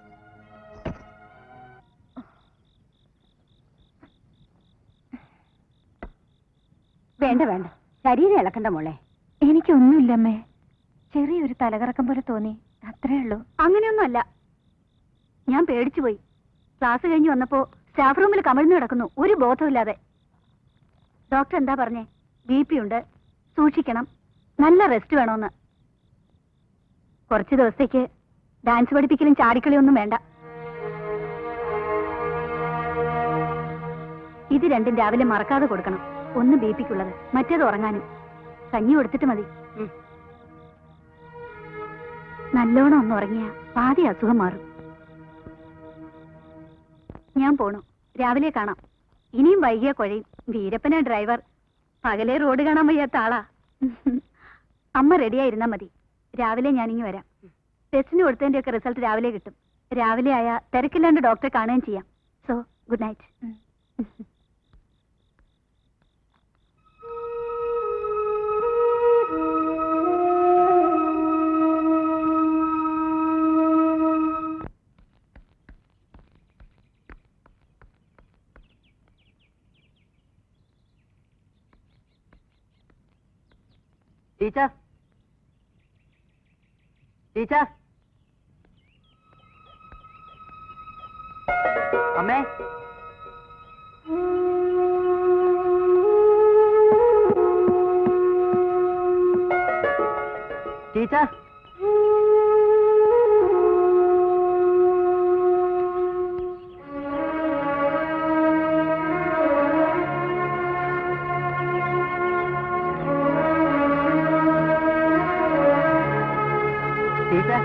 വേണ്ട വേണ്ട ശരീരം ഇളക്കണ്ട മോളെ എനിക്കൊന്നുമില്ലമ്മേ ചെറിയൊരു തലകറക്കം പോലെ തോന്നി അത്രേ ഉള്ളൂ അങ്ങനെയൊന്നുമല്ല ഞാൻ പേടിച്ചു പോയി ക്ലാസ് കഴിഞ്ഞ് വന്നപ്പോ സ്റ്റാഫ് റൂമിൽ കമിഴ്ന്നു കിടക്കുന്നു ഒരു ബോധമില്ലാതെ ഡോക്ടർ എന്താ പറഞ്ഞേ ബി പി ഉണ്ട് സൂക്ഷിക്കണം നല്ല റെസ്റ്റ് വേണമെന്ന് കുറച്ച് ദിവസത്തേക്ക് ഡാൻസ് പഠിപ്പിക്കലും ചാടിക്കളിയും ഒന്നും വേണ്ട ഇത് രണ്ടും രാവിലെ മറക്കാതെ കൊടുക്കണം ഒന്ന് ബി പിക്കുള്ളത് മറ്റേത് ഉറങ്ങാനും കഞ്ഞി കൊടുത്തിട്ട് മതി നല്ലോണം ഒന്ന് ഉറങ്ങിയ പാതി അസുഖം മാറും ഞാൻ പോണു രാവിലെ കാണാം ഇനിയും വൈകിയ കുഴയും വീരപ്പന ഡ്രൈവർ പകലെ റോഡ് കാണാൻ വയ്യാത്ത ആളാ അമ്മ റെഡിയായിരുന്നാ മതി രാവിലെ ഞാനിങ്ങി വരാം ടെസ്റ്റിന് കൊടുത്തതിന്റെ ഒക്കെ റിസൾട്ട് രാവിലെ കിട്ടും രാവിലെ ആയ തിരക്കില്ലാണ്ട് ഡോക്ടറെ കാണുകയും ചെയ്യാം so good night teacher teacher അമ്മേ ടീച്ചർ ടീച്ചർ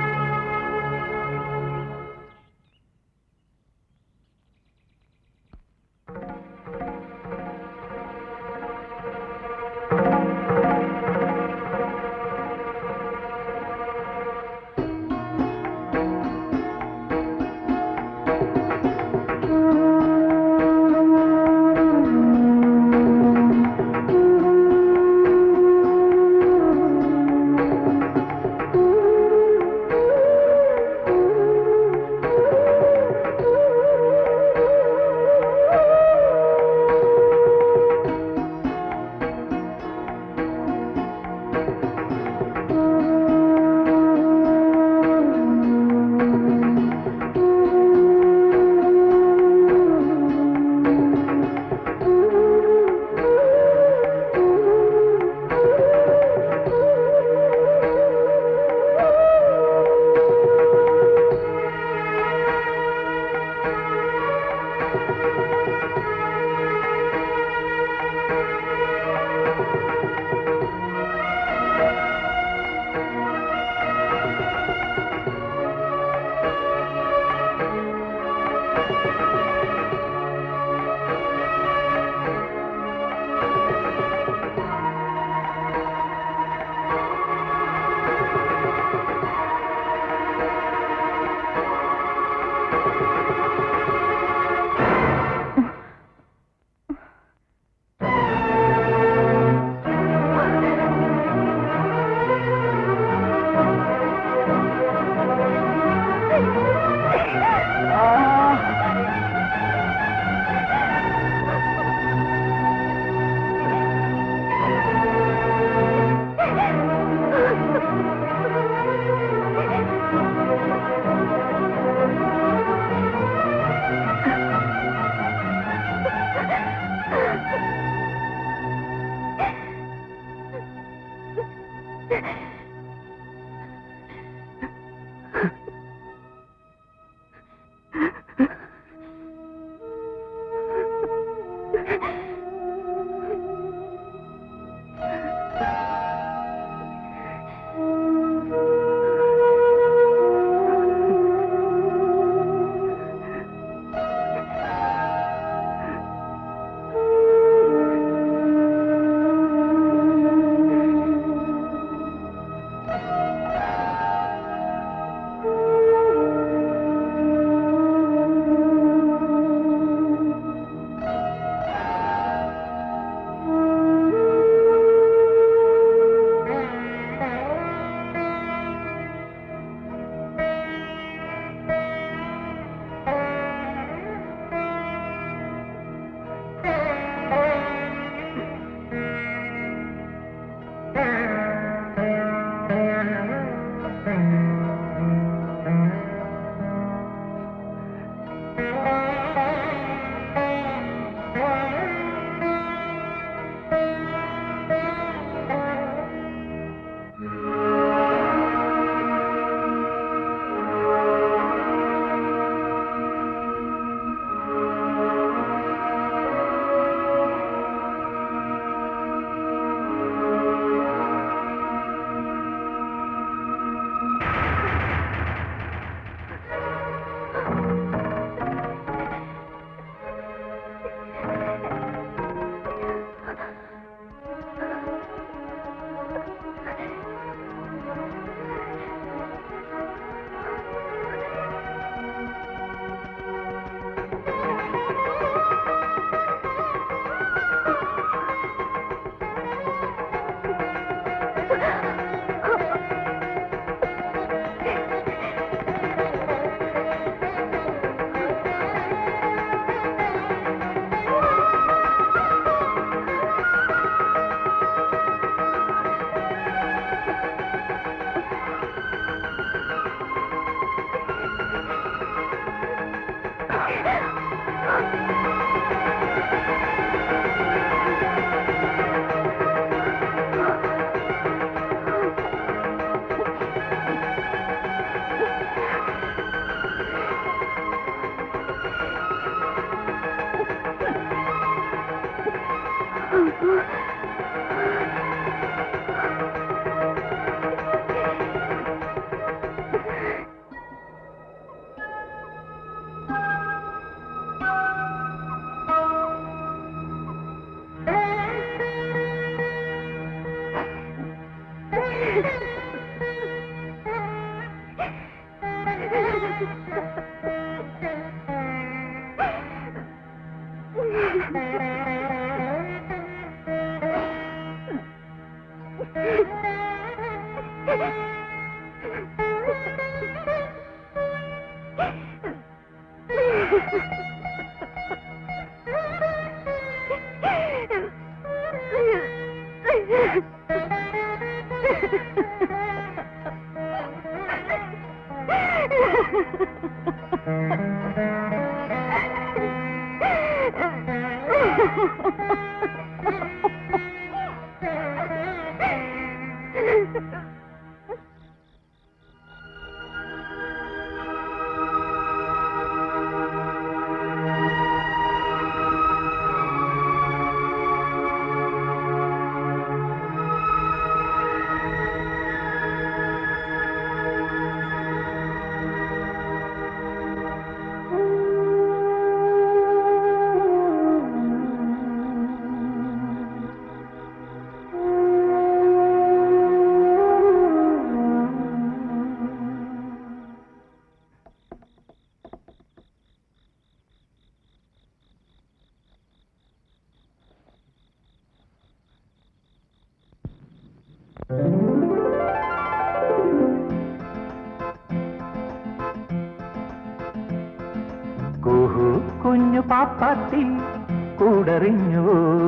കുഹു കുഞ്ഞു പാപ്പാത്തി കൂടറിഞ്ഞു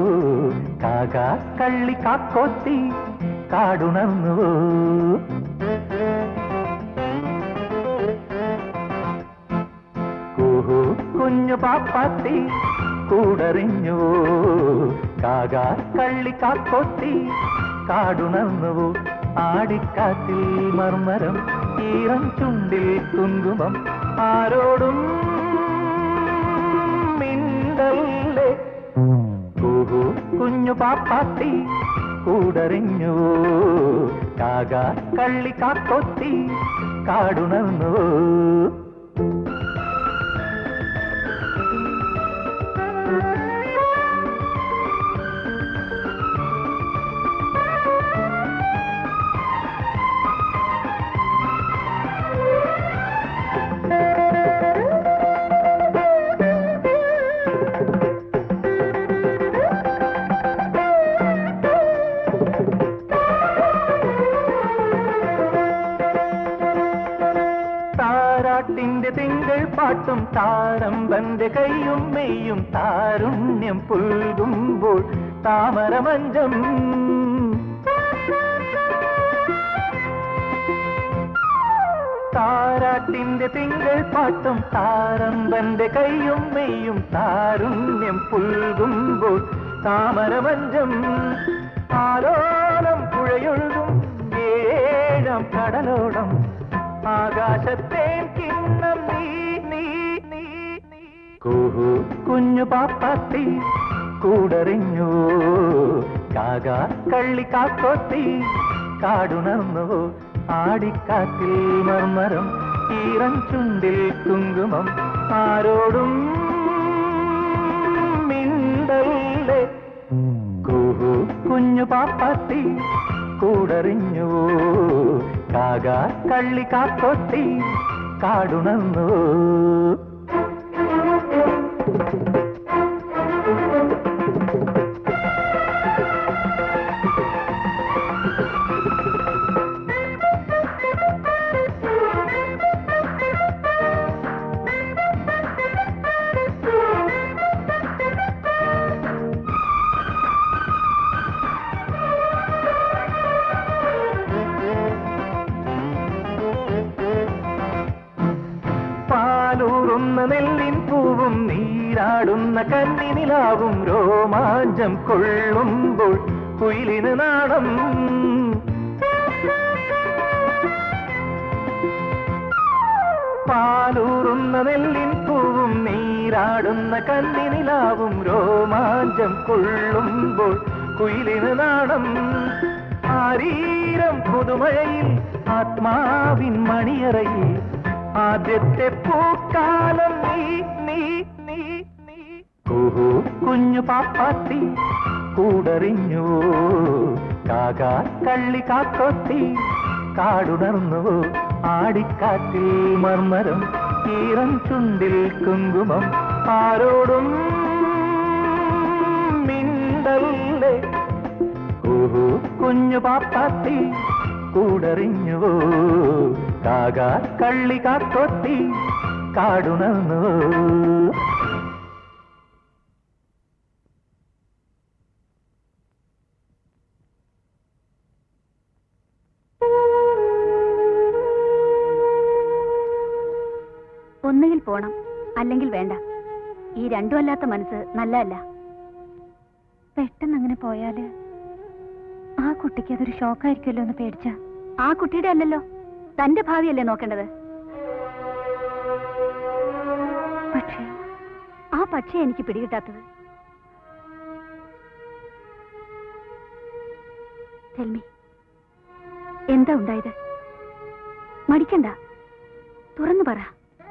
കാക കള്ളി കാക്കോത്തി കാടുണർന്നു കുഹു കുഞ്ഞു പാപ്പാത്തി കൂടറിഞ്ഞു കാക കള്ളി കാക്കോത്തി കാടുണർന്നു ആടിക്കാറ്റിൽ മർമരം ഈറം ചുണ്ടിൽ കുങ്കുമം ആരോടും മിണ്ടല്ലേ കുഹു കുഞ്ഞു പാപ്പാത്തി കൂടറിഞ്ഞു കാക കള്ളി കാക്കൊത്തി കാടുണർന്നു താരാട്ടിന്റെ തിങ്കൾ പാട്ടും താരമ്പന്റെ കൈയും മെയ്യും താരുണ്യം പുൽകുമ്പോൾ താമരമഞ്ചം താരാട്ടിന്റെ തിങ്കൾ പാട്ടും താരമ്പന്റെ കൈയും മെയ്യും താരുണ്യം പുൽകുമ്പോൾ താമരമഞ്ചം ആലോലം പുഴയൊഴുകും ഏഴാം കടലോളം ആകാശത്തെ കിണ്ണം നീ നീ നീ നീ കുഹു കുഞ്ഞു പാപ്പാത്തി കൂടറിഞ്ഞു കാക കള്ളി കാക്കോത്തി കാടുണർന്നു ആടിക്കാറ്റിൽ മർമരം ഈറൻ ചുണ്ടിൽ കുങ്കുമം ആരോടും മിണ്ടല്ലേ കുഹു കുഞ്ഞു പാപ്പാത്തി കൂടറിഞ്ഞു കാക കള്ളി കാക്കൊത്തി കാടുണർന്നു പാലൂറുന്ന നെല്ലിൻ പൂവും നീരാടുന്ന കന്നിനിലാവും രോമാഞ്ചം കൊള്ളുമ്പോൾ കുയിലിന് നാണം പാലൂറുന്ന നെല്ലിൻ പൂവും നീ നീരാടുന്ന കന്നിനിലാവും രോമാഞ്ചം കൊള്ളുമ്പോൾ കുയിലിന് നാണം ആരീരം പുതുമഴയിൽ ആത്മാവിൻ മണിയറയിൽ ആദ്യത്തെ പൂക്കാലം നീ നീ നീ നീ കുഹു കുഞ്ഞു പാപ്പാത്തി കൂടറിഞ്ഞു കാകാ കള്ളി കാക്കൊത്തി കാടുണർന്നു ആടിക്കാറ്റിൽ മർമരം ഈറൻ ചുണ്ടിൽ കുങ്കുമം ആരോടും മിണ്ടല്ലേ കുഹു കുഞ്ഞു പാപ്പാത്തി കൂടറിഞ്ഞുവോ കാകാ കള്ളി കാക്കൊത്തി കാടുണർന്നു ഒന്നുകിൽ പോണം അല്ലെങ്കിൽ വേണ്ട ഈ രണ്ടും അല്ലാത്ത മനസ്സ് നല്ലതല്ല പെട്ടെന്ന് അങ്ങനെ പോയാല് ആ കുട്ടിക്ക് അതൊരു ഷോക്കായിരിക്കുമല്ലോ എന്ന് പേടിച്ച ആ കുട്ടിയുടെ അല്ലല്ലോ തന്റെ ഭാവിയല്ലേ നോക്കേണ്ടത് പക്ഷേ ആ പക്ഷേ എനിക്ക് പിടികിട്ടാത്തത് തെൽമി എന്താ ഉണ്ടായത് മടിക്കണ്ട തുറന്നു പറ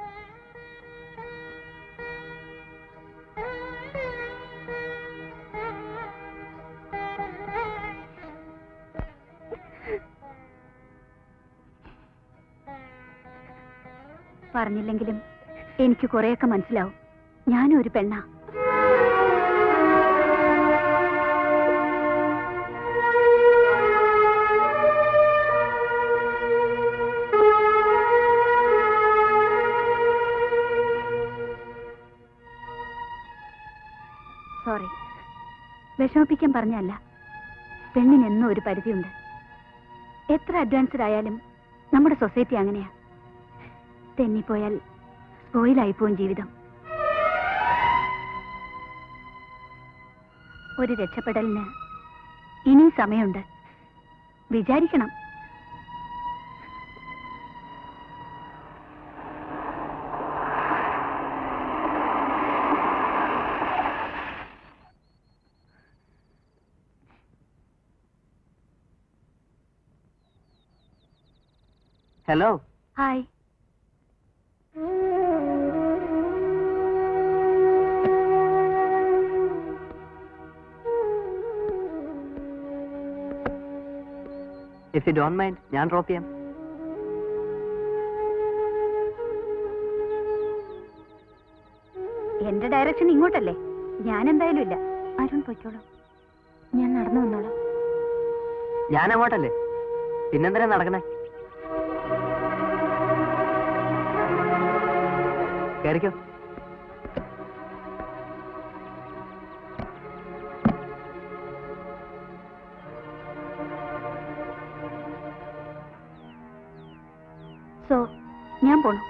പറഞ്ഞില്ലെങ്കിലും എനിക്ക് കുറെയൊക്കെ മനസ്സിലാവും ഞാനും ഒരു പെണ്ണാ സോറി വിഷമിപ്പിക്കാൻ പറഞ്ഞല്ല പെണ്ണിന് എന്നും ഒരു പരിധിയുണ്ട് എത്ര അഡ്വാൻസ്ഡ് ആയാലും നമ്മുടെ സൊസൈറ്റി അങ്ങനെയാ തെന്നിപ്പോയാൽ സ്പോയിലായി പോവും ജീവിതം ഒരു രക്ഷപ്പെടലിന് ഇനി സമയമുണ്ട് വിചാരിക്കണം hello hi if you don't mind ഞാൻ ഡ്രോപ്പ് ചെയ്യാം എന്റെ ഡയറക്ഷൻ ഇങ്ങോട്ടല്ലേ ഞാൻ എന്തായാലും ഇല്ല അരുൺ പൊയ്ക്കോളൂ ഞാൻ നടന്നു വന്നോളാം ഞാൻ അങ്ങോട്ടല്ലേ പിന്നെന്തിനാ നടക്കണേ കയറിക്കോ സോ ഞാൻ പോണു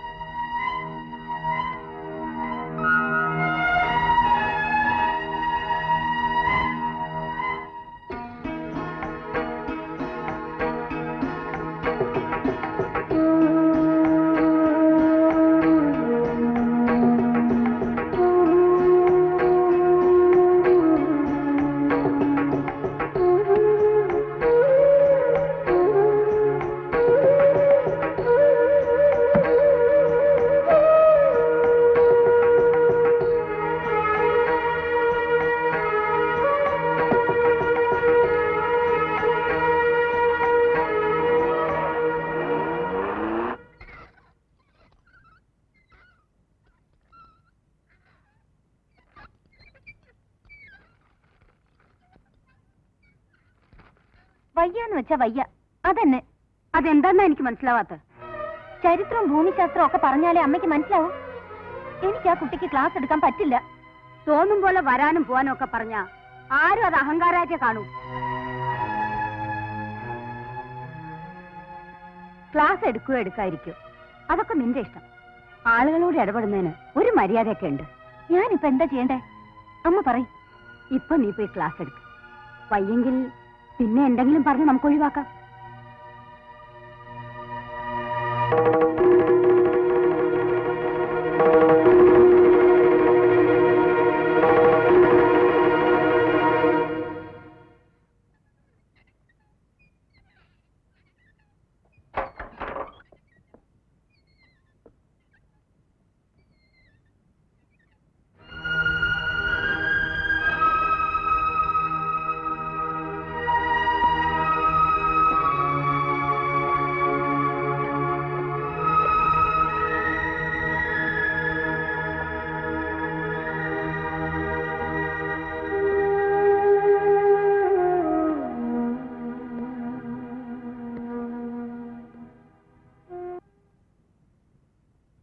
വയ്യാന്ന് വെച്ചാ വയ്യ അതെന്നെ അതെന്താന്നാ എനിക്ക് മനസ്സിലാവാത്ത ചരിത്രവും ഭൂമിശാസ്ത്രവും ഒക്കെ പറഞ്ഞാലേ അമ്മയ്ക്ക് മനസ്സിലാവും എനിക്ക് ആ കുട്ടിക്ക് ക്ലാസ് എടുക്കാൻ പറ്റില്ല തോന്നും പോലെ വരാനും പോവാനും ഒക്കെ പറഞ്ഞ ആരും അത് അഹങ്കാരായിട്ട് കാണൂ ക്ലാസ് എടുക്കുകയോ എടുക്കാതിരിക്കോ അതൊക്കെ നിന്റെ ഇഷ്ടം ആളുകളോട് ഇടപെടുന്നതിന് ഒരു മര്യാദയൊക്കെ ഉണ്ട് ഞാനിപ്പോ എന്താ ചെയ്യണ്ടേ അമ്മ പറയും ഇപ്പൊ നീ പോയി ക്ലാസ് എടുക്ക വയ്യെങ്കിൽ പിന്നെ എന്തെങ്കിലും പറഞ്ഞ് നമുക്ക് ഒഴിവാക്കാം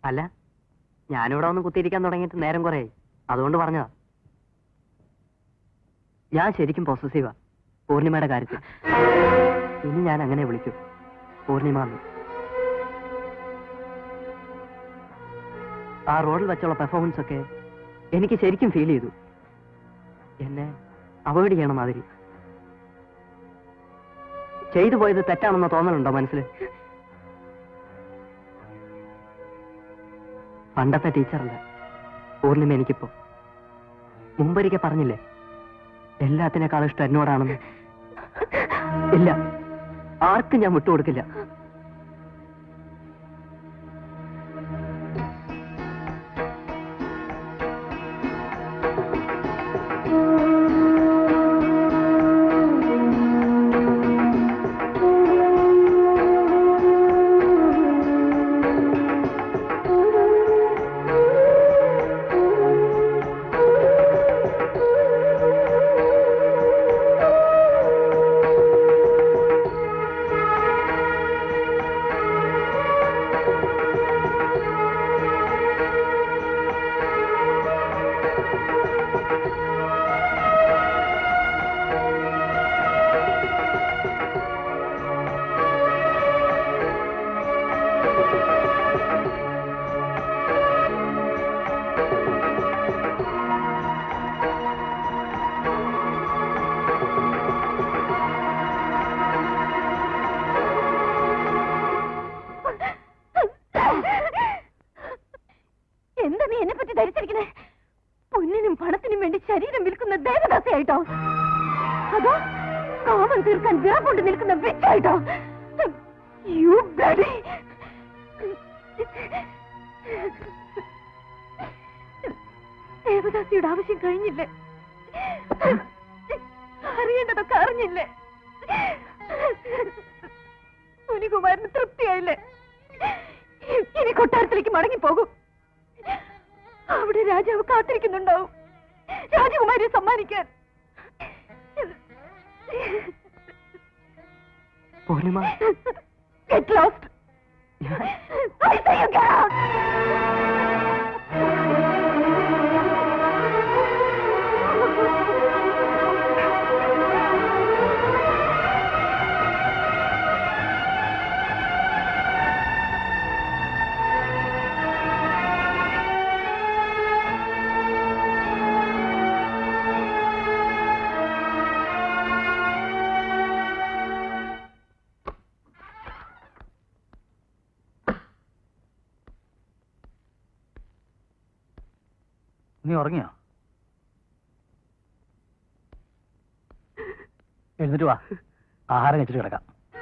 അല്ല ഞാനിവിടെ വന്ന് കുത്തിയിരിക്കാൻ തുടങ്ങിയിട്ട് നേരം കുറേ അതുകൊണ്ട് പറഞ്ഞതാ ഞാൻ ശരിക്കും പോസസീവാ പൂർണിമയുടെ കാര്യത്തിൽ ഇനി ഞാൻ അങ്ങനെ വിളിക്കും പൂർണിമ എന്ന് ആ റോഡിൽ വെച്ചുള്ള പെർഫോമൻസ് ഒക്കെ എനിക്ക് ശരിക്കും ഫീൽ ചെയ്തു എന്നെ അവോയ്ഡ് ചെയ്യണം മാതിരി ചെയ്തു പോയത് തെറ്റാണെന്ന തോന്നലുണ്ടോ മനസ്സിൽ പണ്ടത്തെ ടീച്ചറല്ല പൂർണിമ എനിക്കിപ്പോ മുമ്പൊരിക്കൽ പറഞ്ഞില്ലേ എല്ലാത്തിനേക്കാളും ഇഷ്ടം എന്നോടാണെന്ന് ഇല്ല ആർക്കും ഞാൻ വിട്ടുകൊടുക്കില്ല എന്താ നീ എന്നെ പറ്റി ധരിച്ചിരിക്കണേ പൊന്നിനും പണത്തിനും വേണ്ടി ശരീരം വിൽക്കുന്ന ദേവദാസയായിട്ടോ അതോ കാമം തീർക്കാൻ വിറകൊണ്ട് നിൽക്കുന്ന വിറ്റായിട്ടോ യു ബ്ലഡി ദേവദാസിയുടെ ആവശ്യം കഴിഞ്ഞില്ലേ അറിയേണ്ടതൊക്കെ അറിഞ്ഞില്ലേ സുനികുമാരന് തൃപ്തിയായില്ലേ ഇനി കൊട്ടാരത്തിലേക്ക് മടങ്ങിപ്പോകും അവിടെ രാജാവ് കാത്തിരിക്കുന്നുണ്ടാവും രാജകുമാരിയെ സമ്മാനിക്കാൻ Purnima Get lost! I say you get out! നീ ഉറങ്ങിയോ എഴുന്നിട്ട് വാ ആഹാരം കഴിച്ചിട്ട് കിടക്കാം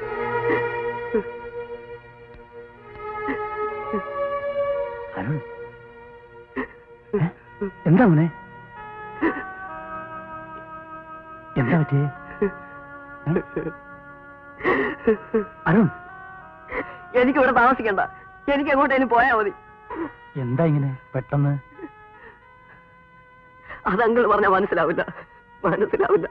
അരുൺ ഏ? എന്താ മോനെ എന്താ പറ്റിയേ ഏ? അരുൺ എനിക്ക് ഇവിടെ താമസിക്കണ്ട എനിക്ക് എങ്ങോട്ടേലും പോയാ മതി എന്താ ഇങ്ങനെ പെട്ടെന്ന് അത് അങ്കിൾ പറഞ്ഞാൽ മനസ്സിലാവില്ല മനസ്സിലാവില്ല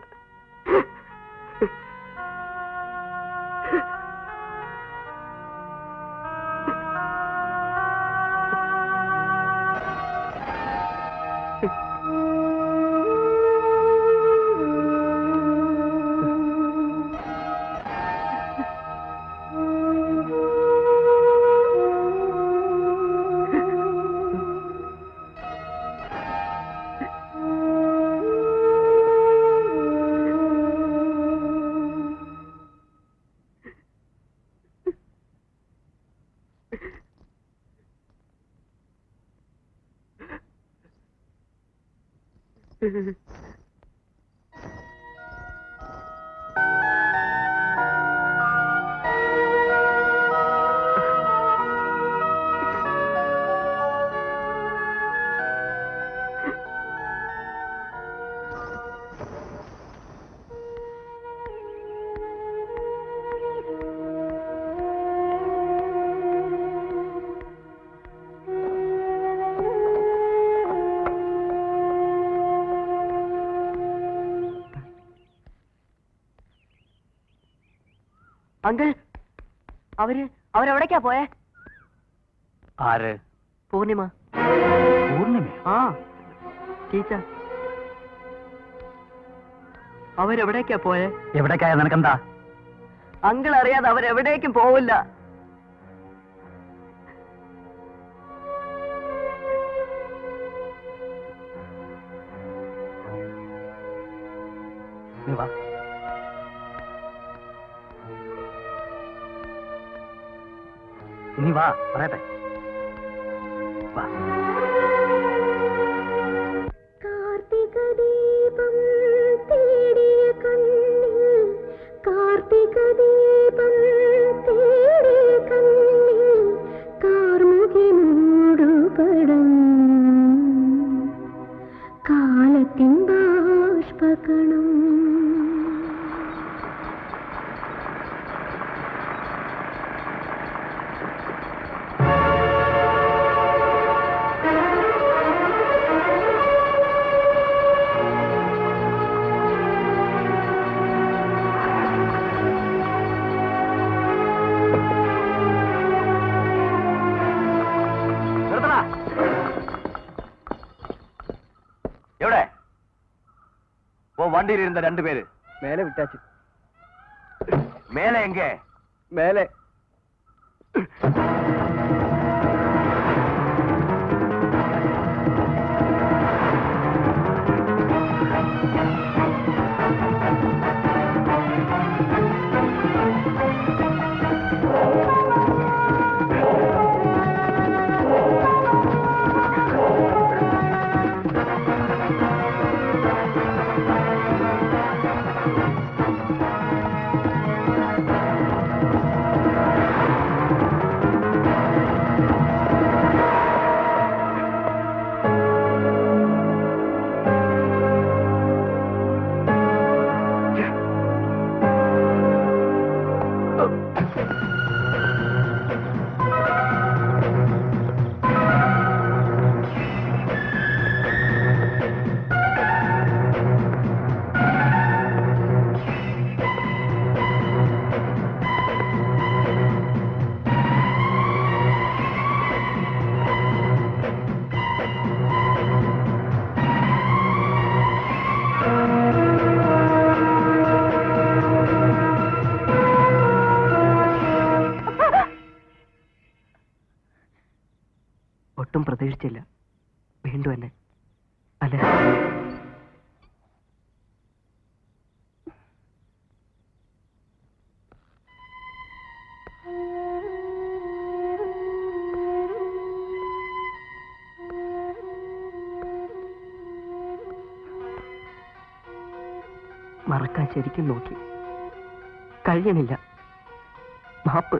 അങ്കിൾ അവര് അവരെവിടേക്കാ പോയേ ആര് പൂർണിമ പൂർണിമ ആ ടീച്ചർ അവരെവിടേക്കാ പോയെ എവിടേക്കായ നിനക്കെന്താ അങ്കിൾ അറിയാതെ അവരെവിടേക്കും പോവില്ല നീ വാ നീ വാ പറയട്ടെ വാ കാർത്തിക ദീപം തേടിയ കണ്ണിൽ കാർത്തിക ദീപം തേടിയ കണ്ണിൽ കാർമുകി മൂടുപടം കാലത്തിൻ ബാഷ്പകണം നിർത്തടാ എവിടെ ഓ വണ്ടിയിൽ ഇരുന്ന രണ്ടുപേര് മേലെ വിട്ടാച്ചു മേലെ എങ്കേ മേലെ ഒട്ടും പ്രതീക്ഷിച്ചില്ല വീണ്ടും എന്നെ അല്ലേ മറക്കാൻ ശരിക്കും നോക്കി കഴിയണില്ല മാപ്പ്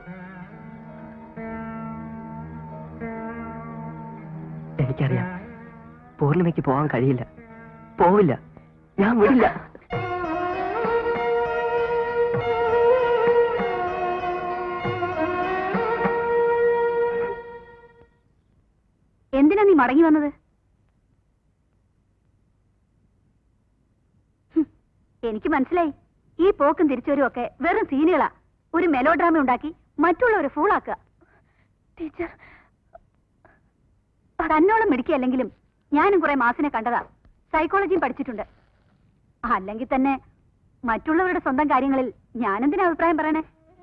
എനിക്കറിയാം പൂർണിമയ്ക്ക് പോകാൻ കഴിയില്ല പോവില്ല ഞാൻ വിടില്ല എന്തിനാ നീ മടങ്ങി വന്നത് ഹും, എനിക്ക് മനസ്സിലായി ഈ പോക്കും തിരിച്ചുവരും ഒക്കെ വെറും സീനുകളാ ഒരു മെലോ ഡ്രാമ ഉണ്ടാക്കി മറ്റുള്ളവരെ ഫൂളാക്കുക ടീച്ചർ തന്നോളം മിടിക്കല്ലെങ്കിലും ഞാനും കുറെ മാസിനെ കണ്ടതാ സൈക്കോളജിയും പഠിച്ചിട്ടുണ്ട് അല്ലെങ്കിൽ തന്നെ മറ്റുള്ളവരുടെ സ്വന്തം കാര്യങ്ങളിൽ ഞാനെന്തിനാ അഭിപ്രായം പറയണേ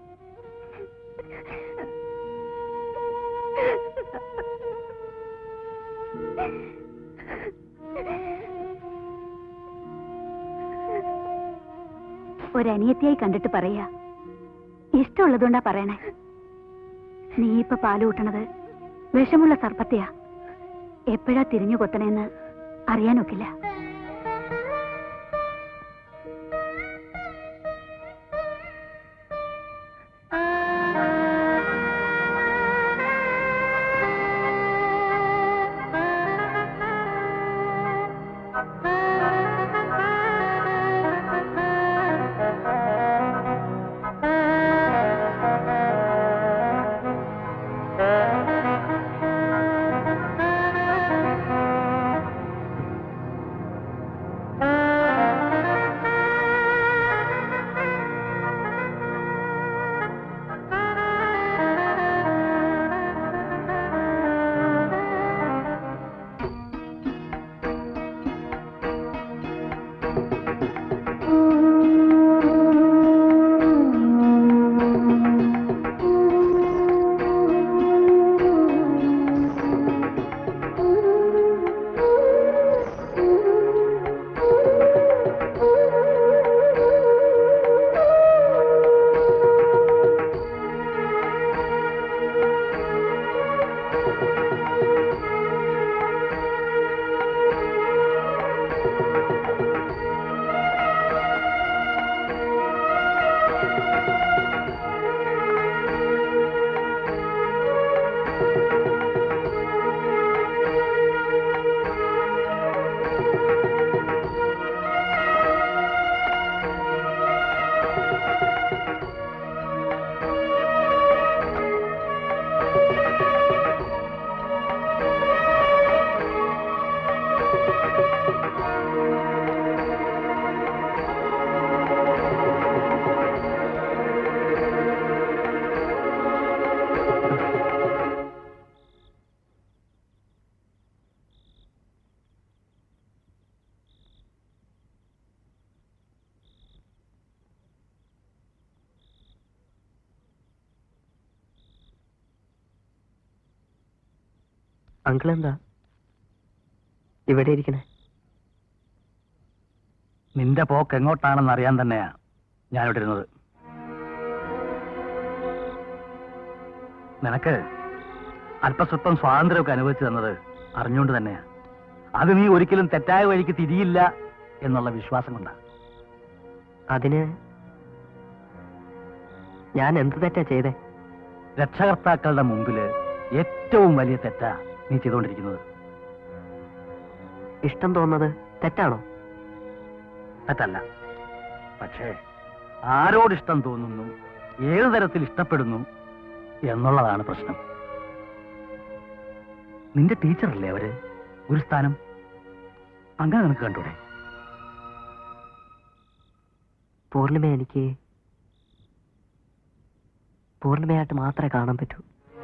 ഒരനിയത്തിയായി കണ്ടിട്ട് പറയാ ഇഷ്ടമുള്ളതുകൊണ്ടാ പറയണേ നീ ഇപ്പൊ പാല് കൂട്ടണത് വിഷമുള്ള സർപ്പത്തെയാ എപ്പോഴാ തിരിഞ്ഞു കൊത്തണേന്ന് അറിയാനൊക്കില്ല അങ്കിൾ എന്താ ഇവിടെ ഇരിക്കണേ നിന്റെ പോക്ക് എങ്ങോട്ടാണെന്ന് അറിയാൻ തന്നെയാ ഞാനിവിടെ ഇരുന്നത് നിനക്ക് അല്പസ്വല്പം സ്വാതന്ത്ര്യമൊക്കെ അനുഭവിച്ചു തന്നത് അറിഞ്ഞുകൊണ്ട് തന്നെയാ അത് നീ ഒരിക്കലും തെറ്റായ വഴിക്ക് തിരിയില്ല എന്നുള്ള വിശ്വാസം കൊണ്ടാ അതിന് ഞാൻ എന്ത് തെറ്റാ ചെയ്തേ രക്ഷകർത്താക്കളുടെ മുമ്പില് ഏറ്റവും വലിയ തെറ്റാ നീ ചെയ്തുകൊണ്ടിരിക്കുന്നത് ഇഷ്ടം തോന്നുന്നത് തെറ്റാണോ തെറ്റല്ല പക്ഷേ ആരോടിഷ്ടം തോന്നുന്നു ഏത് തരത്തിൽ ഇഷ്ടപ്പെടുന്നു എന്നുള്ളതാണ് പ്രശ്നം നിന്റെ ടീച്ചറല്ലേ അവര് ഒരു സ്ഥാനം അങ്ങനെ നിനക്ക് കണ്ടൂടെ പൂർണിമ എനിക്ക് പൂർണിമയായിട്ട് മാത്രമേ കാണാൻ പറ്റൂ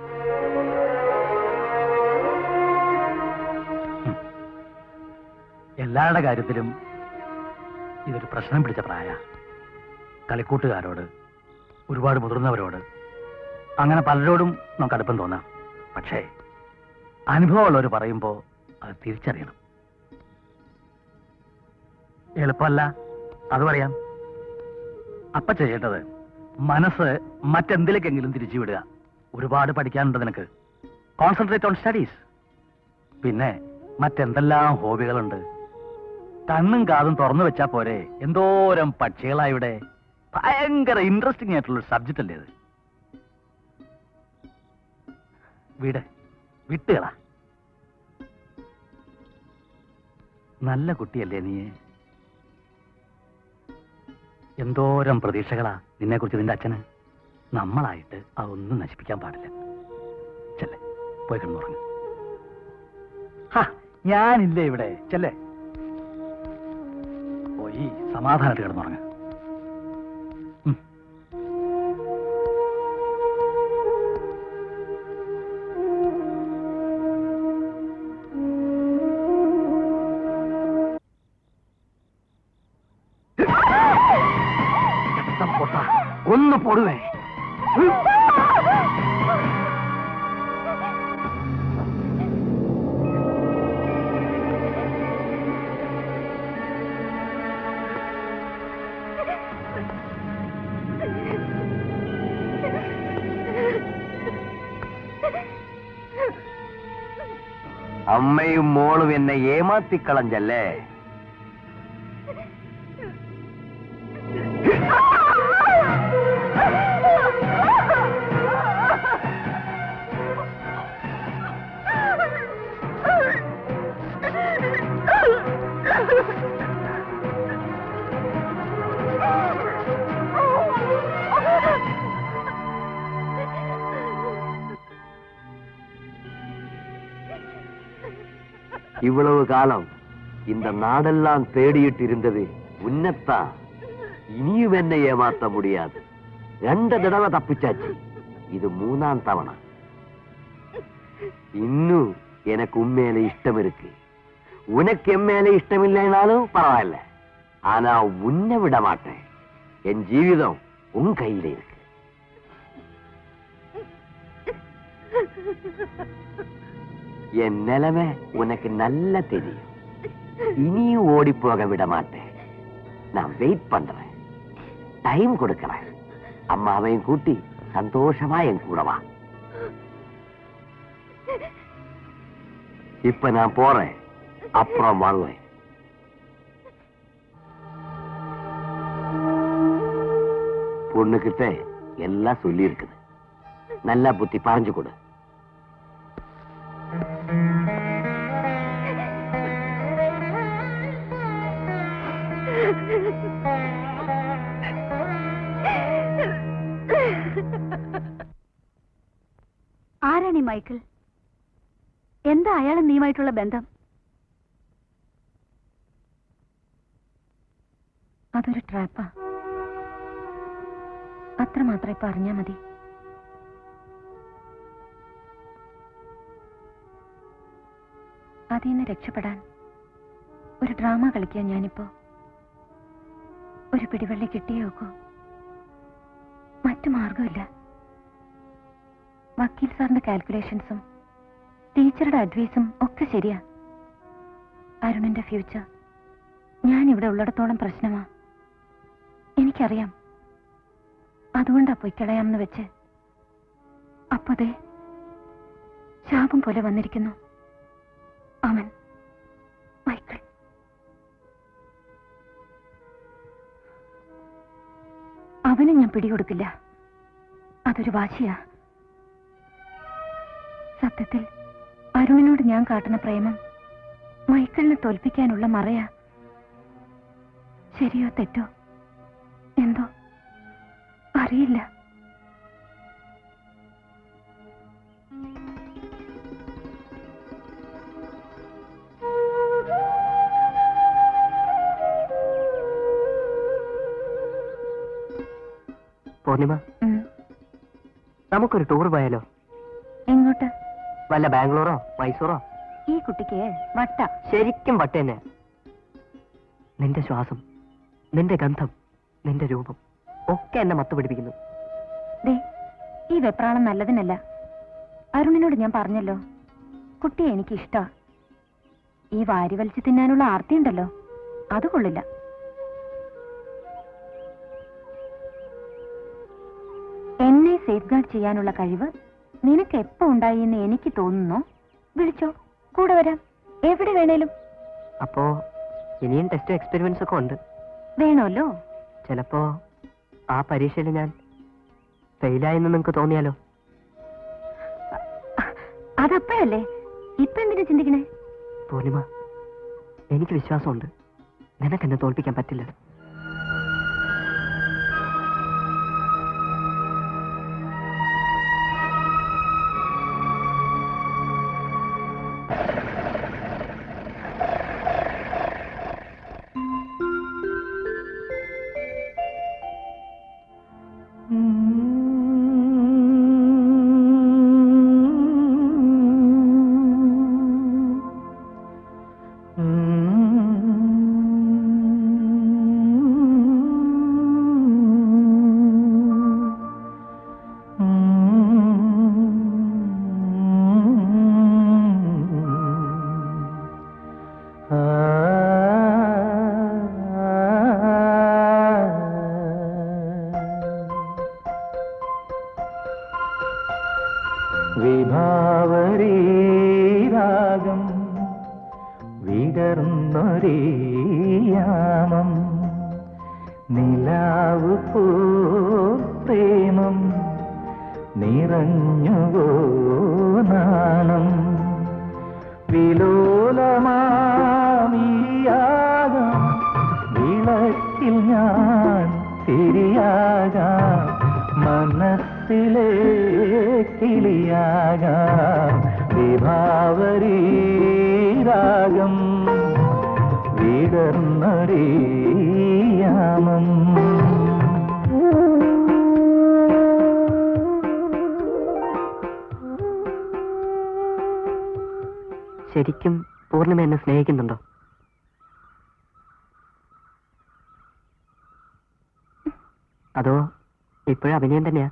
എല്ലാവരുടെ കാര്യത്തിലും ഇതൊരു പ്രശ്നം പിടിച്ച പ്രായ കളിക്കൂട്ടുകാരോട് ഒരുപാട് മുതിർന്നവരോട് അങ്ങനെ പലരോടും നമുക്ക് അടുപ്പം തോന്നാം പക്ഷേ അനുഭവമുള്ളവർ പറയുമ്പോൾ അത് തിരിച്ചറിയണം എളുപ്പമല്ല അത് പറയാം അപ്പ ചെയ്യേണ്ടത് മനസ്സ് മറ്റെന്തിലേക്കെങ്കിലും തിരിച്ചു വിടുക ഒരുപാട് പഠിക്കാനുണ്ട് നിനക്ക് കോൺസെൻട്രേറ്റ് ഓൺ സ്റ്റഡീസ് പിന്നെ മറ്റെന്തെല്ലാം ഹോബികളുണ്ട് കണ്ണും കാതും തുറന്നു വെച്ചാ പോരെ എന്തോരം പക്ഷികളാ ഇവിടെ ഭയങ്കര ഇൻട്രസ്റ്റിംഗ് ആയിട്ടുള്ള സബ്ജക്റ്റ് അല്ലേ ഇത് വീട് വിട്ടുകളാ നല്ല കുട്ടിയല്ലേ നീ എന്തോരം പ്രതീക്ഷകളാ നിന്നെ കുറിച്ച് നിന്റെ അച്ഛന് നമ്മളായിട്ട് അതൊന്നും നശിപ്പിക്കാൻ പാടില്ല ചെല്ലേ പോയി കിടന്നുറങ്ങ് ഹാ, ഞാനില്ലേ ഇവിടെ ചെല്ലേ പോയി സമാധാനമായിട്ട് കിടന്നുറങ്ങ് ഉം. രക്തം പൊട്ടാ. ഒന്ന് പൊടുവേ അമ്മയും മോളും എന്നെ ഏമാത്തിക്കളഞ്ഞല്ലേ இவ்வளவு காலம் இந்த நாடெல்லாம் தேடிட்டு இருந்தது உன்னத்தான் இனியும் என்னை ஏமாத்த முடியாது ரெண்டு தடவை தப்பிச்சாச்சு இது மூணாம் தவணை இன்னும் எனக்கு உண்மையில இஷ்டம் இருக்கு உனக்கு என் மேல இஷ்டம் இல்லைனாலும் பரவாயில்ல ஆனா உன்னை விட மாட்டேன் என் ஜீவிதம் உன் கையில இருக்கு என் நிலைமை உனக்கு நல்லா தெரியும் இனியும் ஓடி போக விட மாட்டேன் நான் வெயிட் பண்றேன் டைம் கொடுக்கறேன் அம்மாவையும் கூட்டி சந்தோஷமா என் கூட வா இப்ப நான் போறேன் அப்புறம் வருவேன் பொண்ணுகிட்ட எல்லாம் சொல்லி இருக்குது நல்லா புத்தி பாஞ்சு கொடு ആരാണ് ഈ മൈക്കിൾ എന്താ അയാളും നീയുമായിട്ടുള്ള ബന്ധം അതൊരു ട്രാപ്പാ അത്ര മാത്രം ഇപ്പൊ അറിഞ്ഞാ മതി അതിൽ നിന്ന് രക്ഷപ്പെടാൻ ഒരു ഡ്രാമ കളിക്കാൻ ഞാനിപ്പോ ഒരു പിടിവള്ളി കിട്ടിയേ നോക്കൂ മറ്റു മാർഗമില്ല വക്കീൽ സാറിന്റെ കാൽക്കുലേഷൻസും ടീച്ചറുടെ അഡ്വൈസും ഒക്കെ ശരിയാ അരുണിന്റെ ഫ്യൂച്ചർ ഞാൻ ഇവിടെ ഉള്ളിടത്തോളം പ്രശ്നമാ എനിക്കറിയാം അതുകൊണ്ടാ പൊയ്ക്കളയാമെന്ന് വെച്ച് അപ്പതേ ശാപം പോലെ വന്നിരിക്കുന്നു അവൻ മൈക്കിൾ അവന് ഞാൻ പിടികൊടുക്കില്ല അതൊരു വാശിയാ സത്യത്തിൽ അരുണിനോട് ഞാൻ കാട്ടുന്ന പ്രേമം മൈക്കിളിനെ തോൽപ്പിക്കാനുള്ള മറയാ ശരിയോ തെറ്റോ എന്തോ അറിയില്ല പൂർണിമ ഉം. നമുക്കൊരു ടൂർ പോയാലോ എങ്ങോട്ട് വല്ല ബാംഗ്ലൂറോ മൈസൂറോ ഈ കുട്ടിക്ക് വട്ട ശരിക്കും വട്ട തന്നെ നിന്റെ ശ്വാസം നിന്റെ ഗന്ധം നിന്റെ രൂപം ഒക്കെ എന്നെ മത്ത് പിടിപ്പിക്കുന്നു ദേ ഈ വെപ്രാളം നല്ലതിനല്ല അരുണിനോട് ഞാൻ പറഞ്ഞല്ലോ കുട്ടിയെ എനിക്ക് ഇഷ്ടാ ഈ വാരി വലിച്ചു തിന്നാനുള്ള ആർത്തിയുണ്ടല്ലോ അത് കൊള്ളില്ല എന്നെ സേഫ് ഗാർഡ് ചെയ്യാനുള്ള കഴിവ് നിനക്ക് എപ്പോ ഉണ്ടായി എന്ന് എനിക്ക് തോന്നുന്നോ വിളിച്ചോ കൂടെ വരാം എവിടെ വേണേലും അപ്പോ ഇനിയും ടെസ്റ്റ് എക്സ്പെരിമെന്റ്സ് ഒക്കെ ഉണ്ട് വേണമല്ലോ ചിലപ്പോ ആ പരീക്ഷയിൽ ഞാൻ ഫെയിലായെന്ന് നിങ്ങൾക്ക് തോന്നിയാലോ അതപ്പോഴല്ലേ ഇപ്പൊ എന്തിനാ ചിന്തിക്കണേ പൂർണിമ എനിക്ക് വിശ്വാസമുണ്ട് നിനക്കെന്നെ തോൽപ്പിക്കാൻ പറ്റില്ല വിഭാവരീരാഗം വിടർന്നൊരീയാമം നിലാവ് പോ പ്രേമം നിറഞ്ഞുവോ നാണം വിലോലമാമിയാകാം വിളക്കിൽ ഞാൻ തിരിയാകാം മനസ്സിലെ കിളിയാകാം വിഭാവരീ രാഗം വിടർന്നൊരീയാമം ശരിക്കും പൂർണിമ എന്നെ സ്നേഹിക്കുന്നുണ്ടോ അതോ ഇപ്പോഴും അഭിനയം തന്നെയാ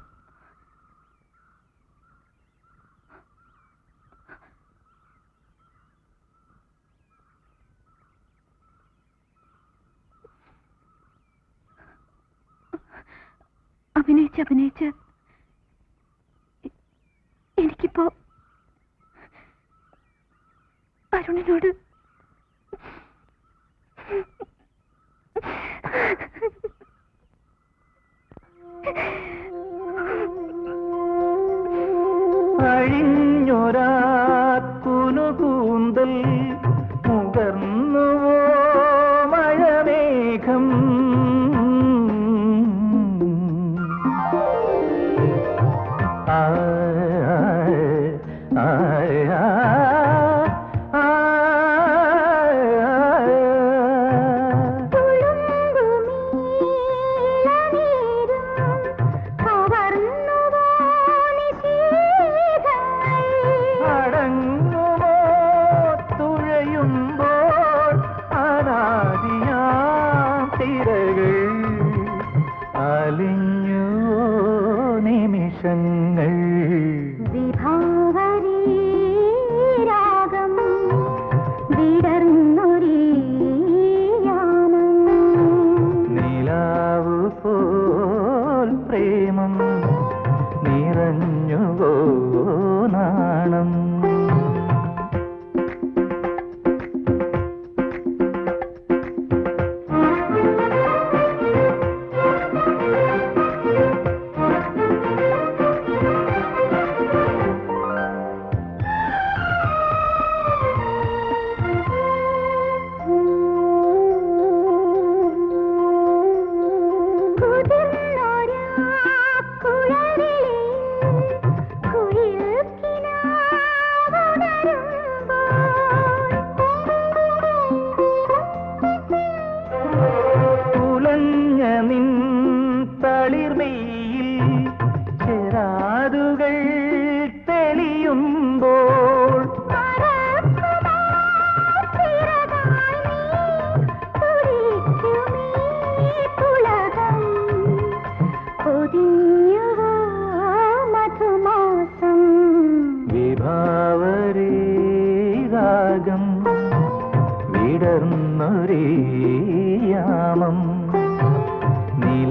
അഭിനയിച്ച് അഭിനയിച്ച് എ- എനിക്കിപ്പോ അരുണിനോട് അഴിഞ്ഞൊരാ കുനുകൂന്തൽ മുകർന്നുവോ മഴമേഘം അടങ്ങുമോ തുഴയുമ്പോൾ അനാദിയാം തിരകൾ അലിഞ്ഞുവോ നിമിഷങ്ങൾ വിഭാവരീ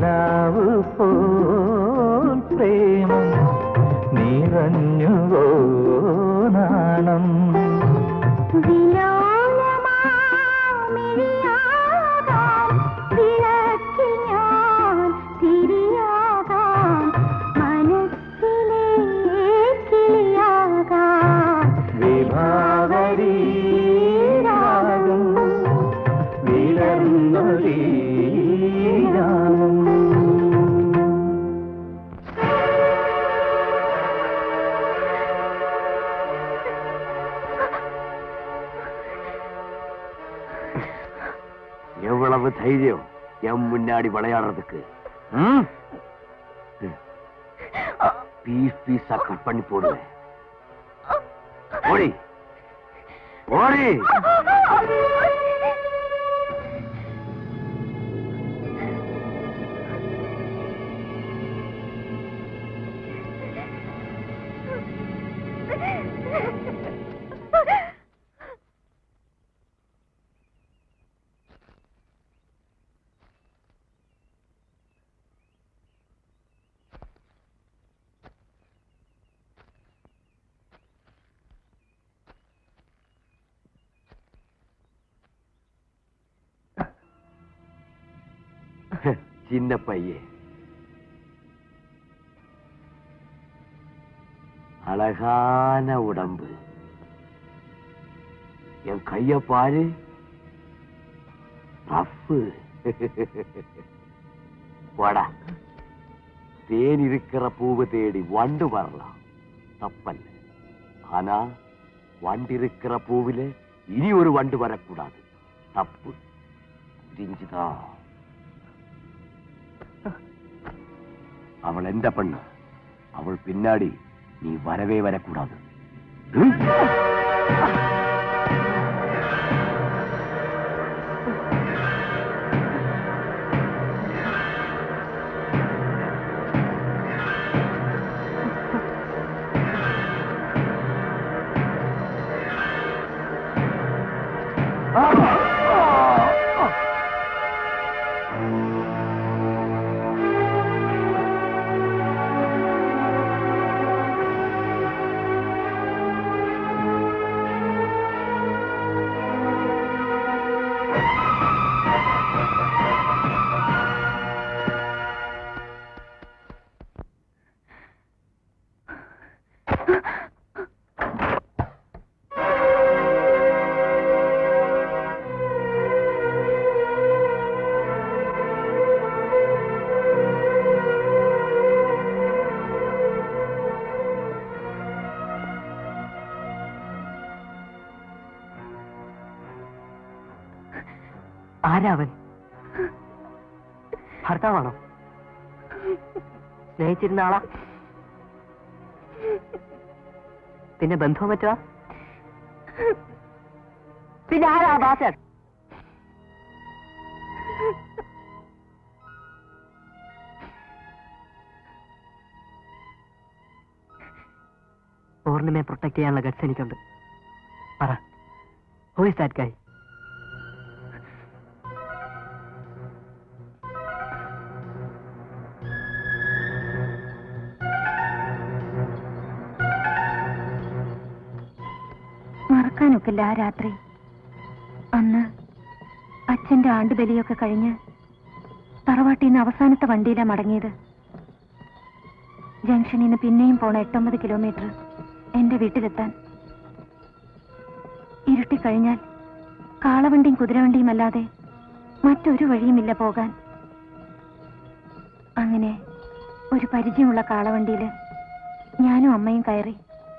നിലാവ് പോൽ പ്രേമം നിറഞ്ഞുവോ നാണം വിലോലമാമിഴിയാകാം, വിളക്കിൽ ഞാൻ തിരിയാകാം, മനസ്സിലെ കിളിയാകാം. വിഭാവരീ രാഗം വിടർന്നൊരീ രാഗം எவ்வளவு தைரியம் என் முன்னாடி விளையாடுறதுக்கு ம்? பீஸ் பீஸா கட் பண்ணி போடுவேன் ஓடி ஓடி சின்ன பையன் அழகான உடம்பு என் கைய பாரு ரஃப்பு போடா தேன் இருக்கிற பூவு தேடி வண்டு வரலாம் தப்பல்ல ஆனா வண்டு இருக்கிற பூவில இனி ஒரு வண்டு வரக்கூடாது தப்பு புரிஞ்சுதான் அவள் எந்த பண்ணு அவள் பின்னாடி நீ வரவே வரக்கூடாது ம்? ആരാവൻ ഭർത്താവാണോ സ്നേഹിച്ചിരുന്ന ആളാ പിന്നെ ബന്ധവും പറ്റുക പിന്നെ ആരാ ബാസർ പൂർണിമയെ പ്രൊട്ടക്ട് ചെയ്യാനുള്ള ഗട്സ് എനിക്കുണ്ട് പറ ഹു ഇസ് ദാറ്റ് ഗൈ മറക്കാനൊക്കില്ല ആ രാത്രി അന്ന് അച്ഛന്റെ ആണ്ടുബലിയൊക്കെ കഴിഞ്ഞ് തറവാട്ടിൽ നിന്ന് അവസാനത്തെ വണ്ടിയിലാ മടങ്ങിയത് ജംഗ്ഷനിൽ നിന്ന് പിന്നെയും പോണ എട്ടൊമ്പത് കിലോമീറ്റർ എന്റെ വീട്ടിലെത്താൻ ഇരുട്ടിക്കഴിഞ്ഞാൽ കാളവണ്ടിയും കുതിരവണ്ടിയും അല്ലാതെ മറ്റൊരു വഴിയുമില്ല പോകാൻ അങ്ങനെ ഒരു പരിചയമുള്ള കാളവണ്ടിയിൽ ഞാനും അമ്മയും കയറി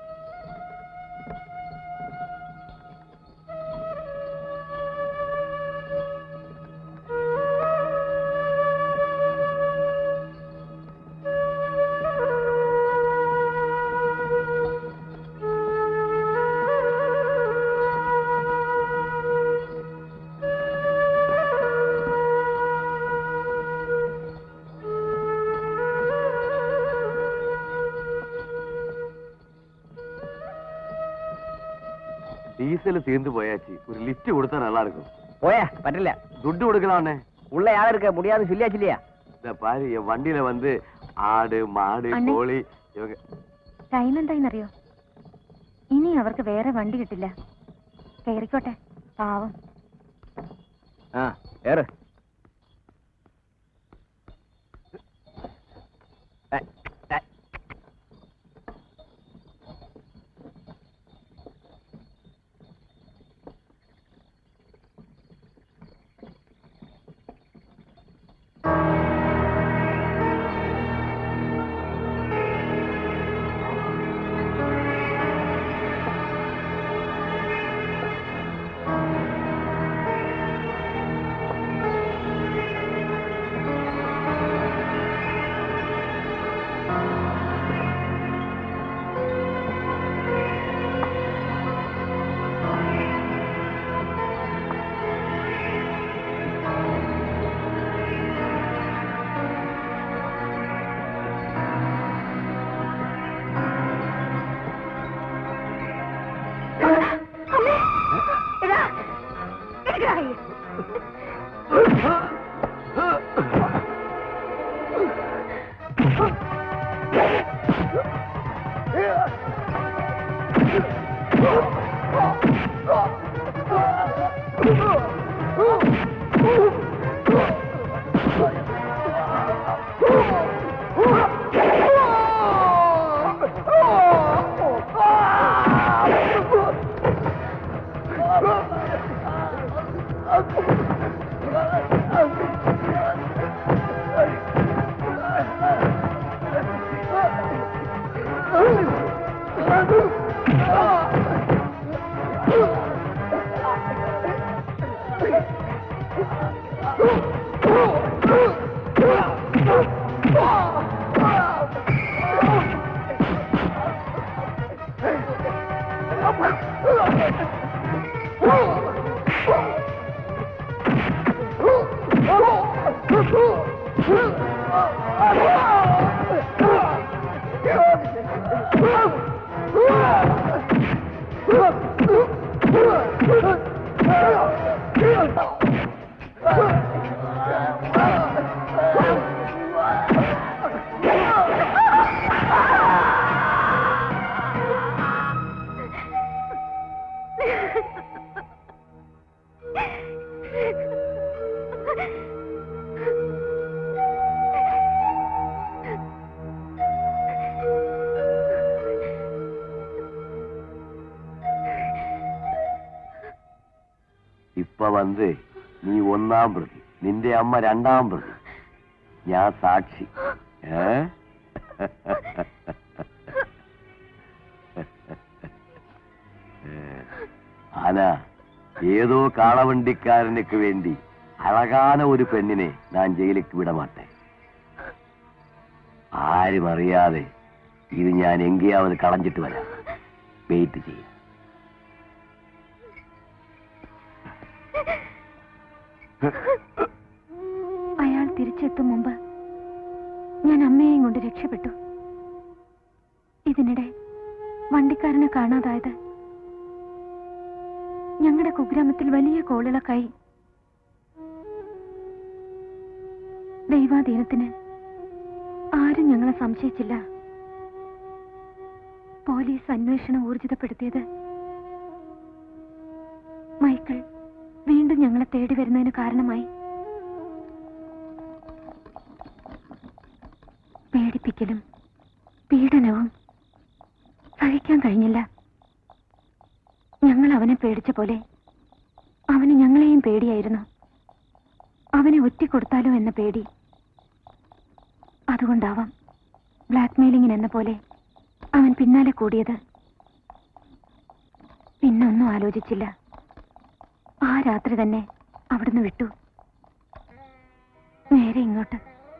டீசல் தீர்ந்து போயாச்சு ஒரு லிஃப்ட் கொடுத்தா நல்லா இருக்கும் போயா பറ്റില്ല துட்டு கொடுக்கலாம்னே உள்ள யாரும் இருக்க முடியாது சொல்லியாச்சு இல்லையா இந்த பாரு என் வண்டியில வந்து ஆடு மாடு அண்ணே. கோழி இவங்க ടൈം എന്തായിന്നറിയോ ഇനി അവർക്ക് വേറെ വണ്ടി കിട്ടില്ല കയറിക്കോട്ടെ പാവം ആ ഏറെ ഇപ്പൊ വന്ന് നീ ഒന്നാം പ്രതി നിന്റെ അമ്മ രണ്ടാം പ്രതി ഞാൻ സാക്ഷി ഏ ആന ഏതോ കാളവണ്ടിക്കാരനുക്ക് വേണ്ടി അഴകാന ഒരു പെണ്ണിനെ ഞാൻ ജയിലിലേക്ക് വിടമാട്ടെ ആരും അറിയാതെ ഇത് ഞാൻ എങ്കെയാവത് കളഞ്ഞിട്ട് വരാം വെയിറ്റ് ചെയ്യാം അയാൾ തിരിച്ചെത്തും മുമ്പ് ഞാൻ അമ്മയെയും കൊണ്ട് രക്ഷപ്പെട്ടു ഇതിനിടെ വണ്ടിക്കാരനെ കാണാതായത് ഞങ്ങളുടെ കുഗ്രാമത്തിൽ വലിയ കോളിളക്കായി ദൈവാധീനത്തിന് ആരും ഞങ്ങളെ സംശയിച്ചില്ല പോലീസ് അന്വേഷണം ഊർജിതപ്പെടുത്തിയത് മൈക്കിൾ വീണ്ടും ഞങ്ങളെ തേടി വരുന്നതിന് കാരണമായി പേടിപ്പിക്കലും പീഡനവും സഹിക്കാൻ കഴിഞ്ഞില്ല ഞങ്ങൾ അവനെ പേടിച്ച പോലെ അവന് ഞങ്ങളെയും പേടിയായിരുന്നു അവനെ ഒറ്റിക്കൊടുത്താലോ എന്ന പേടി അതുകൊണ്ടാവാം ബ്ലാക്ക് മെയിലിങ്ങിന് എന്ന പോലെ അവൻ പിന്നാലെ കൂടിയത് പിന്നൊന്നും ആലോചിച്ചില്ല ആ രാത്രി തന്നെ അവിടുന്ന് വിട്ടു നേരെ ഇങ്ങോട്ട്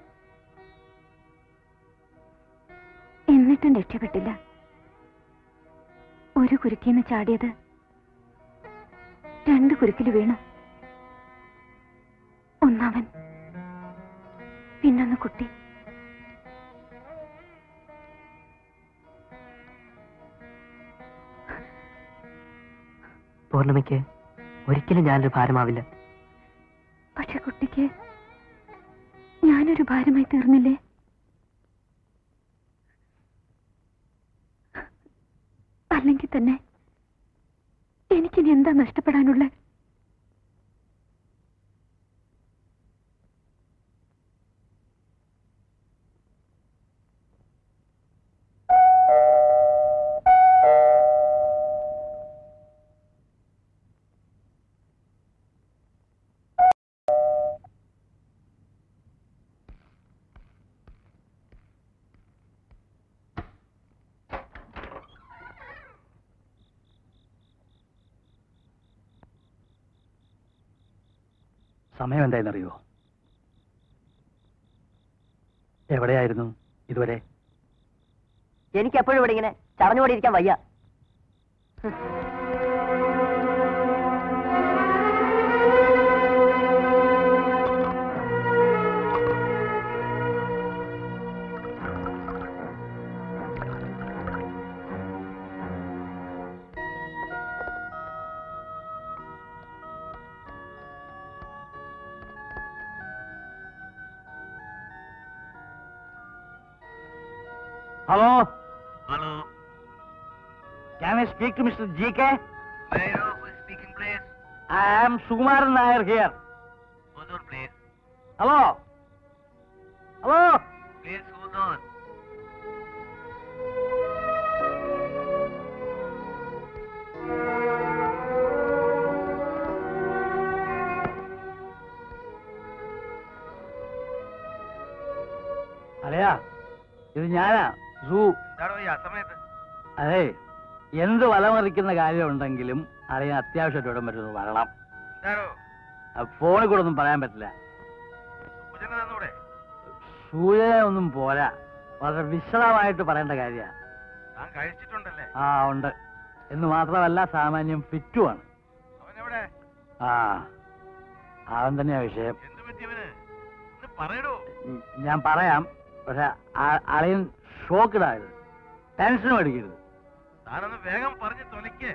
എന്നിട്ടും രക്ഷപ്പെട്ടില്ല ഒരു കുരുക്കിന്ന് ചാടിയത് രണ്ട് കുരുക്കിൽ വീണു ഒന്നവൻ പിന്നൊന്ന് കുട്ടി പൂർണ്ണിമയ്ക്ക് ഒരിക്കലും ഞാനൊരു ഭാരമാവില്ല പക്ഷെ കുട്ടിക്ക് ഞാനൊരു ഭാരമായി തീർന്നില്ലേ അല്ലെങ്കിൽ തന്നെ എനിക്കിനി എന്താ നഷ്ടപ്പെടാനുള്ളത് സമയം എന്തായെന്നറിയോ എവിടെയായിരുന്നു ഇതുവരെ എനിക്ക് എപ്പോഴും ഇവിടെ ഇങ്ങനെ ചടഞ്ഞുകൊണ്ടിരിക്കാൻ വയ്യ hello hello can I speak to mister G K I am Sukumaran Nair here hello hello അലയാ ഇത് ഞാനാ സൂ അതെ എന്ത് വലമറിക്കുന്ന കാര്യമുണ്ടെങ്കിലും അറിയാൻ അത്യാവശ്യമായിട്ട് ഇടം പറ്റുന്നു വരണം അത് ഫോണിൽ കൂടെ ഒന്നും പറയാൻ പറ്റില്ല സൂചന ഒന്നും പോരാ വളരെ വിശദമായിട്ട് പറയേണ്ട കാര്യമാണ് ആ ഉണ്ട് എന്ന് മാത്രമല്ല സാമാന്യം ഫിറ്റുമാണ് ആ അവൻ തന്നെയാ വിഷയം ഉം, ഞാൻ പറയാം പക്ഷെ ആ- അളിയൻ ഷോക്കിടായത് ടെൻഷനും അടിക്കരുത് താനൊന്ന് വേഗം പറഞ്ഞു തൊലയ്ക്ക്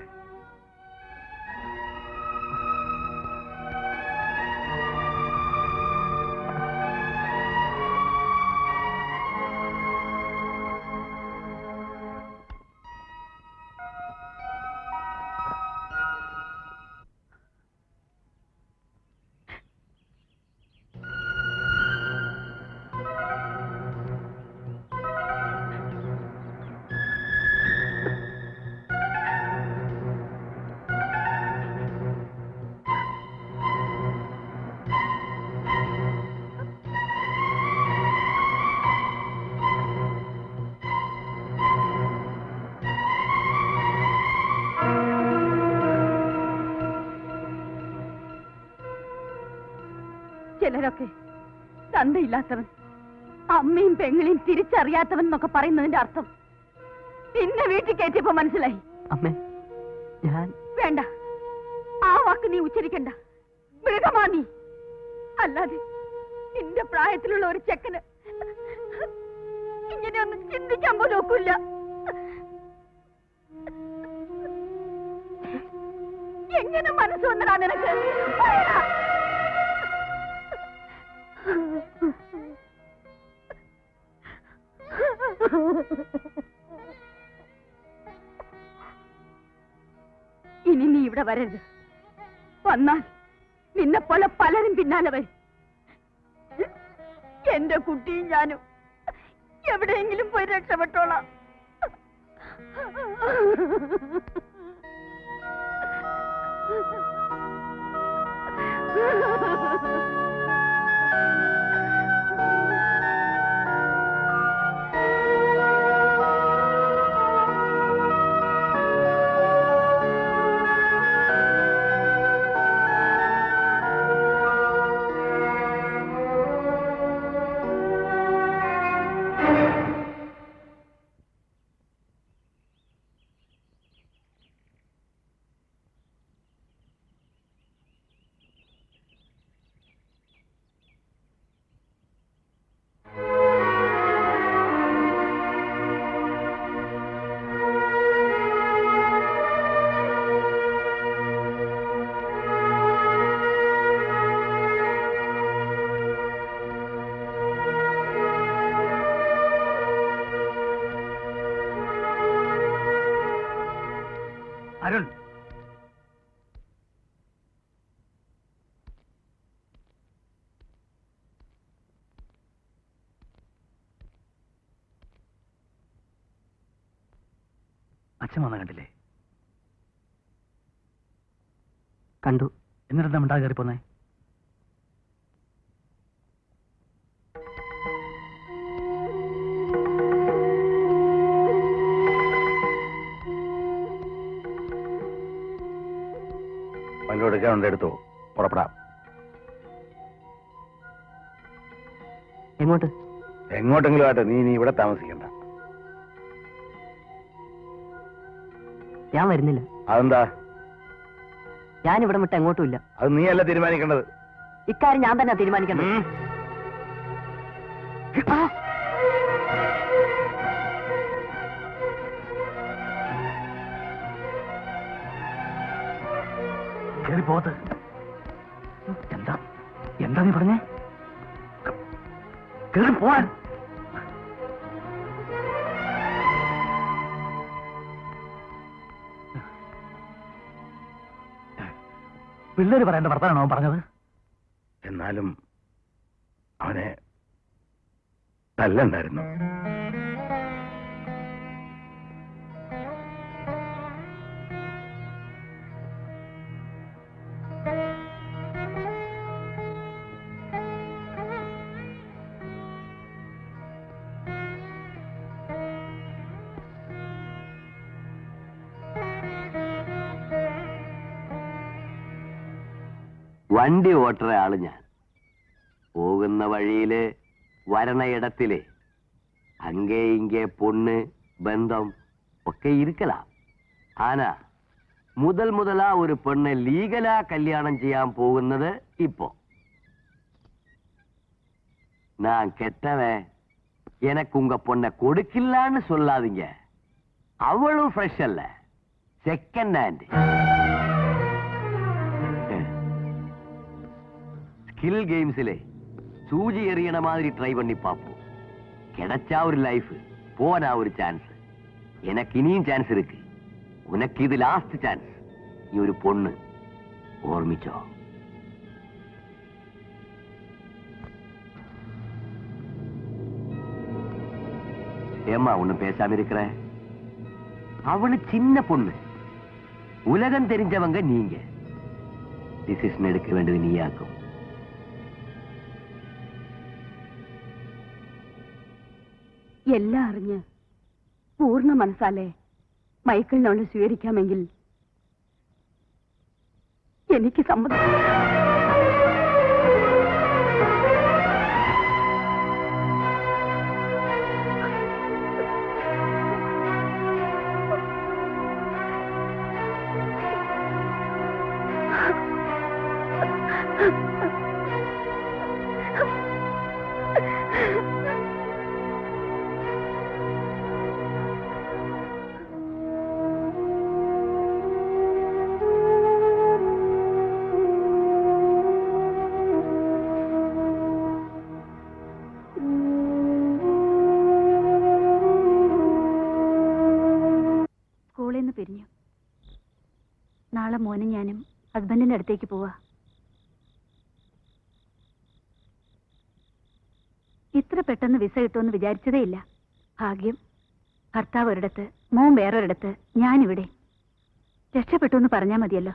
ചിലരൊക്കെ തന്തയില്ലാത്തവൻ അമ്മയും പെങ്ങളെയും തിരിച്ചറിയാത്തവൻ എന്നൊക്കെ പറയുന്നതിന്റെ അർത്ഥം പിന്നെ വീട്ടിൽ കയറ്റിയപ്പോ മനസ്സിലായി അമ്മേ ഞാൻ വേണ്ട ആ വാക്ക് നീ ഉച്ചരിക്കണ്ട മൃഗമാ നീ അല്ലാതെ നിന്റെ പ്രായത്തിലുള്ള ഒരു ചെക്കന് ഇങ്ങനെയൊന്നും ചിന്തിക്കാൻ പോലും ഒക്കില്ല എങ്ങനെ മനസ്സ് വന്നടാ നിനക്ക് പറയടാ. ഇനി നീ ഇവിടെ വരരുത് വന്നാൽ നിന്നെ പോലെ പലരും പിന്നാലെ വരും എന്റെ കുട്ടിയും ഞാനും എവിടെയെങ്കിലും പോയി രക്ഷപ്പെട്ടോളാം അരുൺ അച്ഛൻ വന്ന കണ്ടില്ലേ കണ്ടു എന്നിട്ട് മിണ്ടാ കയറി പോന്നേ വല്ലതും എടുക്കാനുണ്ട് എടുത്തോ പുറപ്പെടാം എങ്ങോട്ട് എങ്ങോട്ടെങ്കിലും ആട്ടെ നീ നീ ഇവിടെ താമസിക്കണ്ട ഞാൻ വരുന്നില്ല അതെന്താ ഞാൻ ഇവിടെ വിട്ട് എങ്ങോട്ടും ഇല്ല അത് നീയല്ല തീരുമാനിക്കേണ്ടത് ഇക്കാര്യം ഞാൻ തന്നെ തീരുമാനിക്കേണ്ടത് ഉം. കയറി പോകത്ത് എന്താ എന്താ നീ പറഞ്ഞേ കയറി പോവാൻ പിള്ളേര് പറയേണ്ട വർത്താനാണോ അവൻ പറഞ്ഞത് എന്നാലും അവനെ തല്ലണ്ടായിരുന്നു വണ്ടി ഓട്ടുന്ന ആള് ഞാൻ പോകുന്ന വഴിയില് വരണയിടത്തില് അങ്കേ ഇങ്കേ പൊണ്ണ് ബന്ധം ഒക്കെ ഇരിക്കലാം ആന മുതൽ മുതലാ ഒരു പെണ്ണ് ലീഗലാ കല്യാണം ചെയ്യാൻ പോകുന്നത് ഇപ്പോ நான் கெட்டவன் எனக்கு உங்க பொண்ணை கொடுக்கலான்னு சொல்லாதீங்க அவளும் ஃப்ரெஷ் அல்ல செகண்ட் ஹேண்ட் ஸ்கில் கேம்ஸ்ல சூஜி எறியണ மாதிரி ட்ரை பண்ணி பார்ப்போம் கிடைச்சா ஒரு லைஃப் போனா ஒரு சான்ஸ் எனக்கு இனியும் சான்ஸ் இருக்கு உனக்கு இது லாஸ்ட் சான்ஸ் நீ ஒரு பொண்ணு ஓர்மிச்சோ ஏம்மா ஒண்ணும் பேசாம இருக்கிற அவளு சின்ன பொண்ணு உலகம் தெரிஞ்சவங்க நீங்க டிசிஷன் எடுக்க வேண்டியது நீயாக்கும் എല്ലാം അറിഞ്ഞ് പൂർണ്ണ മനസ്സാലെ മൈക്കിളിനോട് സ്വീകരിക്കാമെങ്കിൽ എനിക്ക് സമ്മതം സ്കൂളിൽ നിന്ന് പിരിഞ്ഞു നാളെ മോനും ഞാനും ഹസ്ബൻഡിന്റെ അടുത്തേക്ക് പോവാ ഇത്ര പെട്ടെന്ന് വിസ കിട്ടുമെന്ന് വിചാരിച്ചതേ ഇല്ല ഭാഗ്യം ഭർത്താവ് ഒരിടത്ത് മോൻ വേറൊരിടത്ത് ഞാനിവിടെ രക്ഷപ്പെട്ടു എന്ന് പറഞ്ഞാൽ മതിയല്ലോ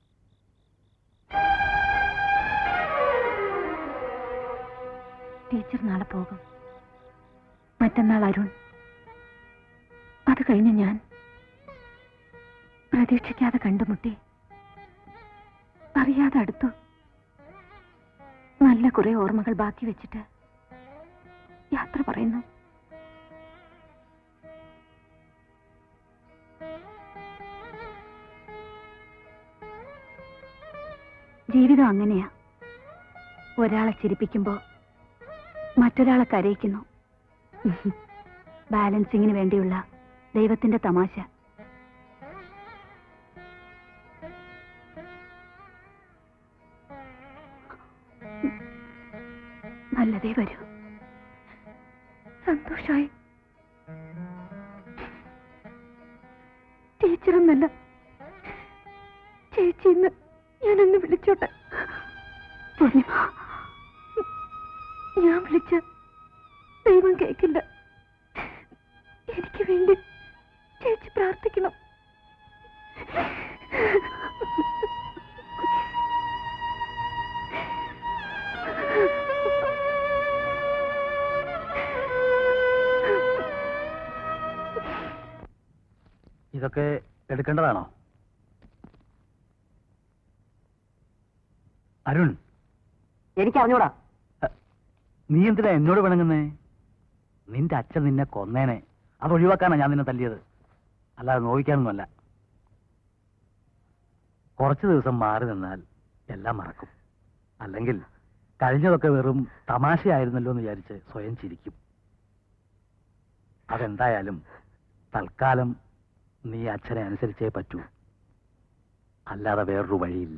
ടീച്ചർ നാളെ പോകും മറ്റന്നാൾ അരുൺ അത് കഴിഞ്ഞ് ഞാൻ പ്രതീക്ഷിക്കാതെ കണ്ടുമുട്ടി അറിയാതെ അടുത്തു നല്ല കുറെ ഓർമ്മകൾ ബാക്കി വെച്ചിട്ട് യാത്ര പറയുന്നു ജീവിതം അങ്ങനെയാ ഒരാളെ ചിരിപ്പിക്കുമ്പോ മറ്റൊരാളെ കരയിക്കുന്നു ബാലൻസിങ്ങിന് വേണ്ടിയുള്ള ദൈവത്തിന്റെ തമാശ നല്ലതേ വരൂ സന്തോഷമായി ടീച്ചറൊന്നല്ല ചേച്ചി ഇന്ന് ഞാനൊന്ന് വിളിച്ചോട്ടെ പൂർണിമ ഞാൻ വിളിച്ച ദൈവം കേൾക്കില്ല എനിക്ക് വേണ്ടി ചേച്ചി പ്രാർത്ഥിക്കണം ഇതൊക്കെ എടുക്കേണ്ടതാണോ അരുൺ എനിക്ക് അറിഞ്ഞൂടാ നീ എന്തിനാ എന്നോട് പിണങ്ങുന്നേ നിന്റെ അച്ഛൻ നിന്നെ കൊന്നേനെ അത് ഒഴിവാക്കാനാ ഞാൻ നിന്നെ തല്ലിയത് അല്ലാതെ നോവിക്കാനൊന്നുമല്ല കുറച്ചു ദിവസം മാറി നിന്നാൽ എല്ലാം മറക്കും അല്ലെങ്കിൽ കഴിഞ്ഞതൊക്കെ വെറും തമാശയായിരുന്നല്ലോ എന്ന് വിചാരിച്ച് സ്വയം ചിരിക്കും അതെന്തായാലും തൽക്കാലം നീ അച്ഛനെ അനുസരിച്ചേ പറ്റൂ അല്ലാതെ വേറൊരു വഴിയില്ല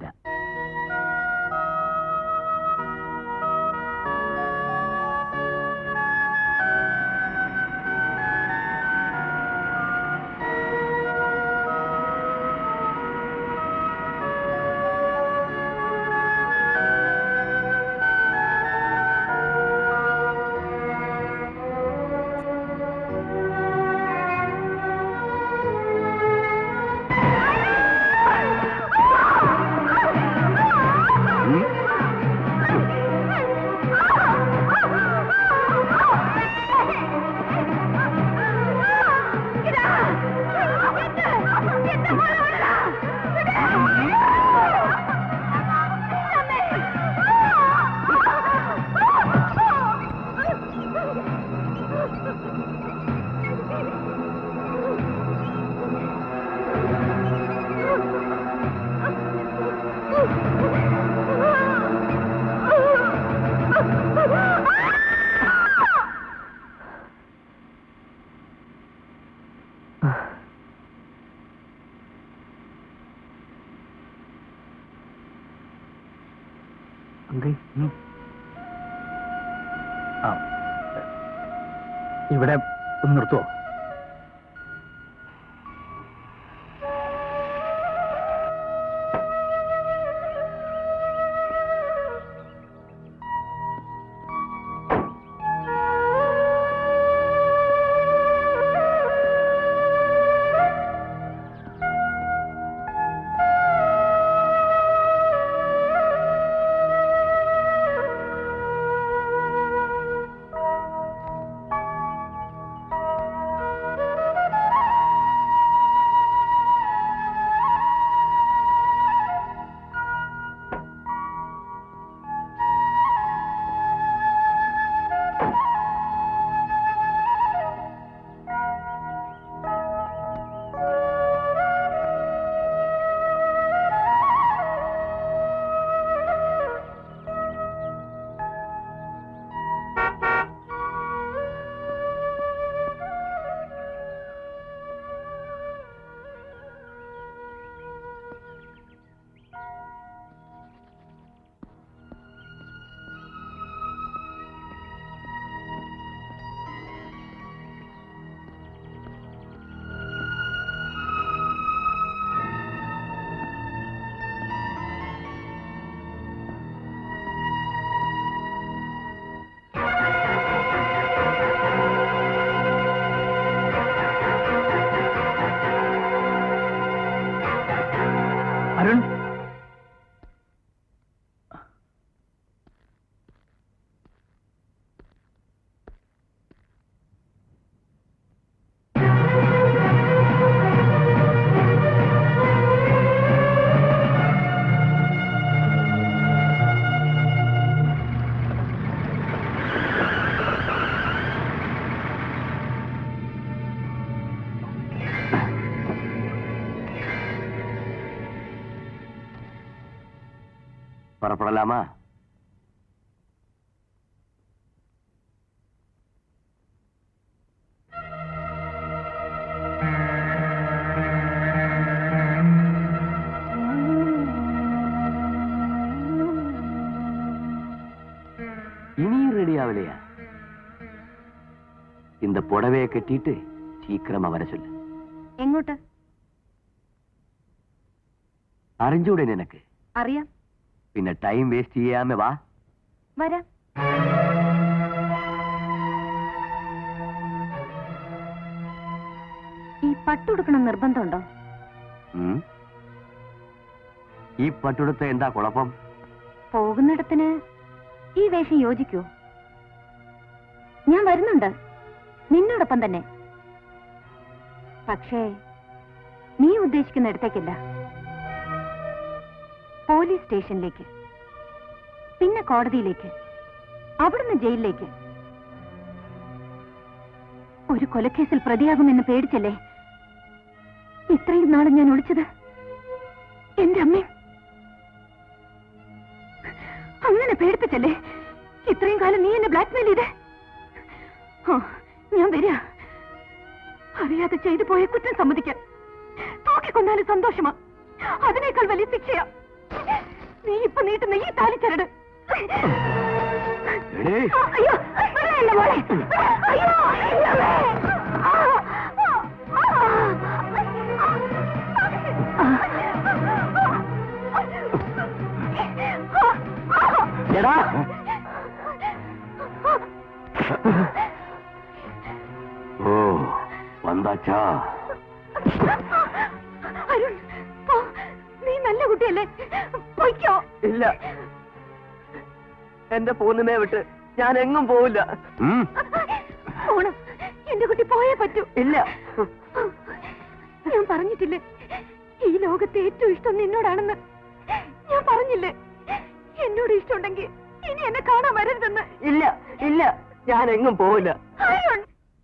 അങ്കിൾ ഉം. ആ ഇവിടെ ഒന്ന് നിർത്തുവോ അരുൺ புறப்படலாமா இனியும் ரெடி ஆகலையா இந்த புடவையை கட்டிட்டு சீக்கிரமா வர சொல்லு എങ്ങോട്ട് അറിഞ്ഞൂടെ നിനക്ക് അറിയാം പിന്നെ ടൈം വേസ്റ്റ് ചെയ്യാമേ വാ വരാം ഈ പട്ടുടുക്കണം നിർബന്ധമുണ്ടോ ഉം. ഈ പട്ടുടുത്ത എന്താ കുഴപ്പം പോകുന്നിടത്തിന് ഈ വേഷം യോജിക്കോ ഞാൻ വരുന്നുണ്ട് നിന്നോടൊപ്പം തന്നെ പക്ഷേ നീ ഉദ്ദേശിക്കുന്ന ഇടത്തേക്കല്ല പോലീസ് സ്റ്റേഷനിലേക്ക് പിന്നെ കോടതിയിലേക്ക് അവിടുന്ന് ജയിലിലേക്ക് ഒരു കൊലക്കേസിൽ പ്രതിയാകുമെന്ന് പേടിച്ചല്ലേ ഇത്രയും നാളും ഞാൻ ഒളിച്ചത് എന്റെ അമ്മയും അങ്ങനെ പേടിപ്പിച്ചല്ലേ ഇത്രയും കാലം നീ എന്നെ ബ്ലാക്ക്മെയിൽ ചെയ്തേ ഓ ഞാൻ വരിക അറിയാതെ ചെയ്തു പോയ കുറ്റം സമ്മതിക്കാൻ തൂക്കിക്കൊന്നാലും സന്തോഷമാ അതിനേക്കാൾ വലിയ ശിക്ഷയാ നീ ഇപ്പൊ നീട്ടുന്ന ഈ താലിച്ചരട് എടേ. അയ്യോ വിടല്ലേ മോളെ? അയ്യോ എന്റെ അമ്മേ. ആ, എടാ ഓ വந்தாച്ചാ അരുൺ പോ. നീ നല്ല കുട്ടിയല്ലേ പൊയ്ക്കോ ഇല്ല എന്റെ പൂർണ്ണിമയെ വിട്ട് ഞാൻ എങ്ങും പോവില്ല ഉം. പോണം എന്റെ കുട്ടി പോയേ പറ്റൂ ഇല്ല ഞാൻ പറഞ്ഞിട്ടില്ലേ ഈ ലോകത്തെ ഏറ്റവും ഇഷ്ടം നിന്നോടാണെന്ന് ഞാൻ പറഞ്ഞില്ലേ എന്നോട് ഇഷ്ടമുണ്ടെങ്കിൽ ഇനി എന്നെ കാണാൻ വരരുതെന്ന് ഇല്ല ഇല്ല ഞാൻ എങ്ങും പോവില്ല അരുൺ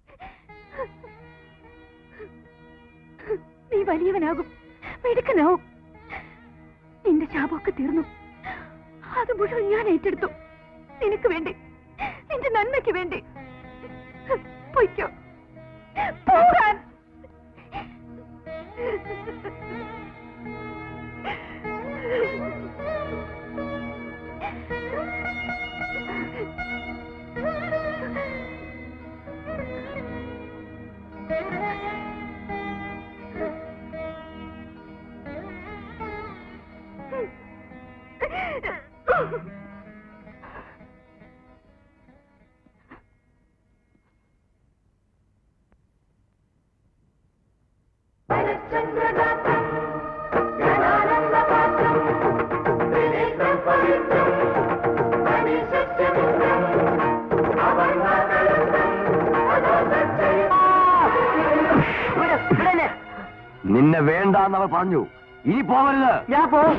നീ വലിയവനാകും മിടുക്കനാവും നിന്റെ ശാപമൊക്കെ തീർന്നു അത് മുഴുവൻ ഞാൻ ഏറ്റെടുത്തു നിനക്ക് വേണ്ടി നിന്റെ നന്മയ്ക്ക് വേണ്ടി പൊയ്ക്കോ പോകാൻ നിന്നെ വേണ്ടാന്നവർ പറഞ്ഞു ഇനി പോകരുത് ഞാൻ പോവും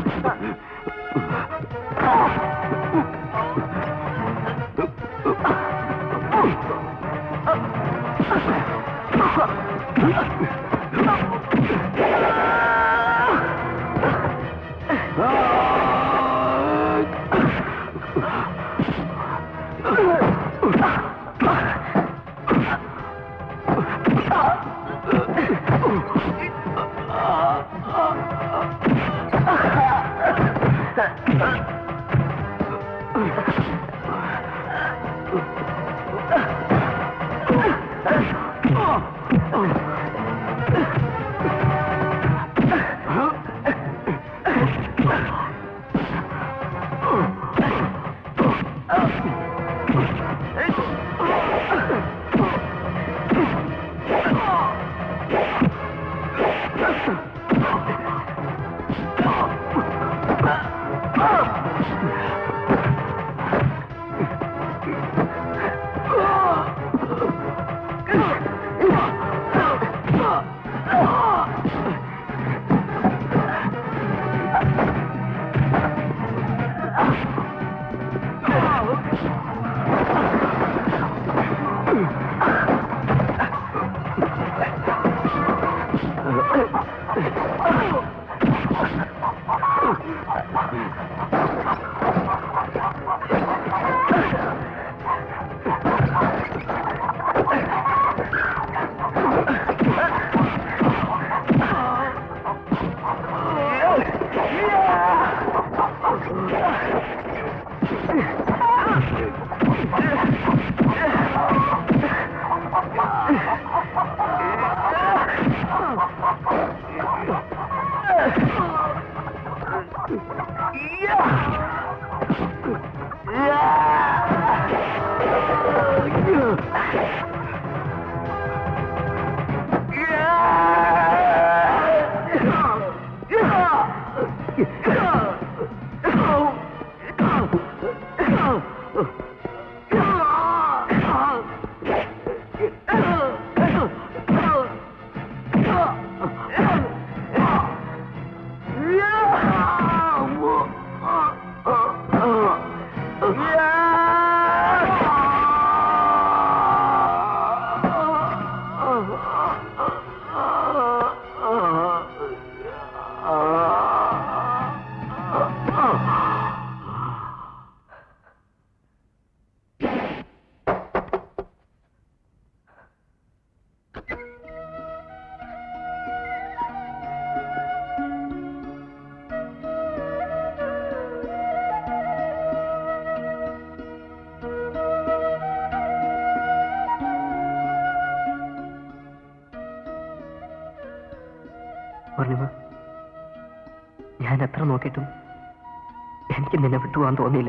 പൂർണിമ ഞാൻ എത്ര നോക്കിയിട്ടും എനിക്ക് നിന്നെ വിട്ടുപോകാൻ തോന്നിയില്ല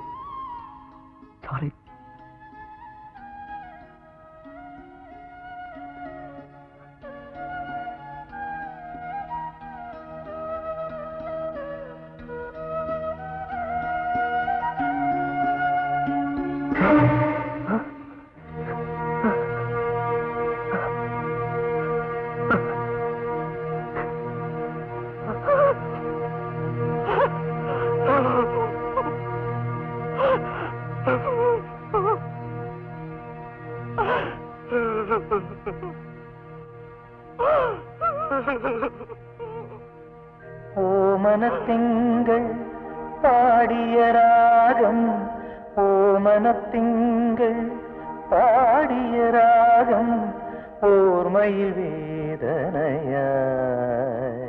സോറി ഓമനത്തിങ്കൾ പാടിയ രാഗം ഓമനത്തിങ്കൾ പാടിയ രാഗം ഓർമ്മയിൽ വേദനയായി